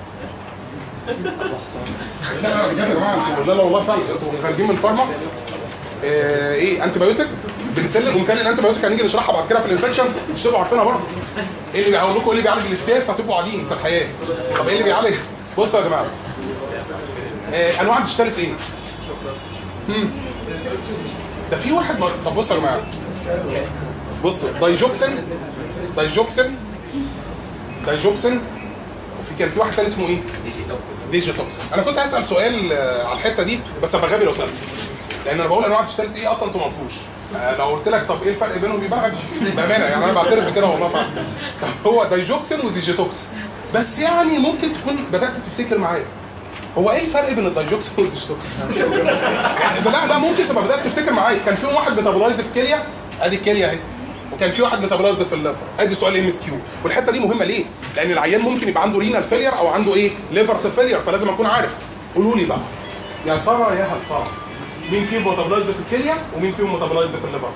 لا لا بجد يا جماعه انتوا لا لا والله فعلا انتوا خارجين من فارما آه ايه انتي بايوتيك بنسلين ومثال الانتي بايوتيك هنيجي نشرحها بعد كده في الانفكشن مش تبقوا عارفينها برضه ايه اللي هقول لكم ايه اللي بيعالج الاستاف هتبقوا قاعدين في الحياه طب ايه اللي بيعالج بصوا يا جماعه آه انواع الديجيتاليس ايه؟ مم. ده في واحد مر... طب بصوا يا جماعه بصوا دايجوكسين دايجوكسين دايجوكسين وفي كان في واحد تاني اسمه ايه؟ ديجيتوكسين انا كنت هسال سؤال آه، على الحته دي بس ابقى غبي لو سالت لان انا بقول انواع الديجيتاليس ايه اصلا انتوا ما قلتوش آه، لو قلت لك طب ايه الفرق بينهم يبقى غبي بامانه يعني انا بعترف بكده والله فعلا هو دايجوكسين وديجيتوكسين بس يعني ممكن تكون بدات تفتكر معايا هو ايه الفرق بين الدايجوكسين والديجيتوكسين؟ لا لا ممكن تبقى بدات تفتكر معايا كان في واحد ميتابولايزد في الكليه ادي الكليه اهي وكان في واحد ميتابولايزد في الليفر ادي سؤال ام اس كيو والحته دي مهمه ليه؟ لان العيان ممكن يبقى عنده رينال فيلير او عنده ايه؟ ليفر فيلير فلازم اكون عارف قولوا لي بقى يا ترى يا هل ترى مين فيهم ميتابولايزد في الكليه ومين فيهم ميتابولايزد في الليفر؟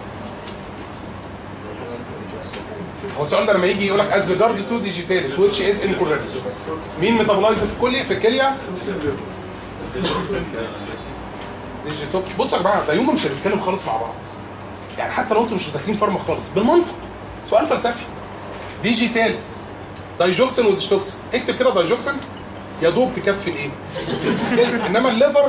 هو السؤال ده لما يجي يقول لك از ريجارد تو ديجيتاليس ويتش از انكوريكت مين ميتابولايزد في الكليه في الكليه ديجيتوك بصوا يا جماعه ده يوم مش هنتكلم خالص مع بعض يعني حتى لو انتم مش مذاكرين فارما خالص بالمنطق سؤال فلسفي ديجيتاليس دايجوكسين وديجيتوكسين اكتب كده دايجوكسين يا دوب تكفي الايه؟ كلمة. انما الليفر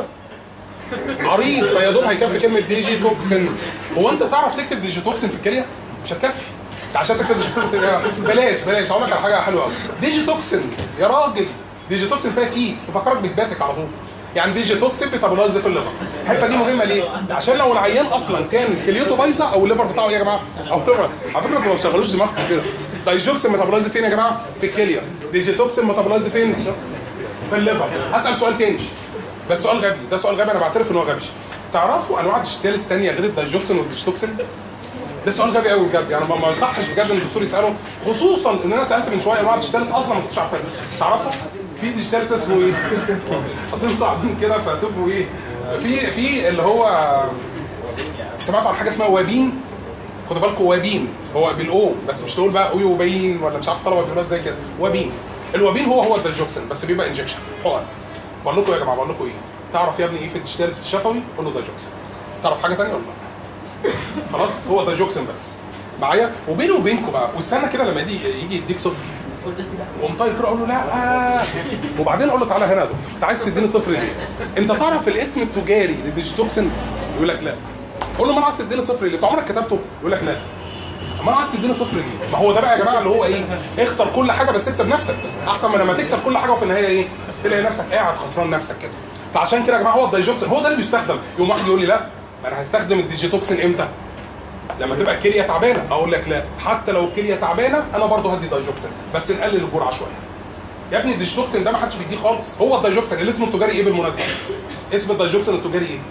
عريض فيا دوب هيكفي كلمه ديجيتوكسين هو انت تعرف تكتب ديجيتوكسين في الكليه؟ مش هتكفي انت عشان تكتب ديجيتوكسين بلاش بلاش هقول لك على حاجه حلوه قوي ديجيتوكسين يا راجل ديجيتوكسين فيها تي تفكرك بهباتك على طول يعني ديجيتوكسين بيتابولايزد في الليفر الحته دي مهمه ليه؟ عشان لو العيان اصلا كان كليته بايظه او الليفر بتاعه ايه يا جماعه؟ او الليفر على فكره انتوا ما بتشغلوش دماغكم كده دايجوكسين ميتابولايزد فين يا جماعه؟ في الكليه ديجيتوكسين ميتابولايزد فين؟ في الليفر هسال سؤال تاني بس سؤال غبي ده سؤال غبي انا بعترف ان هو غبي تعرفوا انواع ديجيتاليس ثانيه غير الدايجوكسين والديجيتوكسين؟ ده سؤال غبي قوي بجد يعني ما ما يصحش بجد ان الدكتور يساله خصوصا ان انا سالت من شويه انواع ديجيتاليس اصلا ما كنتش عارفها تعرفوا؟ في ديجيتاليس اسمه ايه؟ اصل انتوا قاعدين كده فتبقوا ايه؟ في في اللي هو سمعتوا عن حاجه اسمها وابين خدوا بالكم وابين هو بالاو بس مش تقول بقى اوي وبين ولا مش عارف طلبه بيقولوها ازاي كده وابين الوابين هو هو الدايجوكسين بس بيبقى انجكشن حقن بقول لكم يا جماعه بقول لكم ايه تعرف يا ابني ايه في الديجيتاليس الشفوي قول له دايجوكسين تعرف حاجه ثانيه ولا لا خلاص هو دايجوكسين بس معايا وبيني وبينكم بقى واستنى كده لما يجي يجي يديك صفر وقوم طايق كده اقول له لا وبعدين اقول له تعالى هنا يا دكتور انت عايز تديني صفر ليه؟ انت تعرف الاسم التجاري لديجيتوكسين؟ يقول لك لا قول له ما انا عايز تديني صفر ليه؟ انت عمرك كتبته؟ يقول لك لا ما انا عايز تديني صفر ليه؟ ما هو ده بقى يا جماعه اللي هو ايه؟ اخسر كل حاجه بس اكسب نفسك احسن من لما تكسب كل حاجه وفي النهايه ايه؟ تلاقي نفسك قاعد خسران نفسك كده فعشان كده يا جماعه هو الدايجوكسين هو ده اللي بيستخدم يوم واحد يقول لي لا ما انا هستخدم الديجيتوكسين امتى؟ لما تبقى الكليه تعبانه اقول لك لا حتى لو الكليه تعبانه انا برضه هدي دايجوكسين بس نقلل الجرعه شويه يا ابني الديجيتوكسين ده ما حدش بيديه خالص هو الدايجوكسين اللي اسمه التجاري ايه بالمناسبه اسم الدايجوكسين التجاري ايه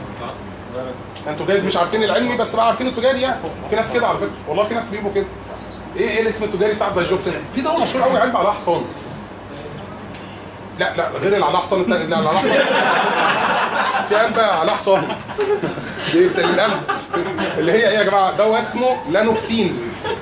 انتوا جايز مش عارفين العلمي بس بقى عارفين التجاري يعني في ناس كده على فكره والله في ناس بيبقوا كده ايه ايه الاسم التجاري بتاع الدايجوكسين في دواء مشهور قوي علبه عليها حصان لا لا غير اللي عليها حصان التاني اللي عليها حصان في علبه عليها حصان دي بتاع القلب اللي هي ايه يا جماعه دواء اسمه لانوكسين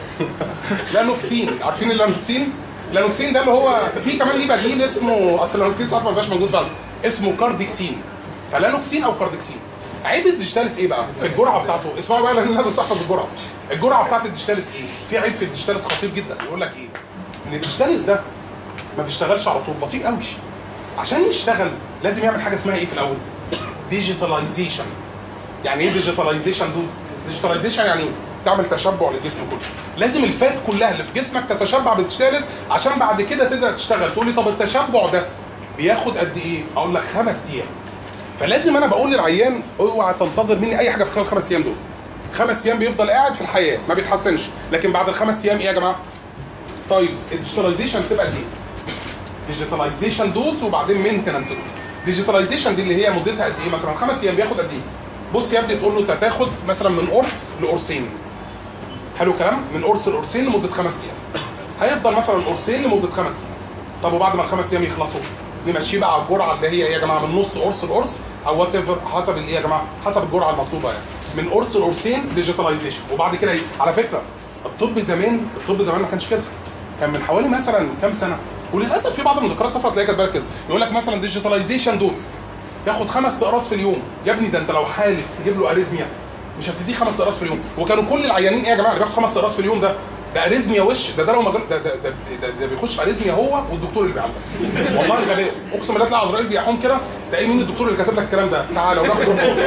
لانوكسين عارفين اللانوكسين اللانوكسين ده اللي هو في كمان ليه بديل اسمه اصل اللانوكسين ساعات ما بيبقاش موجود فعلا اسمه كارديكسين فلانوكسين او كارديكسين عيب الديجيتاليس ايه بقى في الجرعه بتاعته اسمعوا بقى لان لازم تحفظ الجرعه الجرعه بتاعت الديجيتاليس ايه في عيب في الديجيتاليس خطير جدا يقول لك ايه ان الديجيتاليس ده ما بيشتغلش على طول بطيء قوي عشان يشتغل لازم يعمل حاجه اسمها ايه في الاول ديجيتاليزيشن يعني ايه ديجيتاليزيشن دوز ديجيتاليزيشن يعني ايه تعمل تشبع للجسم كله لازم الفات كلها اللي في جسمك تتشبع بالتشالس عشان بعد كده تبدا تشتغل تقول لي طب التشبع ده بياخد قد ايه اقول لك خمس ايام فلازم انا بقول للعيان اوعى تنتظر مني اي حاجه في خلال الخمس ايام دول خمس ايام بيفضل قاعد في الحياه ما بيتحسنش لكن بعد الخمس ايام ايه يا جماعه طيب الديجيتاليزيشن تبقى قد ايه ديجيتاليزيشن دوز وبعدين مينتنانس دوز ديجيتاليزيشن دي اللي هي مدتها قد ايه مثلا خمس ايام بياخد قد ايه بص يا ابني تقول له انت هتاخد مثلا من قرص لقرصين حلو الكلام من قرص لقرصين لمده خمس ايام هيفضل مثلا قرصين لمده خمس ايام طب وبعد ما الخمس ايام يخلصوا نمشيه بقى على الجرعه اللي هي ايه يا جماعه من نص قرص لقرص او وات ايفر حسب الايه يا جماعه حسب الجرعه المطلوبه يعني من قرص لقرصين ديجيتاليزيشن وبعد كده ايه على فكره الطب زمان الطب زمان ما كانش كده كان من حوالي مثلا كام سنه وللاسف في بعض المذكرات الصفراء تلاقيها كاتبه لك كده يقول لك مثلا ديجيتاليزيشن دوز ياخد خمس اقراص في اليوم يا ابني ده انت لو حالف تجيب له اريزميا مش هتديه خمس اقراص في اليوم وكانوا كل العيانين ايه يا جماعه اللي بياخد خمس اقراص في اليوم ده ده اريزميا وش ده ده لو مجال ده ده, ده, ده, ده بيخش في اريزميا هو والدكتور اللي بيعالجه والله الغباء اقسم بالله تلاقي عزرائيل بيحوم كده تلاقي مين الدكتور اللي كاتب لك الكلام ده تعالى وناخد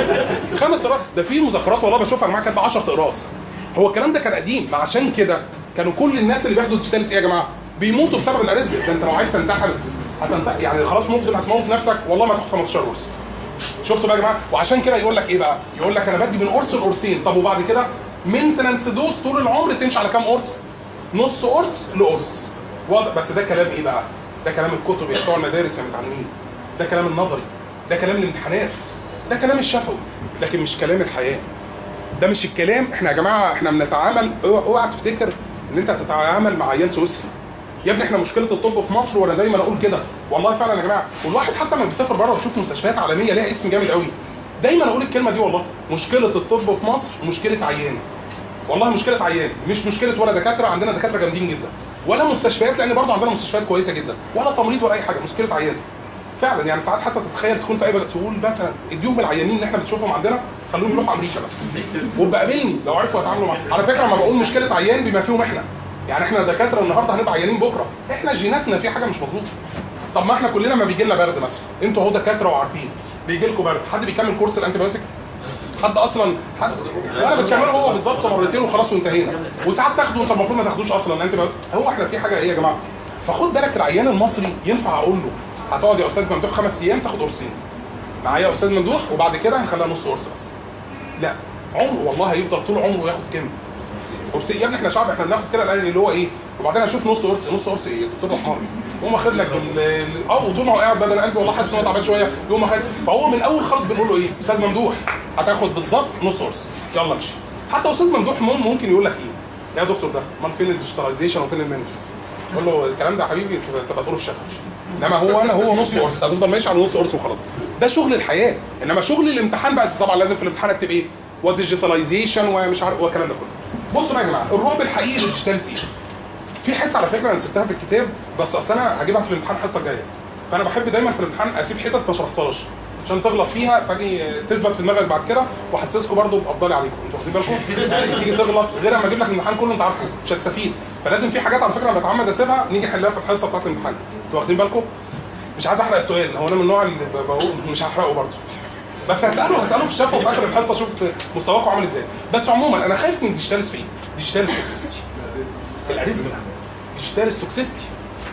خمس اقراص ده في مذكرات والله بشوفها يا جماعه كاتبه 10 اقراص هو الكلام ده كان قديم ما عشان كده كانوا كل الناس اللي بياخدوا ديجيتاليس ايه يا جماعه بيموتوا بسبب الاريزميا ده انت لو عايز تنتحر هتنتحر يعني خلاص ممكن هتموت نفسك والله ما تاخد 15 قرص شفتوا بقى يا جماعه وعشان كده يقول لك ايه بقى يقول لك انا بدي من قرص لقرصين طب وبعد كده مينتنانس دوز طول العمر تمشي على كام قرص نص قرص لقرص واضح بس ده كلام ايه بقى ده كلام الكتب يا بتوع المدارس يا متعلمين ده كلام النظري ده كلام الامتحانات ده كلام الشفوي لكن مش كلام الحياه ده مش الكلام احنا يا جماعه احنا بنتعامل اوعى اوعى تفتكر ان انت هتتعامل مع عيان سويسري يا ابني احنا مشكله الطب في مصر وانا دايما اقول كده والله فعلا يا جماعه والواحد حتى لما بيسافر بره ويشوف مستشفيات عالميه ليها اسم جامد قوي دايما اقول الكلمه دي والله مشكله الطب في مصر مشكله عيان والله مشكله عيان مش مشكله ولا دكاتره عندنا دكاتره جامدين جدا ولا مستشفيات لان برضه عندنا مستشفيات كويسه جدا ولا تمريض ولا اي حاجه مشكله عيان فعلا يعني ساعات حتى تتخيل تكون في اي بلد تقول مثلا اديهم العيانين اللي احنا بنشوفهم عندنا خلوهم يروحوا امريكا مثلا وبقابلني لو عرفوا يتعاملوا معاهم على فكره لما بقول مشكله عيان بما فيهم احنا يعني احنا دكاتره النهارده هنبقى عيانين بكره احنا جيناتنا في حاجه مش مظبوطه طب ما احنا كلنا ما بيجي لنا برد مثلا انتوا اهو دكاتره وعارفين بيجي لكم برد حد بيكمل كورس الانتيبيوتيك حد اصلا حد ولا بتكمله هو بالظبط مرتين وخلاص وانتهينا وساعات تاخده انت المفروض ما تاخدوش اصلا انت هو احنا في حاجه ايه يا جماعه فخد بالك العيان المصري ينفع اقول له هتقعد يا استاذ ممدوح خمس ايام تاخد قرصين معايا يا استاذ ممدوح وبعد كده هنخليها نص قرص بس لا عمره والله هيفضل طول عمره ياخد كام قرصين يا ابني احنا شعب احنا بناخد كده الان اللي هو ايه وبعدين اشوف نص قرص نص قرص ايه الدكتور حمار يقوم واخد لك بال- ال- اه وطول ما هو قاعد بدل قلبي والله حاسس ان هو تعبان شويه يقوم واخد فهو من الاول خالص بنقول له ايه استاذ ممدوح هتاخد بالظبط نص قرص يلا امشي حتى استاذ ممدوح مم- ممكن يقول لك ايه يا دكتور ده امال فين الديجيتاليزيشن وفين المينتنس قول له الكلام ده يا حبيبي تبقى- تبقى تقوله في شفوي انما هو انا هو نص قرص هتفضل ماشي على نص قرص وخلاص ده شغل الحياه انما شغل الامتحان بقى طبعا لازم في الامتحان اكتب ايه وديجيتاليزيشن ومش عارف والكلام ده كله بصوا بقى يا جماعه الرعب الحقيقي للديجيتاليس ايه في حته على فكره انا سبتها في الكتاب بس اصل انا هجيبها في الامتحان الحصه الجايه فانا بحب دايما في الامتحان اسيب حتت ما شرحتهاش عشان تغلط فيها فاجي تثبت في دماغك بعد كده واحسسكم برضو بافضلي عليكم انتوا واخدين بالكم يعني تيجي تغلط غير اما اجيب لك الامتحان كله انت عارفه مش هتستفيد فلازم في حاجات على فكره انا بتعمد اسيبها نيجي نحلها في الحصه بتاعت الامتحان انتوا واخدين بالكم مش عايز احرق السؤال هو انا من النوع اللي ب- بقول مش هحرقه برضه بس هساله هساله في الشفه وفي اخر الحصه اشوف مستواكم عامل ازاي بس عموما انا خايف من الديجيتاليس في ايه؟ ديجيتاليس توكسيستي الاريزميا ديجيتاليس توكسيستي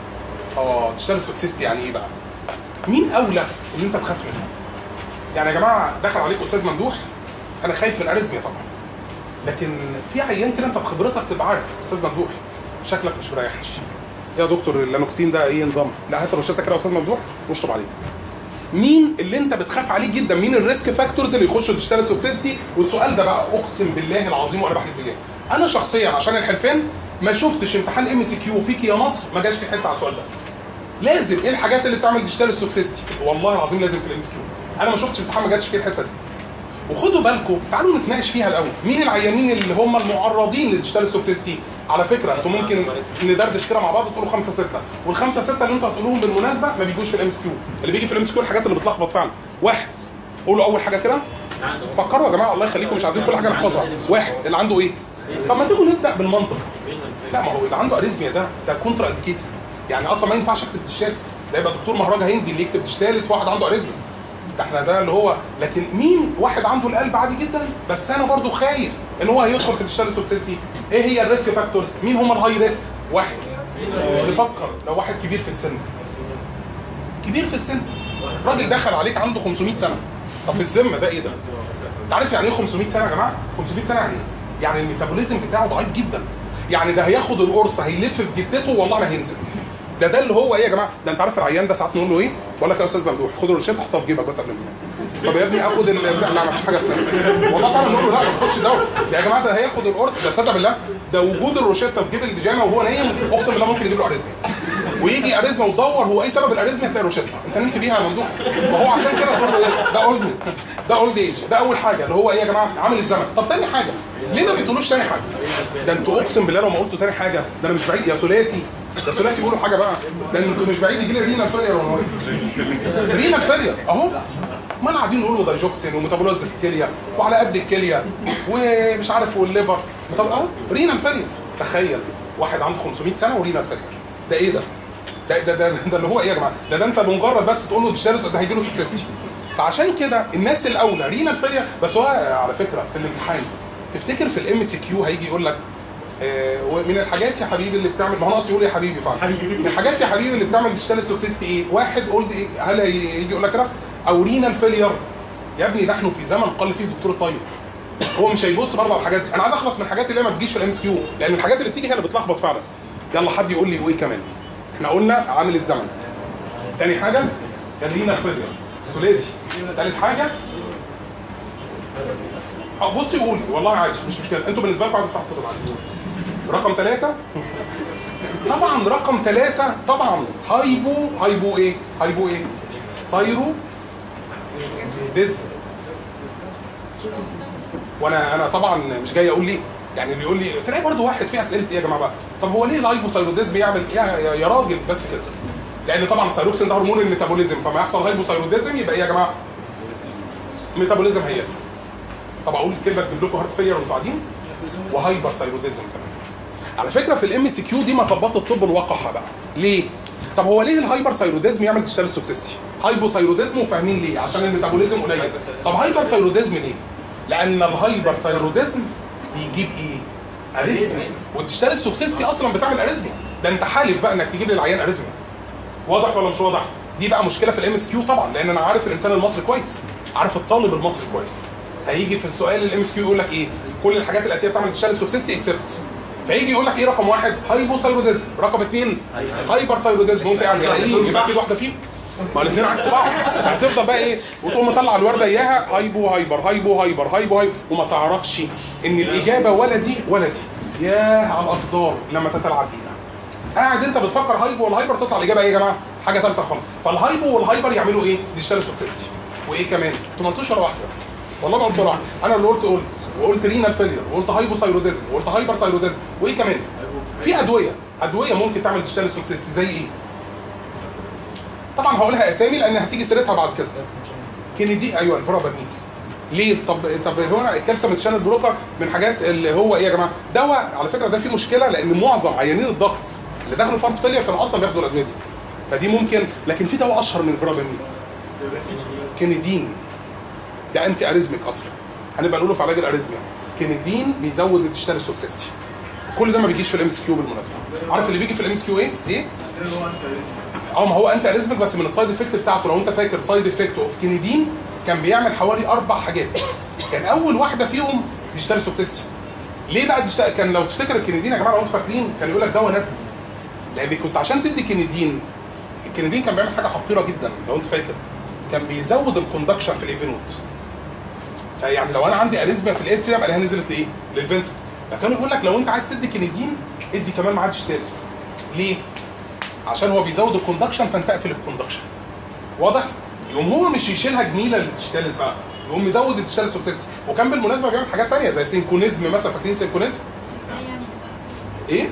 اه ديجيتاليس توكسيستي يعني ايه بقى؟ مين اولى ان انت تخاف منه؟ يعني يا جماعه دخل عليك استاذ ممدوح انا خايف من الاريزميا طبعا لكن في عيان كده انت بخبرتك تبقى عارف استاذ ممدوح شكلك مش مريحني يا دكتور اللانوكسين ده ايه نظام؟ لا هات روشتك كده يا استاذ ممدوح واشرب عليه مين اللي انت بتخاف عليه جدا مين الريسك فاكتورز اللي يخشوا ديجيتال توكسيستي والسؤال ده بقى اقسم بالله العظيم وانا بحلف بالله انا شخصيا عشان الحلفان ما شفتش امتحان ام سي كيو فيك يا مصر ما جاش في حته على السؤال ده لازم ايه الحاجات اللي بتعمل ديجيتال توكسيستي والله العظيم لازم في الام سي كيو انا ما شفتش امتحان ما جاتش فيه الحته دي وخدوا بالكم تعالوا نتناقش فيها الاول مين العيانين اللي هم المعرضين للديجيتال توكسيستي على فكره انتوا ممكن ندردش كده مع بعض وتقولوا خمسه سته والخمسه سته اللي انتوا هتقولوهم بالمناسبه ما بيجوش في الام اس كيو اللي بيجي في الام اس كيو الحاجات اللي بتلخبط فعلا واحد قولوا اول حاجه كده فكروا يا جماعه الله يخليكم مش عايزين كل حاجه نحفظها واحد اللي عنده ايه طب ما تيجوا نبدا بالمنطق لا ما هو اللي عنده اريزميا ده ده كونترا انديكيتد يعني اصلا ما ينفعش اكتب ديشتالس ده يبقى دكتور مهرجة هندي اللي يكتب ديشتالس واحد عنده اريزمي ده احنا ده اللي هو لكن مين واحد عنده القلب عادي جدا بس انا برضو خايف ان هو هيدخل في الديشتالس توكسيستي ايه هي الريسك فاكتورز مين هم الهاي ريسك واحد نفكر لو واحد كبير في السن كبير في السن راجل دخل عليك عنده 500 سنه طب بالذمه ده ايه ده؟ انت عارف يعني ايه 500 سنه يا جماعه؟ 500 سنه يعني ايه؟ يعني الميتابوليزم بتاعه ضعيف جدا يعني ده هياخد القرص هيلف في جتته والله ما هينزل ده ده اللي هو ايه يا جماعه؟ ده انت عارف العيان ده ساعات نقول له ايه؟ بقول لك يا استاذ ممدوح خد الروشته حطها في جيبك بس قبل ما تنام. طب يا ابني اخد ال... لا لا مفيش حاجه اسمها كده. والله فعلا نقول له لا ما تاخدش دواء يا جماعه ده هياخد القرص ده تصدق بالله ده وجود الروشته في جيب البيجامه وهو نايم اقسم بالله ممكن يجيب له اريزميا ويجي اريزما وتدور هو ايه سبب الاريزما تلاقي روشته انت نمت بيها يا ممدوح ما هو عشان كده تقول له ايه ده اولد ده اولد ايج ده اول حاجه اللي هو ايه يا جماعه عامل الزمن طب تاني حاجه ليه ما بتقولوش تاني حاجه ده انتوا اقسم بالله لو ما قلتوا تاني حاجه ده انا مش بعيد يا ثلاثي ده ثلاثي يقولوا حاجه بقى ده انتوا مش بعيد يجي لي رينا فيلير وانا واقف رينا فيلير اهو ما انا قاعدين نقول دايجوكسين وميتابولوز في الكليه وعلى قد الكليه ومش عارف والليفر طب اهو رينا فيلير تخيل واحد عنده 500 سنه ورينا فيلير ده ايه ده؟ ده ده ده, ده اللي هو ايه يا جماعه؟ ده ده انت بمجرد بس تقول له تشتري ده هيجي له توكسيستي فعشان كده الناس الاولى رينا الفيلير بس هو على فكره في الامتحان تفتكر في الام سي كيو هيجي يقول لك آه، ومن الحاجات يا حبيبي اللي بتعمل ما هو ناقص يقول يا حبيبي فعلا من الحاجات يا حبيبي اللي بتعمل ديجيتال توكسيستي ايه؟ واحد قلت ايه هل هيجي يقول لك كده او رينال فيلير يا ابني نحن في زمن قل فيه دكتور الطيب هو مش هيبص برضه على الحاجات دي انا عايز اخلص من الحاجات اللي هي ما بتجيش في الام اس كيو لان الحاجات اللي بتيجي هي اللي بتلخبط فعلا يلا حد يقول لي وايه كمان احنا قلنا عامل الزمن تاني حاجه الرينال فيلير ثلاثي تالت حاجه اه بصي قولي والله عادي مش مشكله انتوا بالنسبه لكم عادي تفتحوا الكتب عادي رقم ثلاثة طبعا رقم ثلاثة طبعا هايبو هايبو ايه؟ هايبو ايه؟ سايرو ديزم وانا انا طبعا مش جاي اقول ليه يعني اللي يقول لي تلاقي برضه واحد في اسئله ايه يا جماعه بقى طب هو ليه الهايبوثايروديزم يعمل يا, يا, يا راجل بس كده لان طبعا الثايروكسين ده هرمون الميتابوليزم فما يحصل هايبوثايروديزم يبقى ايه يا جماعه ميتابوليزم هي طب اقول كلمه تجيب لكم هارت فيلير وانتوا قاعدين وهايبر ثايروديزم كمان على فكره في الام سي كيو دي مطبات الطب الوقحه بقى ليه طب هو ليه الهايبر ثايروديزم يعمل ديجيتال توكسيستي هايبو ثايروديزم وفاهمين ليه عشان الميتابوليزم قليل طب هايبر ثايروديزم ليه لان الهايبر ثايروديزم بيجيب ايه اريزميا والديجيتال توكسيستي اصلا بتعمل اريزميا ده انت حالف بقى انك تجيب لي العيان اريزميا واضح ولا مش واضح دي بقى مشكله في الام اس كيو طبعا لان انا عارف الانسان المصري كويس عارف الطالب المصري كويس هيجي في السؤال الام اس كيو يقول لك ايه كل الحاجات الاتيه بتعمل ديجيتال توكسيستي اكسبت فيجي يقول لك ايه رقم واحد هايبوثايروديزم رقم اثنين هايبر ثايروديزم وانت قاعد ايه يبقى اكيد واحده فيهم ما الاثنين عكس بعض هتفضل بقى ايه وتقوم مطلع الورده اياها هايبو هايبر هايبو هايبر هايبو هايبر وما تعرفش ان الاجابه ولا دي ولا دي ياه على الاقدار لما تتلعب بينا قاعد انت بتفكر هايبو ولا هايبر تطلع الاجابه ايه يا جماعه حاجه ثالثه خالص فالهايبو والهايبر يعملوا ايه ديجيتال سكسس وايه كمان انتوا ما قلتوش ولا واحده والله ما قلت ولا واحده انا اللي قلت قلت وقلت رينال فيلير وقلت هايبو ثايروديزم وقلت هايبر ثايروديزم وايه كمان في ادويه ادويه ممكن تعمل ديجيتال سكسس زي ايه طبعا هقولها اسامي لان هتيجي سيرتها بعد كده كينيدي ايوه الفرابامين ليه طب طب هنا الكالسيوم شانل بلوكر من حاجات اللي هو ايه يا جماعه دواء على فكره ده فيه مشكله لان معظم عيانين الضغط اللي دخلوا في هارت فيلير كانوا اصلا بياخدوا الادويه دي فدي ممكن لكن في دواء اشهر من الفرابامين كينيدين ده انتي اريزميك اصلا هنبقى نقوله في علاج الاريزميا كينيدين بيزود الديجيتال توكسيستي كل ده ما بيجيش في الام اس كيو بالمناسبه عارف اللي بيجي في الام اس كيو ايه ايه اه ما هو انت اريزمك بس من السايد افكت بتاعته لو انت فاكر سايد افكت اوف كينيدين كان بيعمل حوالي اربع حاجات كان اول واحده فيهم ديجيتال توكسيستي ليه بقى ديجيتال كان لو تفتكر الكينيدين يا جماعه لو انتوا فاكرين كان يقول لك دواء نفسي لان كنت عشان تدي كينيدين الكينيدين كان بيعمل حاجه حقيره جدا لو انت فاكر كان بيزود الكوندكشن في الايفينوت فيعني لو انا عندي اريزميا في الاتريوم الاقيها نزلت لايه؟ للفنتر فكانوا يقول لك لو انت عايز تدي كينيدين ادي كمان معاه ديجيتالس ليه؟ عشان هو بيزود الكوندكشن فانت اقفل الكوندكشن واضح؟ يقوم هو مش يشيلها جميله للديجيتالس بقى يقوم يزود الديجيتال سكسس وكان بالمناسبه بيعمل حاجات ثانيه زي سينكونيزم مثلا فاكرين سينكونيزم؟ ايه؟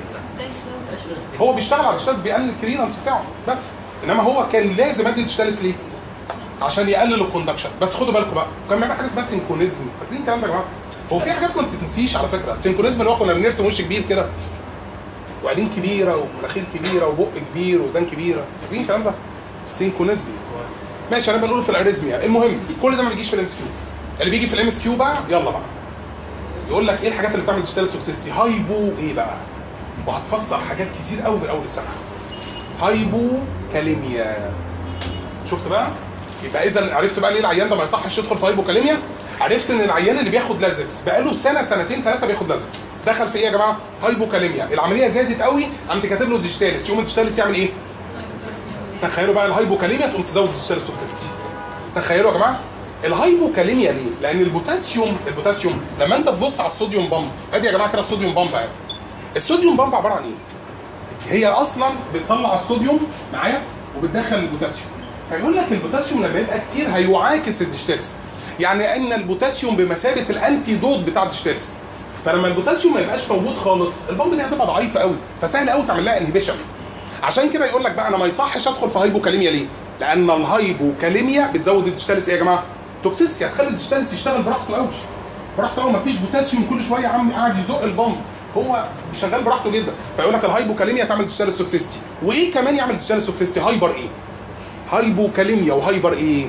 هو بيشتغل على الديجيتالس بيقلل الكرينانس بتاعه بس انما هو كان لازم ادي الديجيتالس ليه؟ عشان يقلل الكوندكشن بس خدوا بالكم بقى كان بيعمل حاجه اسمها سينكونيزم فاكرين الكلام ده يا جماعه؟ هو في حاجات ما بتتنسيش على فكره سينكونيزم اللي هو كنا بنرسم وش كبير كده وعينين كبيره ومناخير كبيره وبق كبير ودان كبيره فاكرين الكلام ده؟ سينكونيزمي ماشي انا بنقوله في الاريزميا المهم كل ده ما بيجيش في الام اس كيو اللي بيجي في الام اس كيو بقى يلا بقى يقول لك ايه الحاجات اللي بتعمل ديجيتال سوكسيستي هايبو ايه بقى وهتفسر حاجات كتير قوي من اول السنه هايبو كاليميا شفت بقى يبقى اذا عرفت بقى ليه العيان ده ما يصحش يدخل في هايبوكاليميا عرفت ان العيان اللي بياخد لازكس بقاله سنه سنتين ثلاثه بياخد لازكس دخل في ايه يا جماعه هايبوكاليميا العمليه زادت قوي قمت كاتب له ديجيتاليس يقوم الديجيتاليس يعمل ايه تخيلوا بقى الهايبوكاليميا تقوم تزود الديجيتال سوكسيستي تخيلوا يا جماعه الهايبوكاليميا ليه؟ لان البوتاسيوم البوتاسيوم لما انت تبص على الصوديوم بامب ادي يا جماعه كده الصوديوم بامب اهي الصوديوم بامب عباره عن ايه؟ هي اصلا بتطلع الصوديوم معايا وبتدخل البوتاسيوم فيقول لك البوتاسيوم لما يبقى كتير هيعاكس الديجيتالس يعني ان البوتاسيوم بمثابه الانتي دوت بتاع الديجيتالس فلما البوتاسيوم ما يبقاش موجود خالص البامب دي هتبقى ضعيفه قوي فسهل قوي تعمل لها انهبيشن عشان كده يقول لك بقى انا ما يصحش ادخل في هايبوكاليميا ليه؟ لان الهايبوكاليميا بتزود الديجيتالس ايه يا جماعه؟ توكسيستي هتخلي الديجيتالس يشتغل براحته قوي براحته قوي مفيش بوتاسيوم كل شويه عم قاعد يزق البامب هو شغال براحته جدا فيقول لك الهايبوكاليميا تعمل ديجيتال توكسيستي وايه كمان يعمل ديجيتال توكسيستي هايبر ايه؟ هايبوكاليميا وهايبر ايه؟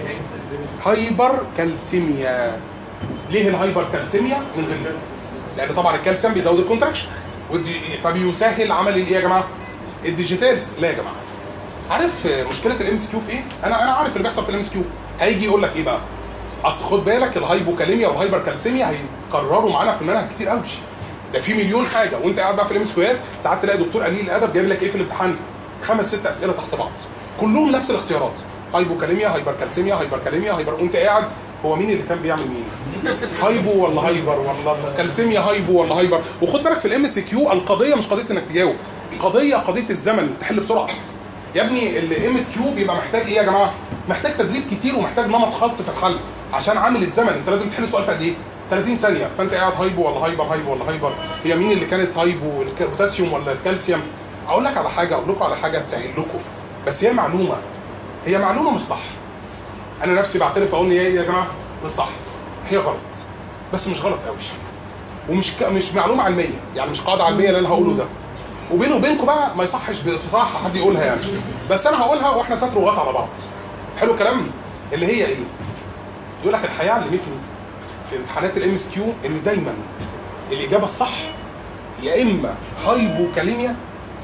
هايبر كالسيميا ليه الهايبر كالسيميا؟ من غير لان طبعا الكالسيوم بيزود الكونتراكشن والدي- فبيسهل عمل الايه يا جماعه؟ الديجيتالز لا يا جماعه عارف مشكله الام اس كيو في ايه؟ انا انا عارف اللي بيحصل في الام اس كيو هيجي يقول لك ايه بقى؟ اصل خد بالك الهايبوكاليميا والهايبر كالسيميا هيتكرروا معانا في المنهج كتير قوي ده في مليون حاجه وانت قاعد بقى في الام اس كيو ساعات تلاقي دكتور قليل الادب جايب لك ايه في الامتحان؟ خمس ست اسئله تحت بعض كلهم نفس الاختيارات هايبوكاليميا هايبر كالسيميا هايبر كاليميا هايبر وانت قاعد هو مين اللي كان بيعمل مين؟ هايبو ولا هايبر ولا كالسيميا هايبو ولا هايبر وخد بالك في الام اس كيو القضيه مش قضيه انك تجاوب قضيه قضيه الزمن تحل بسرعه يا ابني الام اس كيو بيبقى محتاج ايه يا جماعه؟ محتاج تدريب كتير ومحتاج نمط خاص في الحل عشان عامل الزمن انت لازم تحل سؤال في قد ايه؟ 30 ثانيه فانت قاعد هايبو ولا هايبر هايبو ولا هايبر هي مين اللي كانت هايبو البوتاسيوم ولا الكالسيوم؟ اقول لك على حاجه اقول لكم على حاجه تسهل لكم بس هي معلومه هي معلومه مش صح انا نفسي بعترف اقول ان هي يا جماعه مش صح هي غلط بس مش غلط قوي ومش ك... مش معلومه علميه يعني مش قاعده علميه اللي انا هقوله ده وبيني وبينكم بقى ما يصحش بصراحه حد يقولها يعني بس انا هقولها واحنا ستر وغط على بعض حلو الكلام اللي هي ايه يقول لك الحياه علمتني في امتحانات الام اس كيو ان دايما الاجابه الصح يا اما هايبوكاليميا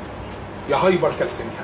يا هايبر كالسيميا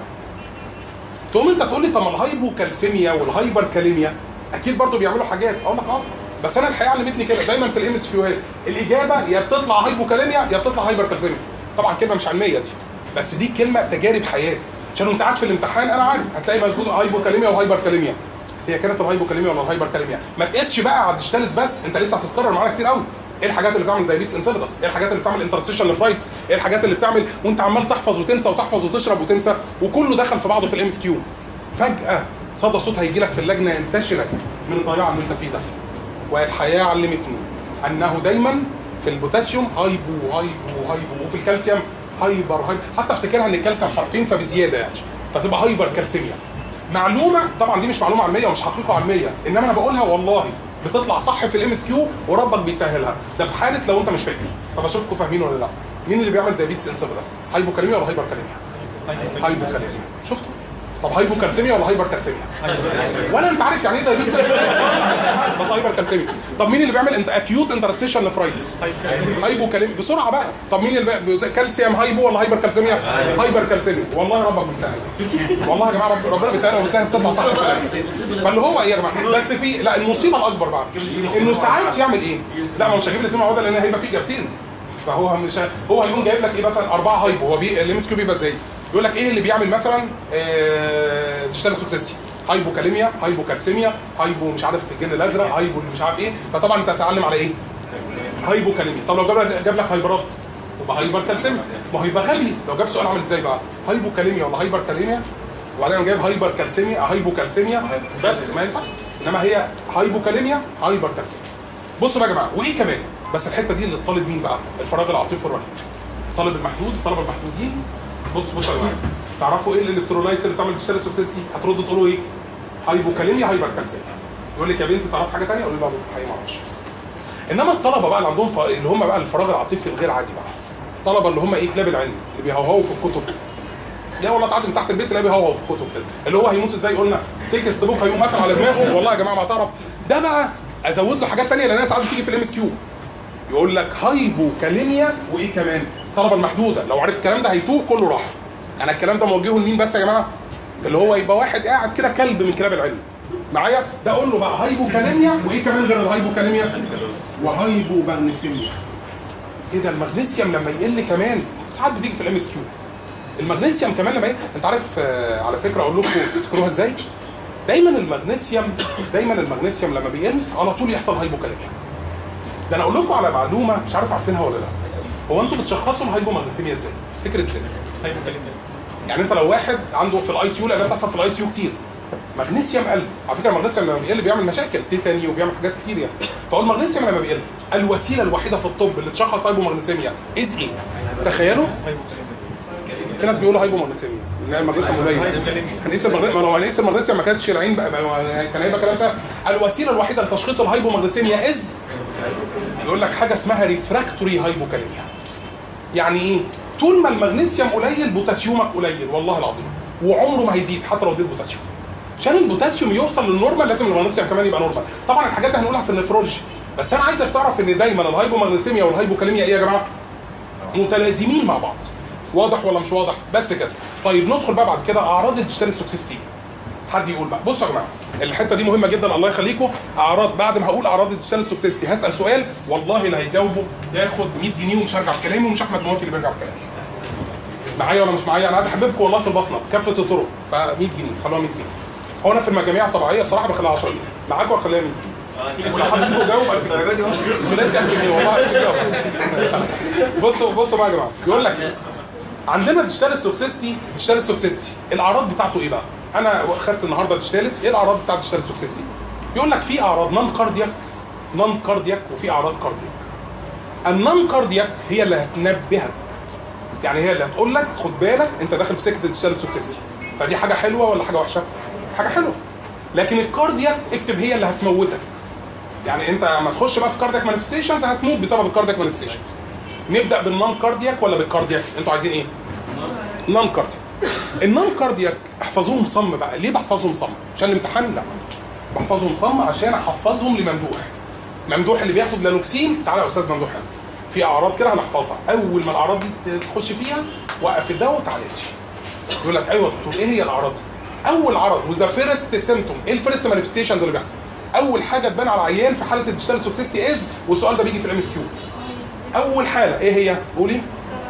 تقوم انت تقول لي طب ما الهايبوكالسيميا والهايبر كاليميا اكيد برضو بيعملوا حاجات اقول لك اه بس انا الحقيقه علمتني كده دايما في الام اس كيو الاجابه يا بتطلع هايبوكاليميا يا بتطلع هايبر كالسيميا طبعا كلمه مش علميه دي بس دي كلمه تجارب حياه عشان انت قاعد في الامتحان انا عارف هتلاقي مكتوب هايبوكاليميا وهايبر كاليميا هي كانت الهايبوكاليميا ولا الهايبر كاليميا ما تقيسش بقى على الديجيتاليس بس انت لسه هتتكرر معانا كتير قوي ايه الحاجات اللي بتعمل دايابيتس انسيبيدس ايه الحاجات اللي بتعمل انترستيشن نفرايتس ايه الحاجات اللي بتعمل وانت عمال تحفظ وتنسى وتحفظ وتشرب وتنسى وكله دخل في بعضه في الام اس كيو فجاه صدى صوت هيجي لك في اللجنه ينتشرك من الضياع اللي انت فيه ده والحياه علمتني انه دايما في البوتاسيوم هايبو هايبو هايبو وفي الكالسيوم هايبر هايبر حتى افتكرها ان الكالسيوم حرفين فبزياده يعني فتبقى هايبر كالسيميا معلومه طبعا دي مش معلومه علميه ومش حقيقه علميه انما انا بقولها والله بتطلع صح في الام اس كيو وربك بيسهلها ده في حاله لو انت مش فاكر طب اشوفكم فاهمين ولا لا مين اللي بيعمل دايابيتس انسيبيدس هايبوكاليميا ولا هايبر كاليميا هايبوكاليميا شفتوا طب هايبوكالسيميا ولا هايبر كالسيميا ولا انت عارف يعني ايه دايابيتس بس هايبر كالسيميا طب مين اللي بيعمل انت اكيوت انترستيشن نفرايتس هايبوكاليميا بسرعه بقى طب مين اللي بي... كالسيوم هايبو ولا هايبر كالسيميا هايبر كالسيميا والله ربك بيسهل والله يا جماعه رب- ربنا بيسهل وبتلاقي بتطلع صح في الآخر. فاللي هو ايه يا جماعه بس في لا المصيبه الاكبر بقى انه ساعات يعمل ايه لا ما هو مش هجيب الاثنين مع بعض لان هيبقى في اجابتين فهو مش هو هيقوم جايب لك ايه مثلا اربعه هايبو هو بي الام اس كيو بيبقى ازاي؟ يقول لك ايه اللي بيعمل مثلا آه، ديجيتال سوكسيسي هايبوكاليميا هايبوكالسيميا هايبو مش عارف الجن الازرق هايبو مش عارف ايه فطبعا انت هتتعلم على ايه؟ هايبوكاليميا طب لو جاب لك جاب لك هايبرات يبقى هايبر كالسيميا ما هو يبقى غبي لو جاب سؤال عامل ازاي بقى؟ هايبوكاليميا ولا هايبر كاليميا وبعدين قام جايب هايبر كالسيميا هايبوكالسيميا بس ما ينفعش انما هي هايبوكاليميا هايبر كالسيميا بصوا بقى يا جماعه وايه كمان بس الحته دي اللي الطالب مين بقى؟ الفراغ العاطفي الرهيب الطالب المحدود الطلبه المحدودين بص بصوا يا جماعه تعرفوا ايه الالكترولايتس اللي بتعمل ديجيتال سوكسيستي هتردوا تقولوا ايه؟ هايبوكاليميا هايبر كالسيميا يقول لك يا بنتي تعرف حاجه ثانيه اقول له لا الحقيقه ما اعرفش انما الطلبه بقى اللي عندهم ف... اللي هم بقى الفراغ العاطفي الغير عادي بقى الطلبه اللي هم ايه كلاب العلم اللي بيهوهوا في الكتب لا والله تعدي من تحت البيت تلاقيه بيهوهو في الكتب كده اللي هو هيموت ازاي قلنا تكست بوك هيقوم قافل على دماغه والله يا جماعه ما تعرف ده بقى ازود له حاجات تانية لان ساعات بتيجي في الام اس كيو يقول لك هايبوكاليميا وايه كمان الطلبه المحدوده لو عرف الكلام ده هيتوه كله راح انا الكلام ده موجهه لمين بس يا جماعه اللي هو يبقى واحد قاعد كده كلب من كلاب العلم معايا ده اقول له بقى هايبوكاليميا وايه كمان غير الهايبوكاليميا وهايبومغنيسيميا ايه ده المغنيسيوم لما يقل كمان ساعات بتيجي في الام اس كيو المغنيسيوم كمان لما يقل انت عارف آه، على فكره اقول لكم تفتكروها ازاي دايما المغنيسيوم دايما المغنيسيوم لما بيقل على طول يحصل هايبوكاليميا ده انا اقول لكم على معلومه مش عارف عارفينها ولا لا هو انتوا بتشخصوا الهايبومغنيسيميا ازاي تفتكر ازاي هايبوكاليميا يعني انت لو واحد عنده في الاي سي يو لان بتحصل في الاي سي يو كتير مغنيسيوم قل على فكره المغنيسيوم لما بيقل بيعمل مشاكل تيتاني وبيعمل حاجات كتير يعني فهو المغنيسيوم لما بيقل الوسيله الوحيده في الطب اللي تشخص هايبومغنيسيميا از ايه؟ تخيلوا في ناس بيقولوا هايبومغنيسيميا ان المغنيسيوم قليل هنقيس المغنيسيوم ما لو هنقيس المغنيسيوم ما كانتش العين بقى بقى- كان هيبقى كلام سهل الوسيله الوحيده لتشخيص الهايبومغنيسيميا از يقول لك حاجه اسمها ريفراكتوري هايبوكاليميا يعني ايه؟ طول ما المغنيسيوم قليل بوتاسيومك قليل والله العظيم وعمره ما هيزيد حتى لو اديت بوتاسيوم عشان البوتاسيوم يوصل للنورمال لازم المغنيسيوم كمان يبقى نورمال طبعا الحاجات دي هنقولها في النفرولوجي بس انا عايزك تعرف ان دايما الهايبومغنيسيميا والهايبوكاليميا ايه يا جماعه؟ متلازمين مع بعض واضح ولا مش واضح بس كده طيب ندخل بقى بعد كده اعراض الديجيتال توكسيستي حد يقول بقى بصوا يا جماعه الحته دي مهمه جدا الله يخليكم اعراض بعد ما هقول اعراض الديجيتال توكسيستي هسال سؤال والله اللي هيجاوبه ياخد 100 جنيه ومش هرجع في كلامي ومش احمد موافي اللي بيرجع في كلامي معايا ولا مش معايا انا عايز احببكم والله في البطنه بكافه الطرق ف 100 جنيه خلوها 100 جنيه هو انا في المجاميع الطبيعيه بصراحه بخليها 10 جنيه معاكم اخليها 100 جنيه ولو حد فيكم جاوب 1000 جنيه ثلاثي 1000 جنيه والله 1000 جنيه بصوا بصوا بقى يا جماعه يقول لك إيه؟ عندنا ديجيتال توكسيستي ديجيتال توكسيستي الاعراض بتاعته ايه بقى؟ انا خدت النهارده ديجيتالس ايه الاعراض بتاعت ديجيتال توكسيستي؟ يقول لك في اعراض نون كاردياك نون كاردياك وفي اعراض كاردياك النون كاردياك هي اللي هتنبهك يعني هي اللي هتقول لك خد بالك انت داخل في سكه الديجيتال توكسيستي فدي حاجه حلوه ولا حاجه وحشه؟ حاجه حلوه لكن الكاردياك اكتب هي اللي هتموتك يعني انت لما تخش بقى في كاردياك مانيفستيشنز هتموت بسبب الكاردياك مانيفستيشنز نبدا بالنون كاردياك ولا بالكاردياك انتوا عايزين ايه نون كاردياك النون كاردياك احفظوهم صم بقى ليه بحفظهم صم عشان الامتحان لا بحفظهم صم عشان احفظهم لممدوح ممدوح اللي بياخد لانوكسين تعالى يا استاذ ممدوح هنا في اعراض كده هنحفظها اول ما الاعراض دي تخش فيها وقف الدواء وتعالى لي يقول لك ايوه يا دكتور ايه هي الاعراض دي اول عرض وذا فيرست سيمتوم ايه الفيرست مانيفستيشنز اللي بيحصل اول حاجه تبان على العيان في حاله الديجيتال توكسيستي از والسؤال ده بيجي في الام اس كيو اول حاله ايه هي قولي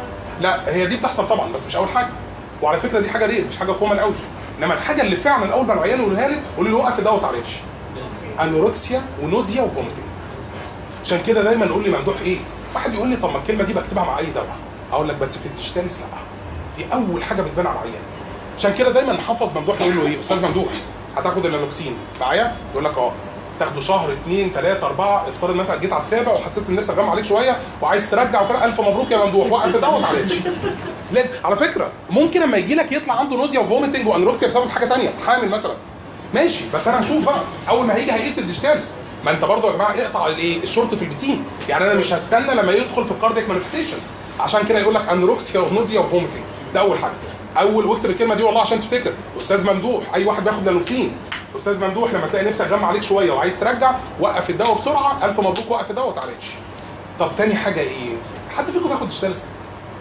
لا هي دي بتحصل طبعا بس مش اول حاجه وعلى فكره دي حاجه رير مش حاجه كومن قوي انما الحاجه اللي فعلا اول ما العيان يقولها لك قولي له وقف الدواء وتعالى انوركسيا ونوزيا وفوميتنج عشان كده دايما نقول لي ممدوح ايه واحد يقول لي طب ما الكلمه دي بكتبها مع اي دواء اقول لك بس في الديجيتاليس لا دي اول حاجه بتبان على العيان عشان كده دايما نحفظ ممدوح نقول له ايه استاذ ممدوح هتاخد اللانوكسين معايا يقول لك اه تاخده شهر اثنين ثلاثة أربعة افترض مثلا جيت على السابع وحسيت ان نفسك غم عليك شوية وعايز ترجع وكده ألف مبروك يا ممدوح وقف الدواء معلش لازم على فكرة ممكن لما يجي لك يطلع عنده نوزيا وفوميتنج وانوركسيا بسبب حاجة ثانيه حامل مثلا ماشي بس انا هشوف بقى اول ما هيجي هيقيس الديجيتالز ما انت برضه يا جماعه اقطع الايه الشورت في البسين يعني انا مش هستنى لما يدخل في الكاردياك مانيفستيشن عشان كده يقول لك انوركسيا ونوزيا وفوميتنج ده اول حاجه اول واكتب الكلمه دي والله عشان تفتكر استاذ ممدوح اي واحد بياخد نانوكسين استاذ ممدوح لما تلاقي نفسك غم عليك شويه وعايز ترجع وقف الدواء بسرعه الف مبروك وقف الدواء وتعالى طب تاني حاجه ايه حد فيكم بياخد الشلس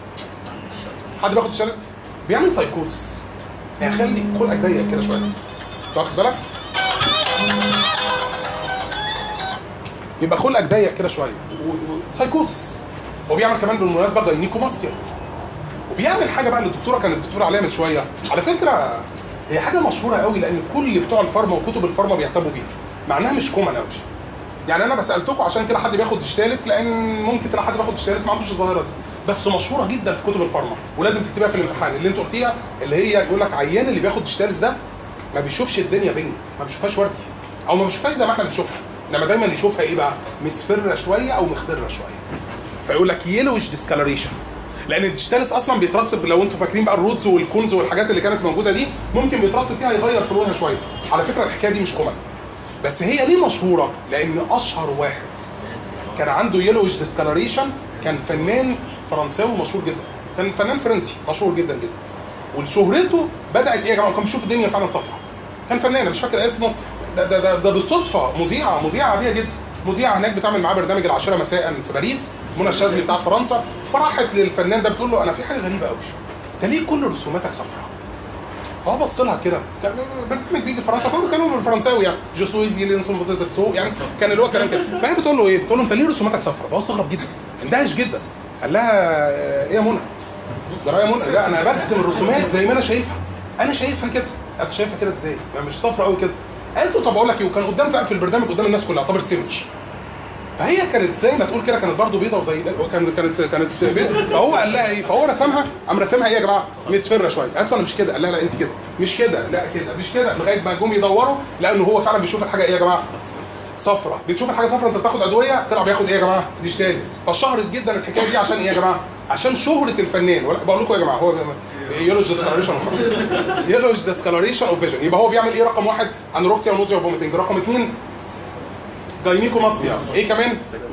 حد بياخد الشلس بيعمل سايكوزس يعني خلي خلقك ضيق كده شويه انت واخد بالك يبقى خلقك ضيق كده شويه سايكوزس هو بيعمل كمان بالمناسبه جاينيكوماستيا وبيعمل حاجه بقى اللي الدكتوره كانت بتقول عليها من شويه على فكره هي حاجه مشهوره قوي لان كل بتوع الفارما وكتب الفارما بيهتموا بيها مع انها مش كومن قوي يعني انا بسالتكم عشان كده حد بياخد ديجيتالس لان ممكن تلاقي حد بياخد ديجيتالس ما عندوش الظاهره دي بس مشهوره جدا في كتب الفارما ولازم تكتبها في الامتحان اللي انت قلتيها اللي هي يقول لك عيان اللي بياخد ديجيتالس ده ما بيشوفش الدنيا بينج ما بيشوفهاش وردي او ما بيشوفهاش زي ما احنا بنشوفها انما دايما يشوفها ايه بقى مصفره شويه او مخضره شويه فيقول لك يلوش ديسكالريشن لان الديجيتالس اصلا بيترسب لو انتوا فاكرين بقى الرودز والكونز والحاجات اللي كانت موجوده دي ممكن بيترسب فيها يغير في لونها شويه على فكره الحكايه دي مش كومن بس هي ليه مشهوره لان اشهر واحد كان عنده يلوش ديسكالريشن كان فنان فرنساوي مشهور جدا كان فنان فرنسي مشهور جدا جدا وشهرته بدات ايه يا جماعه كان بيشوف الدنيا فعلا صفراء كان فنان أنا مش فاكر اسمه ده ده ده, ده بالصدفه مذيعه مذيعه عاديه جدا مذيعه هناك بتعمل معاه برنامج العاشره مساء في باريس منى الشاذلي بتاعت فرنسا فراحت للفنان ده بتقول له انا في حاجه غريبه قوي انت ليه كل رسوماتك صفراء؟ فهو بص لها كده كان برنامج بيجي في فرنسا كله كانوا بالفرنساوي يعني جو سويز دي لينسون سو يعني كان اللي هو كلام كده فهي بتقول له ايه؟ بتقول له انت ليه رسوماتك صفراء؟ فهو استغرب جدا اندهش جدا قال لها ايه يا منى؟ ده يا منى لا انا برسم الرسومات زي ما انا شايفها انا شايفها كده انت شايفها كده ازاي؟ ما مش صفرا قوي كده قالت له طب اقول لك ايه وكان قدام في البرنامج قدام الناس كلها اعتبر سمش فهي كانت زي ما تقول كده كانت برضه بيضه وزي كانت كانت كانت بيضة. فهو قال لها ايه فهو رسمها قام رسمها ايه يا جماعه مصفره شويه قالت له انا مش كده قال لها لا انت كده مش كده لا كده مش كده لغايه ما جم يدوروا لانه هو فعلا بيشوف الحاجه ايه يا جماعه صفرة بتشوف الحاجه صفرة انت بتاخد ادويه طلع بياخد ايه يا جماعه ديجيتاليز فشهرت جدا الحكايه دي عشان ايه يا جماعه عشان شهره الفنان ولا بقول لكم يا جماعه هو يولوج ديسكلريشن يولوج ديسكلريشن اوف فيجن يبقى هو بيعمل ايه رقم واحد انوركسيا ونوزيا وفوميتنج رقم اثنين جاينيكوماستيا ايه كمان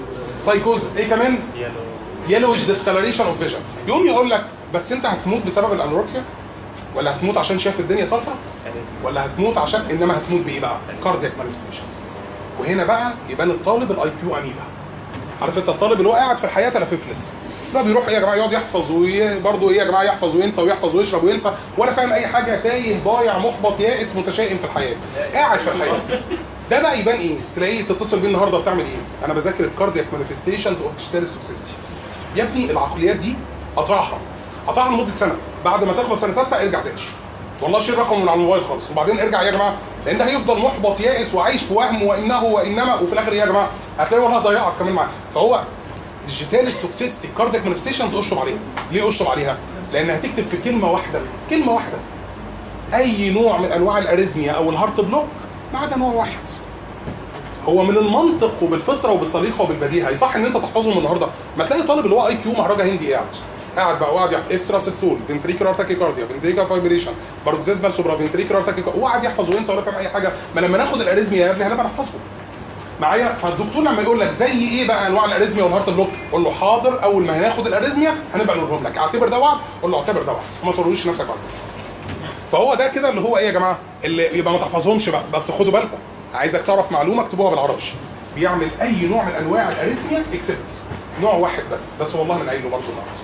سايكوزس ايه كمان يلو يلوش ديسكلريشن اوف فيجن يقوم يقول لك بس انت هتموت بسبب الانوركسيا ولا هتموت عشان شايف الدنيا صفرا ولا هتموت عشان انما هتموت بايه بقى كاردياك مانيفستيشنز وهنا بقى يبان الطالب الاي كيو اميبا عارف انت الطالب اللي هو قاعد في الحياه تلففلس لا بيروح ايه يا جماعه يقعد يحفظ وبرضه ايه يا جماعه يحفظ وينسى ويحفظ ويشرب وينسى ولا فاهم اي حاجه تايه ضايع محبط يائس متشائم في الحياه قاعد في الحياه ده بقى يبان ايه؟ تلاقيه تتصل بيه النهارده بتعمل ايه؟ انا بذاكر الكاردياك مانيفستيشنز اوف ديجيتال توكسيستي يا ابني العقليات دي قطعها قطعها لمده سنه بعد ما تخلص سنه سته ارجع تاني والله شيل رقمه من على الموبايل خالص وبعدين ارجع يا جماعه لان ده هيفضل محبط يائس وعايش في وهم وانه وانما وفي الاخر ايه يا جماعه هتلاقي والله ضيعك كمان معاه فهو ديجيتال توكسيستي كاردياك مانيفستيشنز اشرب عليها ليه اشرب عليها؟ لان هتكتب في كلمه واحده كلمه واحده اي نوع من انواع الاريزميا او الهارت بلوك ما عدا نوع واحد هو من المنطق وبالفطره وبالسليقه وبالبديهه يصح ان انت تحفظهم النهارده ما تلاقي طالب اللي هو اي كيو مهرجه هندي قاعد قاعد بقى وقاعد يحفظ اكسترا سيستول فنتريكولار تاكيكارديا فنتريكا فايبريشن باروكسيزمال سوبرا فنتريكولار تاكيكارديا وقاعد يحفظ وينسى ولا فاهم اي حاجه ما لما ناخد الاريزميا يا ابني هنبقى نحفظهم معايا فالدكتور لما يقول لك زي ايه بقى انواع الاريزميا والهارت بلوك قول له حاضر اول ما هناخد الاريزميا هنبقى نقولهم لك اعتبر ده وعد قول له اعتبر ده وعد وما توريش نفسك بعد كده فهو ده كده اللي هو ايه يا جماعه اللي يبقى ما تحفظهمش بقى بس خدوا بالكم عايزك تعرف معلومه اكتبوها بالعربي بيعمل اي نوع من انواع الاريثميا اكسبت نوع واحد بس بس والله من قايله برضه النهارده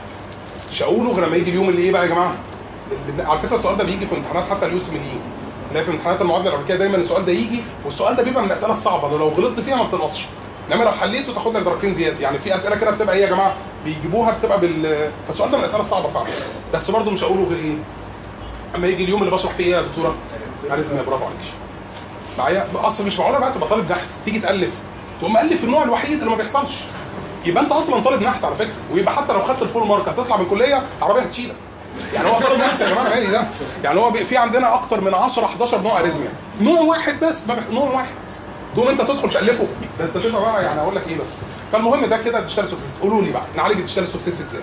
مش هقوله غير لما يجي اليوم اللي ايه بقى يا جماعه على فكره السؤال ده بيجي في امتحانات حتى اليوس من ايه تلاقي في امتحانات المعادله الامريكيه دايما السؤال ده يجي والسؤال ده بيبقى من الاسئله الصعبه لو غلطت فيها ما بتنقصش انما لو حليته تاخد لك درجتين زياده يعني في اسئله كده بتبقى ايه يا جماعه بيجيبوها بتبقى بال فالسؤال ده من الاسئله الصعبه فعلا بس برضه مش هقوله غير ايه اما يجي اليوم اللي بشرح فيه ايه يا دكتوره اريثميا برافو عليك معايا اصل مش معقوله بقى تبقى طالب نحس تيجي تالف تقوم مالف النوع الوحيد اللي ما بيحصلش يبقى انت اصلا طالب نحس على فكره ويبقى حتى لو خدت الفول مارك هتطلع من الكليه عربيه هتشيلك يعني هو طالب نحس يا جماعه مالي ده يعني هو بي- في عندنا اكتر من 10 11 نوع اريزميا نوع واحد بس ما بيح- نوع واحد تقوم انت تدخل تالفه ده انت تبقى بقى يعني اقول لك ايه بس فالمهم ده كده ديجيتال سكسس قولوا لي بقى نعالج الديجيتال سكسس ازاي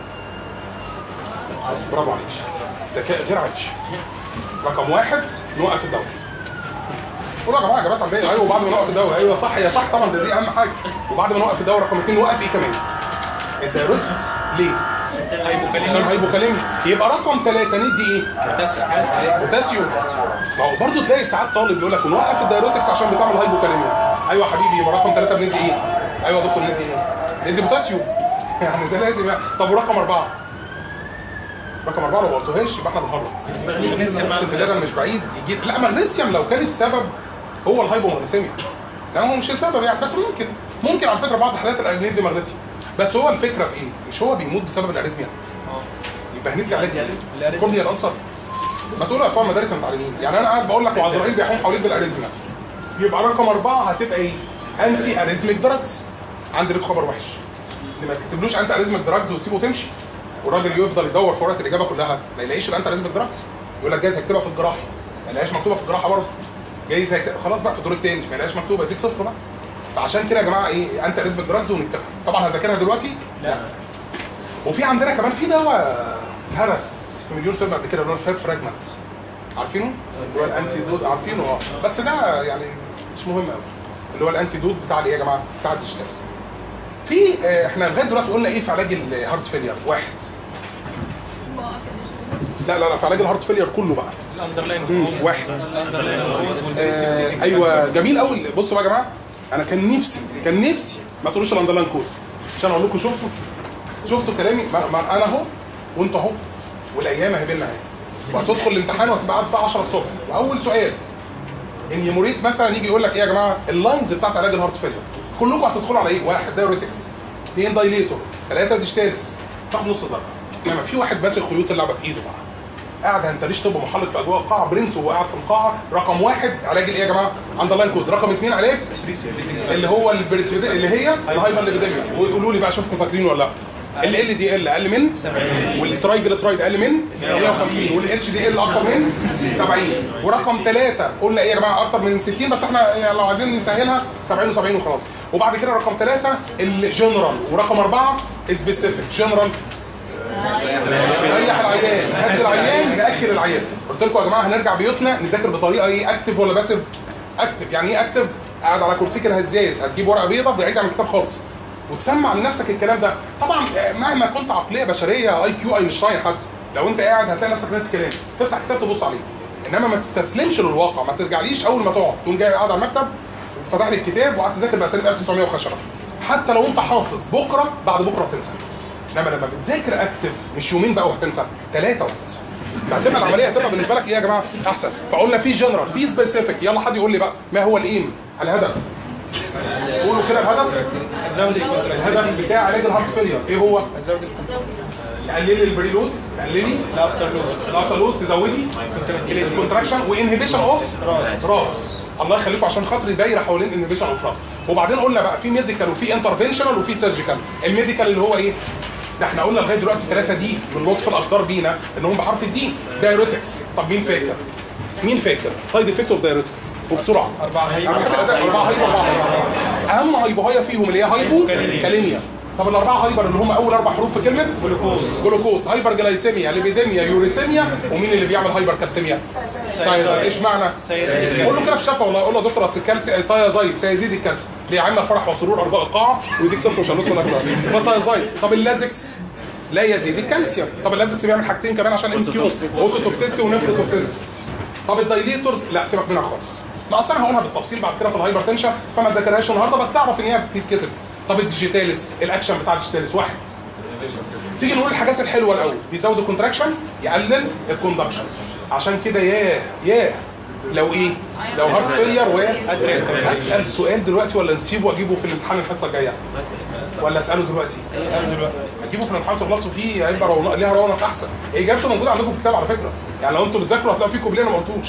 برافو عليك ذكاء غير عادي رقم واحد نوقف الدوري قولوا يا جماعه اجابات عندنا ايوه وبعد ما نوقف الدوري ايوه صح يا صح طبعا ده دي اهم حاجه وبعد ما نوقف الدوري رقم اثنين نوقف ايه كمان؟ الدايروتكس ليه؟ عشان هايبوكاليميا يبقى رقم ثلاثه ندي ايه؟ بوتاسيوم ما هو برضه تلاقي ساعات طالب يقول لك نوقف الدايروتكس عشان بتعمل هايبوكاليميا ايوه يا حبيبي يبقى رقم ثلاثه بندي ايه؟ ايوه يا دكتور ندي ايه؟ ندي بوتاسيوم يعني ده لازم يعني. طب ورقم اربعه؟ رقم اربعه لو ما قلتوهاش يبقى احنا بنهرب اقسم بالله ده مش بعيد يجيب لا مغنيسيوم لو كان السبب هو الهايبومغنيسيميا لا هو مش السبب يعني بس ممكن ممكن على فكره بعض حالات الارنيد دي مغنيسيوم بس هو الفكره في ايه؟ مش هو بيموت بسبب الاريزميا يبقى هندي علاج ايه؟ كورنيا الانسر ما تقول يا بتوع المدارس المتعلمين يعني انا قاعد بقول لك وعزرائيل بيحوم حواليك بالاريزميا يبقى رقم اربعه هتبقى ايه؟ انتي اريزميك دراجز عندي ليك خبر وحش ان ما تكتبلوش انت اريزميك دراجز وتسيبه تمشي والراجل يفضل يدور في ورقه الاجابه كلها ما يلاقيش الانت اريزميك دراجز يقول لك جايز هكتبها في الجراحه ما يلاقيش مكتوبه في الجراحه برضه جايز هيكتب... خلاص بقى في الدور الثاني ما يلاقيش مكتوبه يديك صفر بقى فعشان كده يا جماعه ايه انت اريزميك دراجز ونكتبها طبعا هذاكرها دلوقتي لا وفي عندنا كمان في دواء هرس في مليون فيلم قبل كده اللي هو الفيف فراجمنت عارفينه؟ اللي هو الانتي دوت عارفينه اه بس ده يعني مش مهم قوي اللي هو الانتي دوت بتاع الايه يا جماعه؟ بتاع الديجيتالز في آه، احنا لغايه دلوقتي قلنا ايه في علاج الهارت فيلير واحد لا لا لا في علاج الهارت فيلير كله بقى الاندرلاين مم، كوز واحد الاندرلاين كوز آه ايوه جميل قوي بصوا بقى يا جماعه انا كان نفسي كان نفسي ما تقولوش الاندرلاين كوز عشان اقول لكم شفتوا شفتوا كلامي ما ما انا اهو وانتوا اهو والايام اهي بينا اهي وهتدخل الامتحان وهتبقى قاعد الساعه 10 الصبح واول سؤال ان يموريت مثلا يجي يقول لك ايه يا جماعه اللاينز بتاعت علاج الهارت فيلير كلكم هتدخلوا على ايه؟ واحد دايوريتكس اثنين دايليتور ثلاثه ديشتالس تاخد نص درجه انما في واحد ماسك خيوط اللعبه في ايده بقى قاعد هنتريش طب محلق في اجواء القاعه برنس وهو قاعد في القاعه رقم واحد علاج الايه يا جماعه؟ اندرلاين كوز رقم اثنين علاج اللي هو البريسبيد اللي هي الهايبر ليبيديميا ويقولوا لي بقى شوفكم فاكرين ولا لا ال ال دي ال اقل من 70 والترايجليسرايد اقل من 150 والاتش دي ال اكتر من 70 ورقم ثلاثه قلنا ايه يا جماعه اكتر من 60 بس احنا يعني لو عايزين نسهلها 70 و70 وخلاص وبعد كده رقم ثلاثه الجنرال ورقم اربعه سبيسيفيك جنرال ريح العيان هد العيان ناكل العيان قلت لكم يا جماعه هنرجع بيوتنا نذاكر بطريقه ايه اكتف ولا باسف اكتف يعني ايه اكتف قاعد على كرسيك الهزاز هتجيب ورقه بيضاء بعيد عن الكتاب خالص وتسمع لنفسك الكلام ده طبعا آه، مهما كنت عقليه بشريه اي كيو اينشتاين حتى لو انت قاعد هتلاقي نفسك ناس كلام تفتح كتاب تبص عليه انما ما تستسلمش للواقع ما ترجعليش اول ما تقعد تقوم جاي قاعد على المكتب وفتح لي الكتاب وقعدت تذاكر باساليب 1910 حتى لو انت حافظ بكره بعد بكره تنسى انما لما بتذاكر اكتف مش يومين بقى وهتنسى ثلاثه وهتنسى فهتبقى العمليه هتبقى بالنسبه لك ايه يا جماعه احسن فقلنا في جنرال في سبيسيفيك يلا حد يقول لي بقى ما هو الايم الهدف قولوا كده الهدف زود الكونتراكت الهدف بتاع علاج الهارت فيلير ايه هو؟ زود تقللي البريلود تقللي الافتر لود الافتر لود تزودي الكونتراكشن وانهبيشن اوف راس. راس الله يخليكم عشان خاطري دايره حوالين انهبيشن اوف راس وبعدين قلنا بقى في ميديكال وفي انترفنشنال وفي سيرجيكال الميديكال اللي هو ايه ده احنا قلنا لغايه دلوقتي ثلاثه دي من لطف الاقدار بينا انهم بحرف الدي دايوريتكس طب مين فاكر؟ مين فاكر؟ سايد افكت اوف دايوريتكس وبسرعه أربعة انا بحب الاداء اربعه هايبر اربعه هايبر اهم هايبوهايه فيهم اللي هي هايبو كاليميا طب الاربعه هايبر اللي هم اول اربع حروف في كلمه جلوكوز. جلوكوز هايبر جلايسيميا ليبيديميا يوريسيميا ومين اللي بيعمل هايبر كالسيميا سايزايد ايش معنى قول له كده في الشفا والله قول له يا دكتور اصل الكالسي سايزايد سيزيد الكالسيوم ليه عم فرح وسرور ارجاء القاعه ويديك صفر وشلوت من اكبر فسايزايد طب اللازكس لا يزيد الكالسيوم طب اللازكس بيعمل حاجتين كمان عشان ام اس كيو اوتو توكسيستي ونفرو توكسيستي طب الدايليتورز لا سيبك منها خالص ما اصل انا هقولها بالتفصيل بعد كده في الهايبر تنشن فما تذاكرهاش النهارده بس اعرف ان هي بتتكتب طب الديجيتالس الاكشن بتاع الديجيتالس واحد تيجي نقول الحاجات الحلوه الاول بيزود الكونتراكشن يقلل الكوندكشن عشان كده ياه ياه لو ايه لو هارت فيلير و اسال سؤال دلوقتي ولا نسيبه واجيبه في الامتحان الحصه الجايه ولا اساله دلوقتي اجيبه في الامتحان تغلطوا فيه هيبقى رونق ليها رونق احسن اجابته موجوده عندكم في الكتاب على فكره يعني لو انتوا بتذاكروا هتلاقوا فيه كوبليه انا ما قلتوش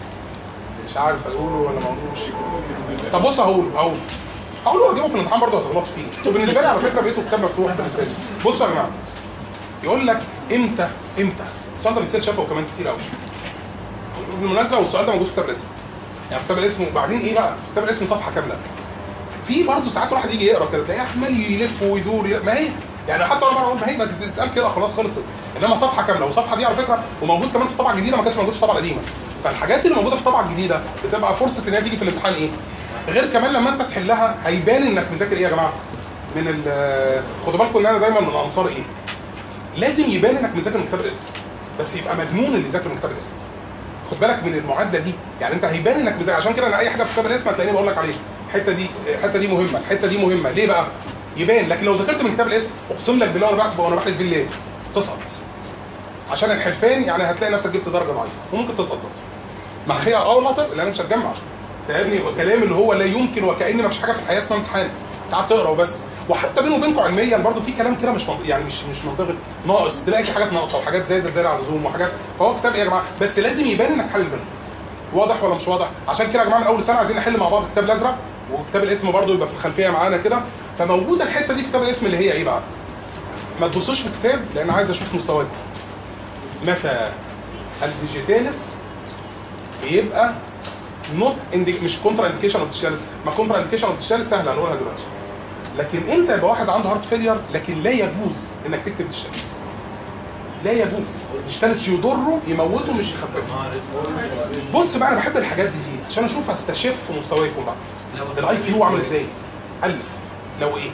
مش عارف اقوله ولا ما اقولوش طب بص هقوله هقوله هقوله واجيبه في الامتحان برضه هتغلطوا فيه انتوا بالنسبه لي على فكره بقيتوا كتاب مفتوح بالنسبه لي بصوا يا جماعه يقول لك امتى امتى السؤال ده بيتسال شافه وكمان كتير قوي بالمناسبه والسؤال ده موجود في كتاب الاسم يعني في كتاب الاسم وبعدين ايه بقى في كتاب الاسم صفحه كامله في برضه ساعات الواحد يجي يقرا كده تلاقيه عمال يلف ويدور يلف. ما هي يعني حتى انا مره اقول ما هي ما تتقال كده خلاص خلصت انما صفحه كامله والصفحه دي على فكره وموجود كمان في الطبعه الجديده ما كانش موجود في الطبعه القديمه فالحاجات اللي موجوده في الطبعه الجديده بتبقى فرصه ان هي تيجي في الامتحان ايه غير كمان لما انت تحلها هيبان انك مذاكر ايه يا جماعه من ال خدوا بالكم ان انا دايما من انصار ايه لازم يبان انك مذاكر من كتاب الاسم بس يبقى مجنون اللي ذاكر من كتاب الاسم خد بالك من المعادله دي يعني انت هيبان انك مذاكر عشان كده انا اي حاجه في كتاب الاسم هتلاقيني بقول لك عليها الحته دي الحته دي مهمه الحته دي مهمه ليه بقى يبان لكن لو ذاكرت من كتاب الاسم اقسم لك بالله وانا بحلف وانا بحلف بالله تسقط عشان الحرفان يعني هتلاقي نفسك جبت درجه ضعيفه وممكن تسقط برضه مع خير اه والله طيب لان مش هتجمع فاهمني كلام اللي هو لا يمكن وكأن ما فيش حاجه في الحياه اسمها امتحان تعال تقرا وبس وحتى بينه وبينكم علميا برضه في كلام كده مش منطقي يعني مش مش منطقي ناقص تلاقي في حاجات ناقصه وحاجات زايده زياده على اللزوم وحاجات فهو كتاب ايه يا جماعه بس لازم يبان انك حل منه واضح ولا مش واضح عشان كده يا جماعه من اول سنه عايزين نحل مع بعض الكتاب الازرق وكتاب الاسم برضه يبقى في الخلفيه معانا كده فموجوده الحته دي في كتاب الاسم اللي هي ايه بقى ما تبصوش في الكتاب لان عايز اشوف مستواكم متى الديجيتالس بيبقى نوت انديك مش كونترا انديكيشن اوف تشالس ما كونترا انديكيشن اوف تشالس سهله هنقولها دلوقتي لكن امتى يبقى واحد عنده هارت فيلير لكن لا يجوز انك تكتب ديشتالس لا يجوز الديشتالس يضره يموته مش يخففه بص بقى انا بحب الحاجات دي ليه عشان اشوف استشف مستواكم بقى الاي كيو عامل ازاي الف لو ايه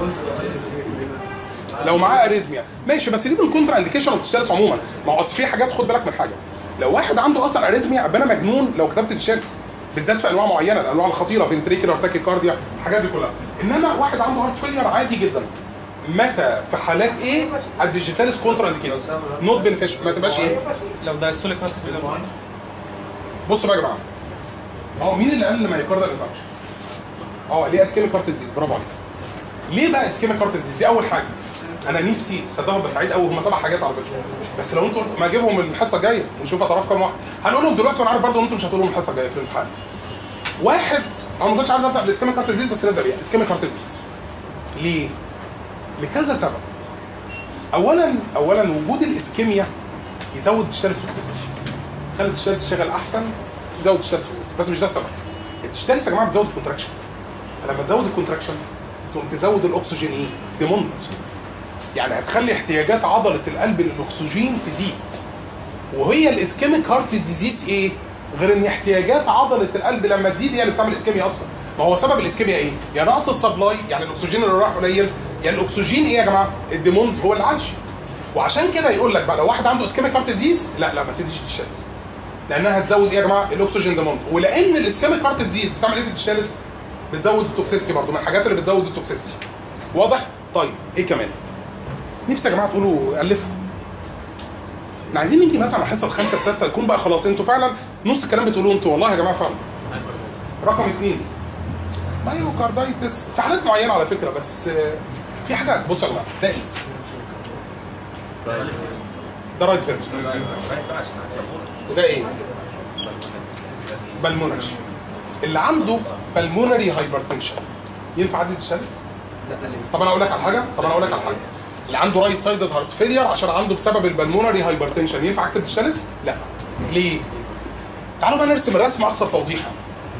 لو معاه اريزميا ماشي بس دي من كونترا انديكيشن اوف تشالس عموما ما هو اصل في حاجات خد بالك من حاجه لو واحد عنده اصلا اريزميا ابقى انا مجنون لو كتبت تشالس بالذات في انواع معينه الانواع الخطيره فنتريكولار تاكي كارديا الحاجات دي كلها انما واحد عنده هارت فيلير عادي جدا متى في حالات ايه الديجيتاليس كونترا انديكيشن نوت بنفيشن ما تبقاش ايه لو دايستوليك هارت فيلر بصوا بقى يا جماعه هو مين اللي قال مايوكاردال انفكشن؟ اه ليه اسكيميك هارت ديزيز برافو عليك ليه بقى اسكيميك هارت ديزيز دي اول حاجه انا نفسي تصدقوا بس عايز قوي هم سبع حاجات على فكره بس لو انتوا ما اجيبهم الحصه الجايه ونشوف هتعرفوا كام واحد هنقولهم دلوقتي وانا عارف برضه ان انتوا مش هتقولهم الحصه الجايه في الامتحان واحد انا ما كنتش عايز ابدا بالاسكيميك هارت ديزيز بس نبدا بيها اسكيميك هارت ديزيز ليه؟ لكذا سبب اولا اولا وجود الاسكيميا يزود الشارع السوكسيستي خلي التشترس تشتغل احسن يزود التشترس بس مش ده السبب التشترس يا جماعه بتزود الكونتراكشن فلما تزود الكونتراكشن تقوم تزود الاكسجين ايه؟ ديمونت يعني هتخلي احتياجات عضله القلب للاكسجين تزيد وهي الاسكيميك هارت ديزيز ايه؟ غير ان احتياجات عضله القلب لما تزيد هي اللي بتعمل اسكيميا اصلا ما هو سبب الاسكيميا ايه؟ يا نقص السبلاي يعني الاكسجين اللي راح قليل يا الاكسجين ايه يا جماعه؟ الديموند هو اللي عايش وعشان كده يقول لك بقى لو واحد عنده اسكيميك هارت ديزيز لا لا ما تديش الشمس لانها هتزود ايه يا جماعه الاكسجين ديموند ولان الاسكيميك هارت ديزيز بتعمل ايه في الديشاليس بتزود التوكسيستي برضه من الحاجات اللي بتزود التوكسيستي واضح طيب ايه كمان نفسي يا جماعه تقولوا الفوا احنا عايزين نيجي مثلا على الحصه الخامسه السادسه يكون بقى خلاص انتوا فعلا نص الكلام بتقولوه انتوا والله يا جماعه فعلا رقم اثنين مايوكاردايتس في حالات معينه على فكره بس آه، في حاجه بصوا يا جماعه ده ايه؟ ده رايت فنتر وده ايه؟ بالمونري اللي عنده بالمونري هايبرتنشن ينفع عدد الشمس؟ طب انا اقول لك على حاجه طب انا اقول لك على حاجه اللي عنده رايت سايدد هارت فيلير عشان عنده بسبب البلمونري هايبرتنشن ينفع اكتب الشمس؟ لا ليه؟ تعالوا بقى نرسم الرسم اكثر توضيحا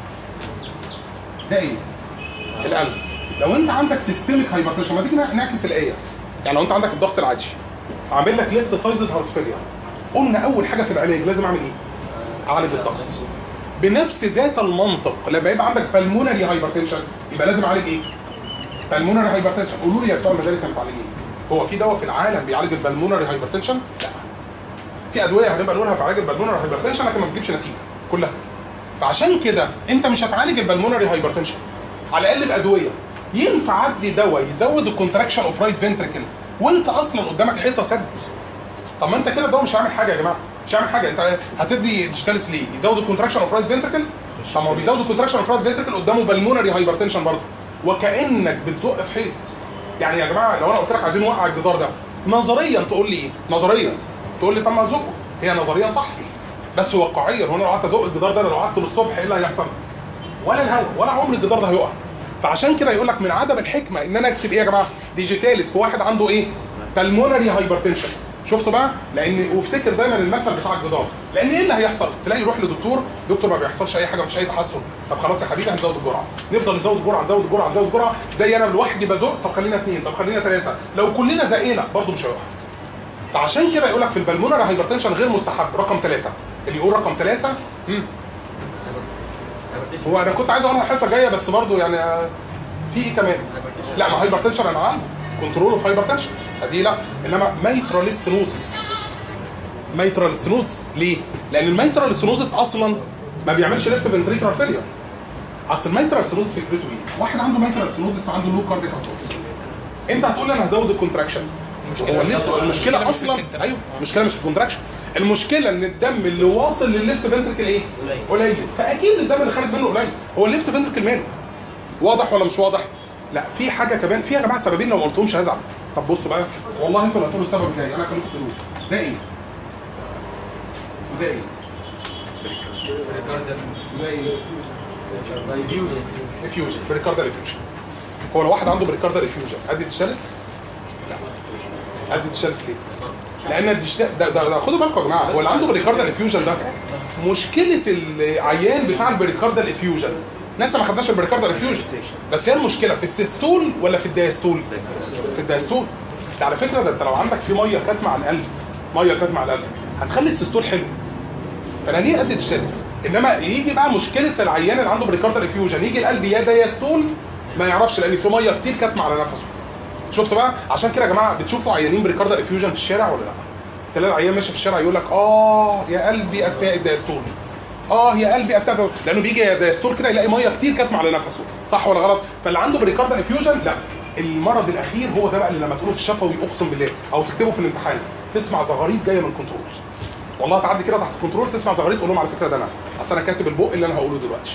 ده ايه؟ القلب لو انت عندك سيستميك هايبرتنشن ما تيجي نعكس الايه يعني لو انت عندك الضغط العادي عامل لك ليفت سايدد هارت فيلير قلنا اول حاجه في العلاج لازم اعمل ايه؟ اعالج الضغط بنفس ذات المنطق لما يبقى عندك بالمونري هايبرتنشن يبقى لازم اعالج ايه؟ بالمونري هايبرتنشن قولوا لي يا بتوع المدارس المتعالجين هو في دواء في العالم بيعالج البالمونري هايبرتنشن؟ لا في ادويه هنبقى نقولها في علاج البالمونري هايبرتنشن لكن ما بتجيبش نتيجه كلها فعشان كده انت مش هتعالج البالمونري هايبرتنشن على الاقل بادويه ينفع ادي دواء يزود الكونتراكشن اوف رايت فنتركل وانت اصلا قدامك حيطه سد طب ما انت كده الدواء مش هيعمل حاجه يا جماعه مش هيعمل حاجه انت هتدي ديجيتاليس ليه يزود الكونتراكشن اوف رايت فنتركل طب ما هو بيزود الكونتراكشن اوف رايت فنتركل قدامه بالمونري هايبرتنشن برضه وكانك بتزق في حيط يعني يا جماعه لو انا قلت لك عايزين نوقع الجدار ده نظريا تقول لي ايه نظريا تقول لي طب ما ازقه هي نظريا صح بس واقعيا هو انا لو قعدت ازق الجدار ده لو قعدت للصبح ايه اللي هيحصل ولا الهوا ولا عمر الجدار ده هيقع فعشان كده يقول لك من عدم الحكمه ان انا اكتب ايه يا جماعه ديجيتاليس في واحد عنده ايه بالمونري هايبرتنشن شفتوا بقى لان وافتكر دايما المثل بتاع الجدار لان ايه اللي هيحصل تلاقي يروح لدكتور دكتور ما بيحصلش اي حاجه مفيش اي تحسن طب خلاص يا حبيبي هنزود الجرعه نفضل نزود الجرعه نزود الجرعه نزود الجرعه زي انا لوحدي بزق طب خلينا اثنين طب خلينا ثلاثه لو كلنا زقينا برضه مش هيقع فعشان كده يقول لك في البلمونري هايبرتنشن غير مستحب رقم ثلاثه اللي يقول رقم ثلاثه هو انا كنت عايز اقولها الحصه الجايه بس برضه يعني آه، في ايه كمان؟ لا ما هايبرتنشن انا عارف كنترول اوف هايبرتنشن دي لا انما ميترال ستنوزس ميترال ستنوزس ليه؟ لان الميترال ستنوزس اصلا ما بيعملش ليفت فنتريكولار فيلير اصل الميترال ستنوزس فكرته ايه؟ واحد عنده ميترال ستنوزس وعنده لو كارديك ارتروز انت هتقول لي انا هزود الكونتراكشن هو الليفت المشكله اصلا ايوه المشكله مش في الكونتراكشن المشكله ان الدم اللي واصل للليفت فنتركل ايه؟ قليل فاكيد الدم اللي خارج منه قليل هو الليفت فنتركل ماله؟ واضح ولا مش واضح؟ لا في حاجه كمان في يا جماعه سببين لو ما قلتهمش هزعل طب بصوا بقى والله انتوا اللي هتقولوا السبب الجاي انا كنت تقولوه ده ايه؟ وده ايه؟ وده ايه؟ افيوجن بريكاردال افيوجن هو لو واحد عنده بريكاردال افيوجن ادي الشلس؟ لا ادي الشلس ليه؟ لان الديجيتال ده, ده, ده خدوا بالكم يا جماعه هو اللي عنده بريكاردال افيوجن ده مشكله العيان بتاع البريكاردال افيوجن ناس ما خدناش البريكاردال افيوجن بس هي المشكله في السيستول ولا في الدايستول؟ في الدايستول ده على فكره ده انت لو عندك في ميه كاتمه على القلب ميه كاتمه على القلب هتخلي السيستول حلو فانا ليه ادي الشمس انما يجي بقى مشكله العيان اللي عنده بريكاردال افيوجن يجي القلب يا دايستول ما يعرفش لان في ميه كتير كاتمه على نفسه شفت بقى عشان كده يا جماعه بتشوفوا عيانين بريكاردال افيوجن في الشارع ولا لا تلاقي العيان ماشي في الشارع يقول لك اه يا قلبي اثناء الدايستول اه يا قلبي اثناء الدايستول. لانه بيجي دايستول كده يلاقي ميه كتير كاتمه على نفسه صح ولا غلط فاللي عنده بريكاردال افيوجن لا المرض الاخير هو ده بقى اللي لما تقوله في الشفوي اقسم بالله او تكتبه في الامتحان تسمع زغاريد جايه من كنترول والله تعدي كده تحت كنترول تسمع زغاريد تقول لهم على فكره ده انا اصل انا كاتب البق اللي انا هقوله دلوقتي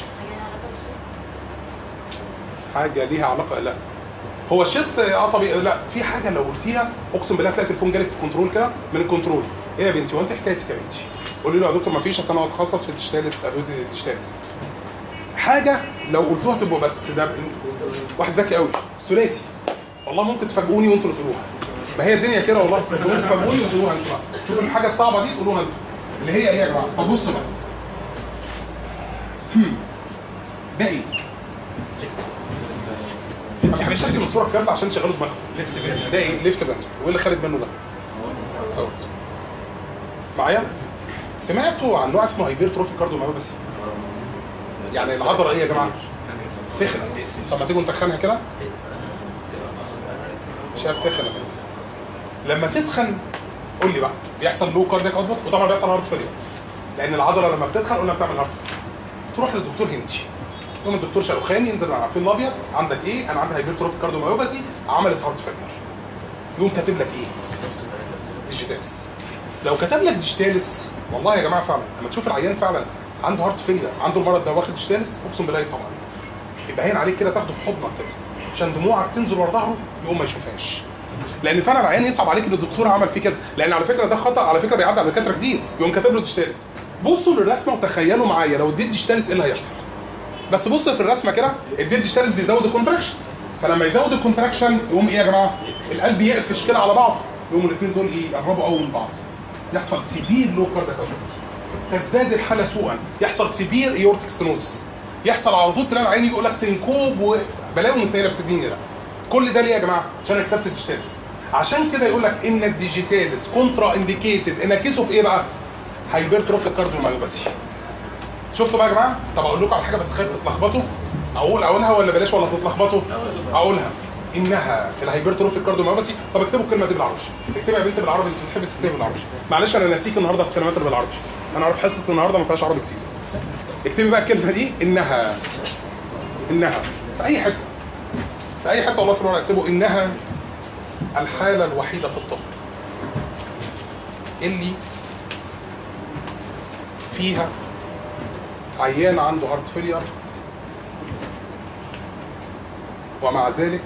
حاجه ليها علاقه لا هو الشيست اه طبيعي لا في حاجه لو قلتيها اقسم بالله هتلاقي تليفون جالك في كنترول كده من الكنترول ايه يا بنتي وانت حكايتك يا بنتي قولي له يا دكتور ما فيش اصل انا بتخصص في الديجيتالس ادويه الديجيتالس حاجه لو قلتوها تبقوا بس ده واحد ذكي قوي ثلاثي والله ممكن تفاجئوني وانتوا اللي تقولوها ما هي الدنيا كده والله ممكن تفاجئوني وتقولوها انتوا بقى شوفوا الحاجه الصعبه دي تقولوها انتوا اللي هي ايه يا جماعه طب بصوا بقى هم. ده ايه؟ مش لازم الصوره كامله عشان تشغلوا دماغكم ليفت بين ده ايه ليفت بنتر وايه اللي خارج منه ده؟ اوت معايا؟ سمعتوا عن نوع اسمه هايبرتروفي كارديوميوباثي يعني العضله ايه يا جماعه؟ تخنت طب ما تيجوا نتخنها كده شايف تخنت لما تتخن قول لي بقى بيحصل لو كاردياك اوتبوت وطبعا بيحصل هارت فيلير لان العضله لما بتتخن قلنا بتعمل هارت تروح للدكتور هندي يقوم الدكتور شاروخان ينزل على العفين الابيض عندك ايه؟ انا عندي هايبرتروفي كارديوميوباثي عملت هارت فيلير يقوم كاتب لك ايه؟ ديجيتالس لو كتب لك ديجيتالس والله يا جماعه فعلا لما تشوف العيان فعلا عنده هارت فيلير عنده المرض ده واخد ديجيتالس اقسم بالله يصعب عليك يبقى هين عليك كده تاخده في حضنك كده عشان دموعك تنزل ورا ظهره يقوم ما يشوفهاش لان فعلا العيان يصعب عليك ان الدكتور عمل فيه كده لان على فكره ده خطا على فكره بيعدي على دكاتره كتير يقوم كاتب له ديجيتالس بصوا للرسمه وتخيلوا معايا لو اديت ديجيتالس ايه اللي هيحصل بس بص في الرسمه كده اديت ديجيتالس بيزود الكونتراكشن فلما يزود الكونتراكشن يقوم ايه يا جماعه القلب يقفش كده على بعضه يقوموا الاثنين دول ايه يقربوا قوي من بعض يحصل سيفير لو كاردياك تزداد الحاله سوءا يحصل سيفير ايورتيك ستينوزس يحصل على طول تلاقي العين يقول لك سينكوب وبلاوي متنيله في سنين ده كل ده ليه يا جماعه عشان انا كتبت الديجيتالس عشان كده يقول لك ان الديجيتالس كونترا انديكيتد انكسه في ايه بقى هايبرتروفيك كارديوميوباثي شفتوا بقى يا جماعه طب اقول لكم على حاجه بس خايف تتلخبطوا اقول اقولها ولا بلاش ولا تتلخبطوا اقولها انها الهايبرتروفيك كارديوميوباثي طب اكتبوا الكلمه دي بالعربي اكتبها يا بنت بالعربي انت بتحبي تكتبي بالعربي معلش انا ناسيك النهارده في الكلمات اللي بالعربي انا عارف حصه النهارده ما فيهاش عربي كتير اكتبي بقى الكلمه دي انها انها في اي حته في اي حته والله في الورقه اكتبوا انها الحاله الوحيده في الطب اللي فيها عيان عنده هارت فيلير ومع ذلك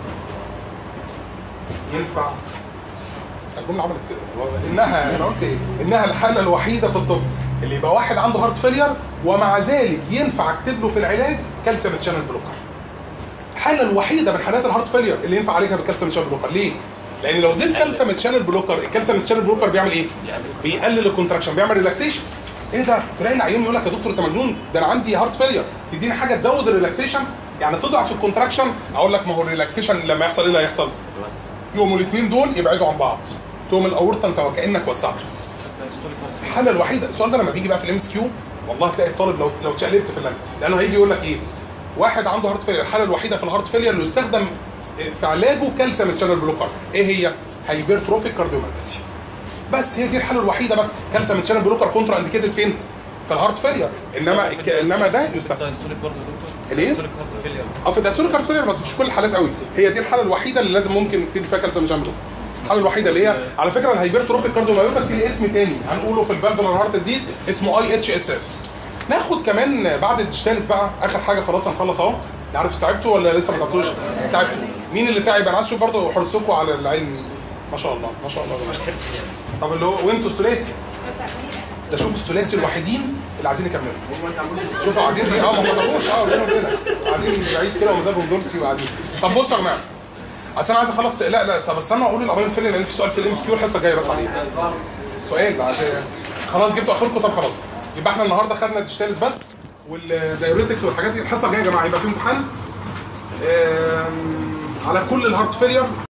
ينفع الجمله عملت كده انها انا قلت ايه؟ انها الحاله الوحيده في الطب اللي يبقى واحد عنده هارت فيلير ومع ذلك ينفع اكتب له في العلاج كالسيوم تشانل بلوكر. الحاله الوحيده من حالات الهارت فيلير اللي ينفع عليها بالكالسيوم تشانل بلوكر، ليه؟ لان لو اديت كالسيوم تشانل بلوكر الكالسيوم تشانل بلوكر بيعمل ايه؟ بيقلل الكونتراكشن بيعمل ريلاكسيشن ايه ده؟ تلاقي العيان يقول لك يا دكتور انت مجنون ده انا عندي هارت فيلير تديني حاجه تزود الريلاكسيشن يعني تضعف الكونتراكشن اقول لك ما هو الريلاكسيشن لما يحصل ايه اللي هيحصل؟ بس يقوموا الاثنين دول يبعدوا عن بعض تقوم الاورطه انت وكانك وسعته الحاله الوحيده السؤال ده لما بيجي بقى في الام اس كيو والله تلاقي الطالب لو لو اتشقلبت في اللجنه لانه هيجي يقول لك ايه واحد عنده هارت فيلير الحاله الوحيده في الهارت فيلير اللي يستخدم في علاجه كالسيوم تشانل بلوكر ايه هي هايبرتروفيك كارديوميوباثي بس هي دي الحاله الوحيده بس كالسيوم تشانل بلوكر كونترا انديكيتد فين في الهارت فيلير انما انما ده يستخدم هيستوريك برضه يا دكتور ليه؟ هيستوريك هارت فيلير اه في الدايستوليك هارت فيلير بس مش كل الحالات قوي هي دي الحاله الوحيده اللي لازم ممكن تدي فيها كالسيوم جامبلو الحاله الوحيده اللي هي على فكره الهايبرتروفيك كارديوميوباثي ليه اسم تاني هنقوله في الفالفولار هارت ديزيز اسمه اي اتش اس اس ناخد كمان بعد الديجيتالس بقى اخر حاجه خلاص هنخلص اهو عارف تعبتوا ولا لسه ما تعبتوش؟ تعبتوا مين اللي تعب انا عايز اشوف برضه حرصكم على العلم ما شاء الله ما شاء الله يا جماعة. طب اللي هو وانتوا الثلاثي ده شوف الثلاثي الوحيدين اللي عايزين يكملوا شوفوا قاعدين دي اه ما خطبوش اه قولوا كده قاعدين بعيد كده ومزاجهم دولسي وقاعدين طب بصوا يا جماعه اصل انا عايز اخلص لا لا طب استنى اقول القبائل فين لان في سؤال في الام اس كيو الحصه الجايه بس عليه سؤال عشان خلاص جبتوا اخركم طب خلاص يبقى احنا النهارده خدنا الديجيتالز بس والدايوريتكس والحاجات دي الحصه الجايه يا جماعه يبقى في امتحان آم، على كل الهارت فيلير